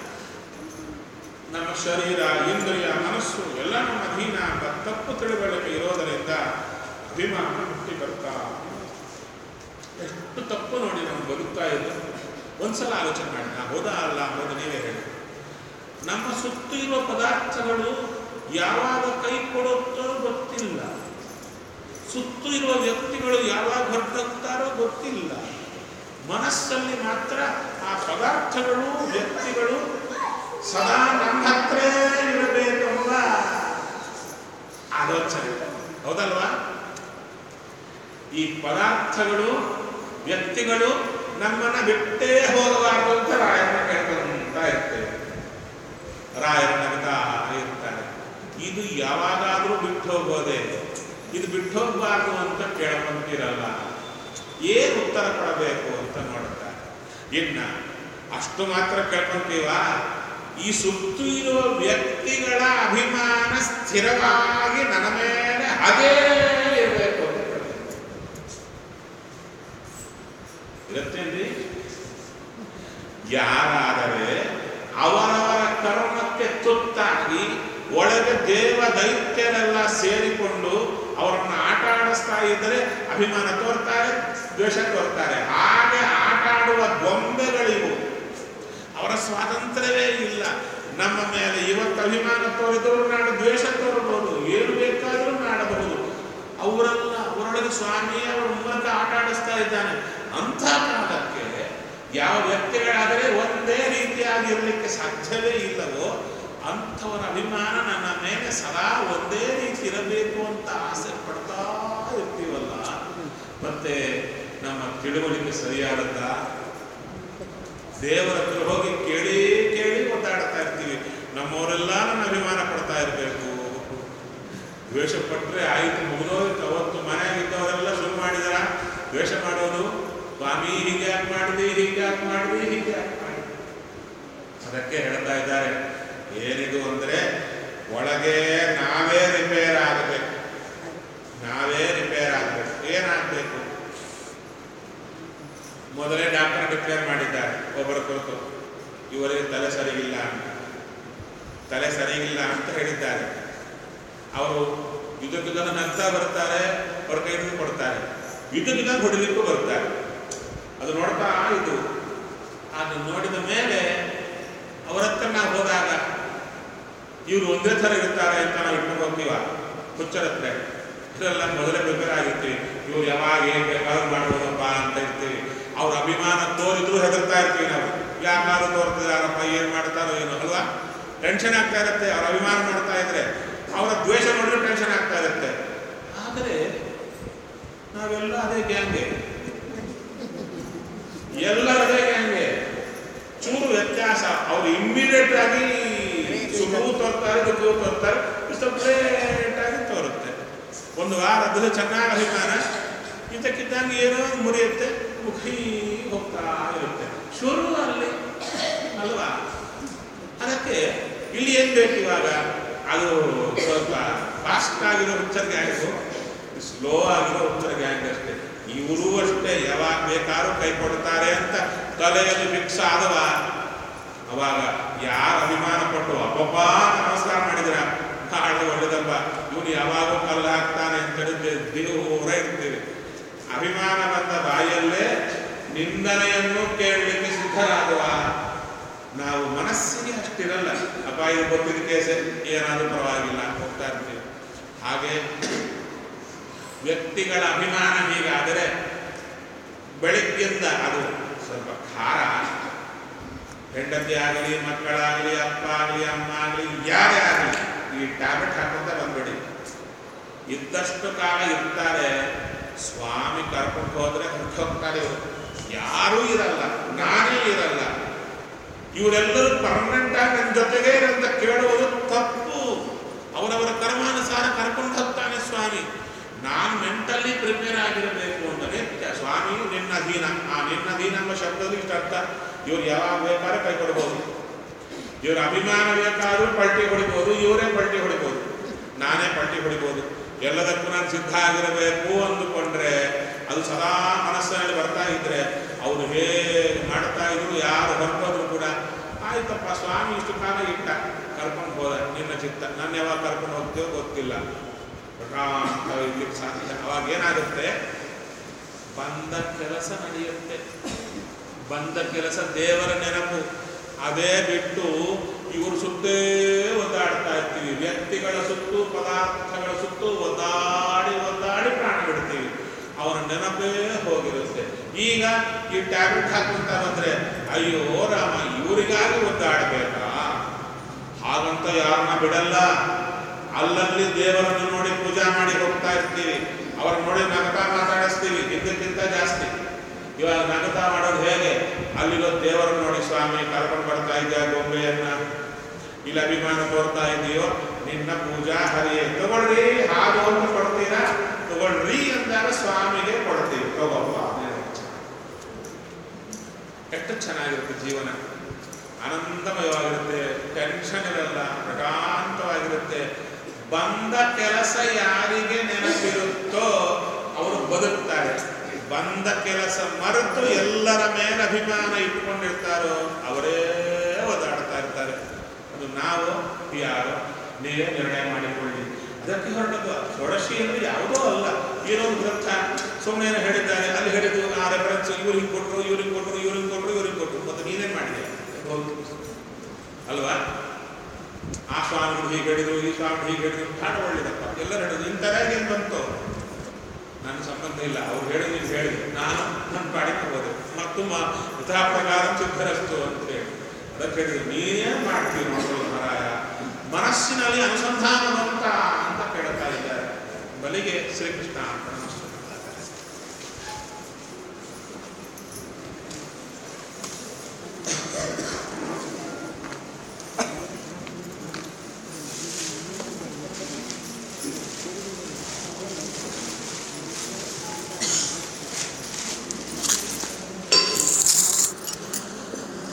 ನಮ್ಮ ಶರೀರ ಇಂದ್ರಿಯ ಮನಸ್ಸು ಎಲ್ಲ ನಮ್ಮ ಅಧೀನ ಎಂಬ ತಪ್ಪು ತಿಳುವಳಿಕೆ ಇರೋದರಿಂದ ಅಭಿಮಾನ ಹುಟ್ಟಿ ಬರ್ತಾ ಎಷ್ಟು ತಪ್ಪು ನೋಡಿ ನಾವು ಬದುಕ್ತಾ ಇದ್ದು ಒಂದ್ಸಲ ಆಲೋಚನೆ ಮಾಡಿ ನಾ ಹೋದ ಅಲ್ಲ ಅನ್ನೋದು ನೀವೇ ಹೇಳಿ ನಮ್ಮ ಸುತ್ತು ಇರುವ ಪದಾರ್ಥಗಳು ಯಾವಾಗ ಕೈ ಕೊಡುತ್ತೋ ಗೊತ್ತಿಲ್ಲ ಸುತ್ತು ಇರುವ ವ್ಯಕ್ತಿಗಳು ಯಾವಾಗ ಹೊರಟೋಗ್ತಾರೋ ಗೊತ್ತಿಲ್ಲ ಮನಸ್ಸಲ್ಲಿ ಮಾತ್ರ ಆ ಪದಾರ್ಥಗಳು ವ್ಯಕ್ತಿಗಳು ಸದಾ ನಮ್ಮ ಹತ್ರ ಇರಬೇಕೆಂಬ ಆಲೋಚನೆ ಹೌದಲ್ವಾ ಈ ಪದಾರ್ಥಗಳು ವ್ಯಕ್ತಿಗಳು ನಮ್ಮನ್ನ ಬಿಟ್ಟೇ ಹೋಗಬಾರ್ದು ಅಂತ ರಾಯರನ್ನ ಕೇಳ್ಕೊಂತ ಇರ್ತೇವೆ ರಾಯರ ನಗ್ತಾ ಇರ್ತಾರೆ ಇದು ಯಾವಾಗಾದ್ರೂ ಬಿಟ್ಟು ಹೋಗೋದೆ ಇದು ಬಿಟ್ಟು ಹೋಗಬಾರ್ದು ಅಂತ ಕೇಳ್ಕೊಂತಿರಲ್ಲ ಏನು ಉತ್ತರ ಕೊಡಬೇಕು ಅಂತ ನೋಡ್ತಾರೆ ಇನ್ನ ಅಷ್ಟು ಮಾತ್ರ ಕೇಳ್ಕೊಂತೀವ ಈ ಸುತ್ತು ಇರುವ ವ್ಯಕ್ತಿಗಳ ಅಭಿಮಾನ ಸ್ಥಿರವಾಗಿ ನನ್ನ ಮೇಲೆ ಅದೇ ಇರಬೇಕು ಅಂತ ಕೇಳ್ತಾರೆ. ಇರುತ್ತೇನ್ರಿ ಯಾರಾದರೆ ಅವರವರ ಕರ್ಮಕ್ಕೆ ತುತ್ತಾಗಿ ಒಳಗೆ ದೇವ ದೈತ್ಯರೆಲ್ಲ ಸೇರಿಕೊಂಡು ಅವರನ್ನು ಆಟ ಆಡಿಸ್ತಾ ಇದ್ದರೆ ಅಭಿಮಾನ ತೋರ್ತಾರೆ ದ್ವೇಷ ತೋರ್ತಾರೆ ಹಾಗೆ ಆಟ ಆಡುವ ಗೊಂಬೆಗಳಿವು ಅವರ ಸ್ವಾತಂತ್ರ್ಯವೇ ಇಲ್ಲ ನಮ್ಮ ಮೇಲೆ ಇವತ್ತು ಅಭಿಮಾನ ತೋರಿದವರು ನಾಡು ದ್ವೇಷ ತೋರಬಹುದು ಏನು ಬೇಕಾದರೂ ಮಾಡಬಹುದು ಅವರೆಲ್ಲ ಅವರೊಳಗೆ ಸ್ವಾಮಿ ಅವರ ಮೂಲಕ ಆಟ ಆಡಿಸ್ತಾ ಇದ್ದಾನೆ ಅಂಥ ಕಾಲಕ್ಕೆ ಯಾವ ವ್ಯಕ್ತಿಗಳಾದರೆ ಒಂದೇ ರೀತಿಯಾಗಿರಲಿಕ್ಕೆ ಸಾಧ್ಯವೇ ಇಲ್ಲವೋ ಅಂಥವರ ಅಭಿಮಾನ ನನ್ನ ಮೇಲೆ ಸದಾ ಒಂದೇ ರೀತಿ ಇರಬೇಕು ಅಂತ ಆಸೆ ಪಡ್ತಾ ಇರ್ತೀವಲ್ಲ ಮತ್ತೆ ನಮ್ಮ ತಿಳುವಳಿಕೆ ಸರಿಯಾದದ್ದ ದೇವರ ಹತ್ರ ಹೋಗಿ ಕೇಳಿ ಕೇಳಿ ಒದ್ದಾಡ್ತಾ ಇರ್ತೀವಿ ನಮ್ಮವರೆಲ್ಲ ನನ್ನ ಅಭಿಮಾನ ಪಡ್ತಾ ಇರಬೇಕು ದ್ವೇಷ ಪಟ್ಟರೆ ಆಯಿತು ಮುಗಿದೋಯ್ತು ಅವತ್ತು ಮನೆಯಾಗಿದ್ದವರೆಲ್ಲ ಶುರು ಮಾಡಿದಾರ ದ್ವೇಷ ಮಾಡೋದು ಸ್ವಾಮಿ ಹೀಗೆ ಯಾಕೆ ಮಾಡಿದ್ವಿ ಹೀಗೆ ಯಾಕೆ ಮಾಡಿದ್ವಿ ಹೀಗೆ ಯಾಕೆ ಮಾಡಿದ್ವಿ ಅದಕ್ಕೆ ಹೇಳ್ತಾ ಇದ್ದಾರೆ ಏನಿದು ಅಂದ್ರೆ ಒಳಗೆ ನಾವೇ ರಿಪೇರ್ ಆಗಬೇಕು ನಾವೇ ರಿಪೇರ್ ಆಗಬೇಕು ಏನಾಗಬೇಕು ಮೊದಲೇ ಡಾಕ್ಟರ್ ಡಿಕ್ಲೇರ್ ಮಾಡಿದ್ದಾರೆ ಒಬ್ಬರ ಕುರಿತು ಇವರಿಗೆ ತಲೆ ಸರಿಗಿಲ್ಲ ಅಂತ ತಲೆ ಸರಿಗಿಲ್ಲ ಅಂತ ಹೇಳಿದ್ದಾರೆ ಅವರು ಯುದ್ಧಕ್ಕಿದ್ದಾಗ ನಗ್ತಾ ಬರ್ತಾರೆ ಅವ್ರ ಕೈ ಹಿಡಿದು ಕೊಡ್ತಾರೆ ಯುದ್ಧಕ್ಕಿದ್ದಾಗ ಹೊಡಿಲಿಕ್ಕೂ ಬರ್ತಾರೆ ಅದು ನೋಡ್ತಾ ಇದು ಅದು ನೋಡಿದ ಮೇಲೆ ಅವರ ಹತ್ರ ನಾವು ಹೋದಾಗ ಇವರು ಒಂದೇ ಥರ ಇರ್ತಾರೆ ಅಂತ ನಾವು ಇಟ್ಕೊಂಡು ಹೋಗ್ತೀವ ಹುಚ್ಚರ ಹತ್ರ ಇದೆಲ್ಲ ಮೊದಲೇ ಪ್ರಿಪೇರ್ ಆಗಿರ್ತೀವಿ ಇವ್ರು ಯಾವಾಗ ಏನ್ ಬೇಕಾದ್ರೂ ಮಾಡ್ಬೋದಪ್ಪ ಅಂತ ಇರ್ತೀವಿ ಅವ್ರ ಅಭಿಮಾನ ತೋರಿದ್ರು ಹೆದರ್ತಾ ಇರ್ತೀವಿ ನಾವು ಯಾಕಾದ್ರೂ ತೋರ್ತಿದಾರಪ್ಪ ಏನ್ ಮಾಡ್ತಾರೋ ಏನೋ ಅಲ್ವಾ ಟೆನ್ಷನ್ ಆಗ್ತಾ ಇರುತ್ತೆ ಅವ್ರ ಅಭಿಮಾನ ಮಾಡ್ತಾ ಇದ್ರೆ ಅವರ ದ್ವೇಷ ನೋಡಿದ್ರೆ ಟೆನ್ಷನ್ ಆಗ್ತಾ ಇರುತ್ತೆ ಆದರೆ ನಾವೆಲ್ಲ ಅದೇ ಗ್ಯಾಂಗೆ ಎಲ್ಲ ಅದೇ ಗ್ಯಾಂಗೆ ಚೂರು ವ್ಯತ್ಯಾಸ ಅವ್ರು ಇಮ್ಮಿಡಿಯೇಟ್ ಆಗಿ ಸುಖವೂ ತೋರ್ತಾರೆ ದುಃಖವೂ ತೋರ್ತಾರೆ ಸ್ವಲ್ಪ ಲೇಟ್ ಆಗಿ ತೋರುತ್ತೆ ಒಂದು ವಾರ ಅದ್ರ ಚೆನ್ನಾಗಿ ಅಭಿಮಾನ ಇದಕ್ಕಿದ್ದಂಗೆ ಏನೋ ಒಂದು ಮುರಿಯುತ್ತೆ ಮುಖಿ ಹೋಗ್ತಾ ಇರುತ್ತೆ ಶುರು ಅಲ್ಲಿ ಅಲ್ವಾ ಅದಕ್ಕೆ ಇಲ್ಲಿ ಏನ್ ಬೇಕು ಇವಾಗ ಅದು ಸ್ವಲ್ಪ ಫಾಸ್ಟ್ ಆಗಿರೋ ಹುಚ್ಚರ ಗ್ಯಾಂಗು ಸ್ಲೋ ಆಗಿರೋ ಹುಚ್ಚರ ಗ್ಯಾಂಗ್ ಅಷ್ಟೇ ಇವರು ಅಷ್ಟೇ ಯಾವಾಗ ಬೇಕಾದ್ರೂ ಕೈ ಕೊಡ್ತಾರೆ ಅಂತ ತಲೆಯಲ್ಲಿ ಫಿಕ್ಸ್ ಆದವ ಅವಾಗ ಯಾರು ಅಭಿಮಾನ ಪಟ್ಟು ಅಪ್ಪಪ್ಪ ನಮಸ್ಕಾರ ಮಾಡಿದ್ರ ಬಹಳ ಒಳ್ಳೇದಪ್ಪ ಇವನು ಯಾವಾಗೂ ಕಲ್ಲು ಹಾಕ್ತಾನೆ ಅಂತ ಹೇಳಿದ್ರೆ ದೇವರ ಇರ್ತೀವಿ ಅಭಿಮಾನ ಬಂದ ಬಾಯಲ್ಲೇ ನಿಂದನೆಯನ್ನು ಕೇಳಲಿಕ್ಕೆ ಸಿದ್ಧರಾಗುವ ನಾವು ಮನಸ್ಸಿಗೆ ಅಷ್ಟಿರಲ್ಲ ಅಪ್ಪ ಇದು ಗೊತ್ತಿದ್ದ ಕೇಸೆ ಏನಾದರೂ ಪರವಾಗಿಲ್ಲ ಹೋಗ್ತಾ ಇರ್ತೀವಿ ಹಾಗೆ ವ್ಯಕ್ತಿಗಳ ಅಭಿಮಾನ ಹೀಗಾದರೆ ಬೆಳಿಗ್ಗೆಯಿಂದ ಅದು ಸ್ವಲ್ಪ ಖಾರ ಹೆಂಡತಿ ಆಗಲಿ ಮಕ್ಕಳಾಗಲಿ ಅಪ್ಪ ಆಗಲಿ ಅಮ್ಮ ಆಗಲಿ ಯಾರೇ ಆಗಲಿ ಈ ಟ್ಯಾಬ್ಲೆಟ್ ಹಾಕೊಂತ ಬಂದ್ಬಿಡಿ ಇದ್ದಷ್ಟು ಕಾಲ ಇರ್ತಾರೆ ಸ್ವಾಮಿ ಕರ್ಕೊಂಡು ಹೋದ್ರೆ ಹೊರಟು ಹೋಗ್ತಾರೆ ಇವರು ಯಾರೂ ಇರಲ್ಲ ನಾನೇ ಇರಲ್ಲ ಇವರೆಲ್ಲರೂ ಪರ್ಮನೆಂಟ್ ಆಗಿ ನನ್ನ ಜೊತೆಗೆ ಅಂತ ಕೇಳುವುದು ತಪ್ಪು ಅವರವರ ಕರ್ಮಾನುಸಾರ ಕರ್ಕೊಂಡು ಹೋಗ್ತಾನೆ ಸ್ವಾಮಿ ನಾನು ಮೆಂಟಲಿ ಪ್ರಿಪೇರ್ ಆಗಿರಬೇಕು ಅಂತ ನಿತ್ಯ ಸ್ವಾಮಿ ನಿನ್ನ ಅಧೀನ ಆ ನಿನ್ನ ಅಧೀನ ಎಂಬ ಶಬ್ದದಲ್ಲಿ ಇಷ್ಟ ಅರ್ಥ ಇವ್ರು ಯಾವಾಗ ಬೇಕಾದ್ರೆ ಕೈ ಕೊಡ್ಬೋದು ಇವ್ರ ಅಭಿಮಾನ ಬೇಕಾದ್ರೂ ಪಲ್ಟಿ ಹೊಡಿಬೋದು ಇವರೇ ಪಲ್ಟಿ ಹೊಡಿಬೋದು ನಾನೇ ಪಲ್ಟಿ ಹೊಡಿಬೋದು ಎಲ್ಲದಕ್ಕೂ ನಾನು ಸಿದ್ಧ ಆಗಿರಬೇಕು ಅಂದುಕೊಂಡ್ರೆ ಅದು ಸದಾ ಮನಸ್ಸಿನಲ್ಲಿ ಬರ್ತಾ ಇದ್ರೆ ಅವರು ಹೇಗೆ ಮಾಡ್ತಾ ಇದ್ರು ಯಾರು ಹೊರಟೋದ್ರು ಕೂಡ ಆಯ್ತಪ್ಪ ಸ್ವಾಮಿ ಇಷ್ಟು ಕಾಲ ಇಟ್ಟ ಕರ್ಕೊಂಡು ಹೋದ ನಿನ್ನ ಚಿತ್ತ ನನ್ನ ಯಾವಾಗ ಕರ್ಕೊಂಡು ಹೋಗ್ತೀವೋ ಗೊತ್ತಿಲ್ಲ ಪ್ರಶಾಂತ ಇರ್ಲಿಕ್ಕೆ ಸಾಧ್ಯ ಅವಾಗ ಏನಾಗುತ್ತೆ ಬಂದ ಕೆಲಸ ನಡೆಯುತ್ತೆ ಬಂದ ಕೆಲಸ ದೇವರ ನೆನಪು ಅದೇ ಬಿಟ್ಟು ಇವರು ಸುತ್ತೇ ಒದ್ದಾಡ್ತಾ ಇರ್ತೀವಿ ವ್ಯಕ್ತಿಗಳ ಸುತ್ತು ಪದಾರ್ಥಗಳ ಸುತ್ತು ಒದ್ದಾಡಿ ಒದ್ದಾಡಿ ಪ್ರಾಣ ಬಿಡ್ತೀವಿ ಅವರ ನೆನಪೇ ಹೋಗಿರುತ್ತೆ ಈಗ ಈ ಟ್ಯಾಬ್ಲೆಟ್ ಹಾಕುವಂತ ಬಂದ್ರೆ ಅಯ್ಯೋ ರಾಮ ಇವರಿಗಾಗಿ ಒದ್ದಾಡಬೇಕಾ ಹಾಗಂತ ಯಾರನ್ನ ಬಿಡಲ್ಲ ಅಲ್ಲಲ್ಲಿ ದೇವರನ್ನು ನೋಡಿ ಪೂಜಾ ಮಾಡಿ ಹೋಗ್ತಾ ಇರ್ತೀವಿ ಅವ್ರ ನೋಡಿ ನಗತಾ ಮಾತಾಡಿಸ್ತೀವಿ ಇದಕ್ಕಿಂತ ಜಾಸ್ತಿ ಇವಾಗ ನಗತಾ ಮಾಡೋದು ಹೇಗೆ ಅಲ್ಲಿರೋ ದೇವರನ್ನು ನೋಡಿ ಸ್ವಾಮಿ ಕರ್ಕೊಂಡು ಬರ್ತಾ ಇದೆಯಾ ಗೊಂಬೆಯನ್ನ ಇಲ್ಲಿ ಅಭಿಮಾನ ತೋರ್ತಾ ಇದೆಯೋ ನಿನ್ನ ಪೂಜಾ ಹರಿಯೇ ತಗೊಳ್ರಿ ಹಾಲು ಅಂತ ಕೊಡ್ತೀರಾ ತಗೊಳ್ರಿ ಅಂದಾಗ ಸ್ವಾಮಿಗೆ ಕೊಡ್ತೀವಿ ತಗೋಪ್ಪ ಎಷ್ಟು ಚೆನ್ನಾಗಿರುತ್ತೆ ಜೀವನ ಆನಂದಮಯವಾಗಿರುತ್ತೆ ಟೆನ್ಷನ್ ಇರಲ್ಲ ಪ್ರಶಾಂತವಾಗಿರುತ್ತೆ ಬಂದ ಕೆಲಸ ಯಾರಿಗೆ ನೆನಪಿರುತ್ತೋ ಅವರು ಬದುಕ್ತಾರೆ ಬಂದ ಕೆಲಸ ಮರೆತು ಎಲ್ಲರ ಮೇಲೆ ಅಭಿಮಾನ ಇಟ್ಟುಕೊಂಡಿರ್ತಾರೋ ಅವರೇ ಒದಾಡ್ತಾ ಇರ್ತಾರೆ ಅದು ನಾವು ಯಾರು ನೀವೇ ನಿರ್ಣಯ ಮಾಡಿಕೊಳ್ಳಿ ಅದಕ್ಕೆ ಹೊರಟದ್ದು ಷೋಡಶಿ ಅಂದ್ರೆ ಯಾವುದೋ ಅಲ್ಲ ಏನೋ ಒಂದು ಗ್ರಂಥ ಸುಮ್ಮನೆ ಹೇಳಿದ್ದಾರೆ ಅಲ್ಲಿ ಹೇಳಿದ್ದು ಆ ರೆಫರೆನ್ಸ್ ಇವ್ರಿಗೆ ಕೊಟ್ಟರು ಇವ್ರಿಗೆ ಕೊಟ್ಟರು ಇವ್ರಿಗೆ ಕೊಟ್ಟರು ಇವ್ರಿಗೆ ಕೊಟ್ಟರು ಮತ್ತು ನೀನೇನು ಮಾಡಿದೆ ಹೌದು ಅಲ್ವಾ ಆ ಸ್ವಾಮಿಗಳು ಹೀಗೆ ಹೇಳಿದ್ರು ಈ ಸ್ವಾಮಿ ಹೀಗೆ ಹೇಳಿದ್ರು ಕಾಣ ಒಳ್ಳೇದಪ್ಪ ಎಲ್ಲರೂ ಹೇಳಿದ್ರು ಇಂಥದಾಗಿ ಏನು ಬಂತು ನನ್ನ ಸಂಬಂಧ ಇಲ್ಲ ಅವ್ರು ಹೇಳಿದ್ರು ನೀವು ಹೇಳಿದ್ರು ನಾನು ನನ್ನ ಪಾಡಿಗೆ ಹೋದೆ ಮತ್ತು ಮ ಯಥಾ ಪ್ರಕಾರ ಸಿದ್ಧರಸ್ತು ಅಂತ ಹೇಳಿ ಅದಕ್ಕೆ ಹೇಳಿದ್ರು ನೀನೇ ಮಾಡ್ತೀವಿ ನೋಡೋದು ಮಹಾರಾಯ ಮನಸ್ಸಿನಲ್ಲಿ ಅನುಸಂಧಾನ ಬಂತ ಅಂತ ಕೇಳ್ತಾ ಇದ್ದಾರೆ ಬಲಿಗೆ ಶ್ರೀಕೃಷ್ಣ ಅಂತ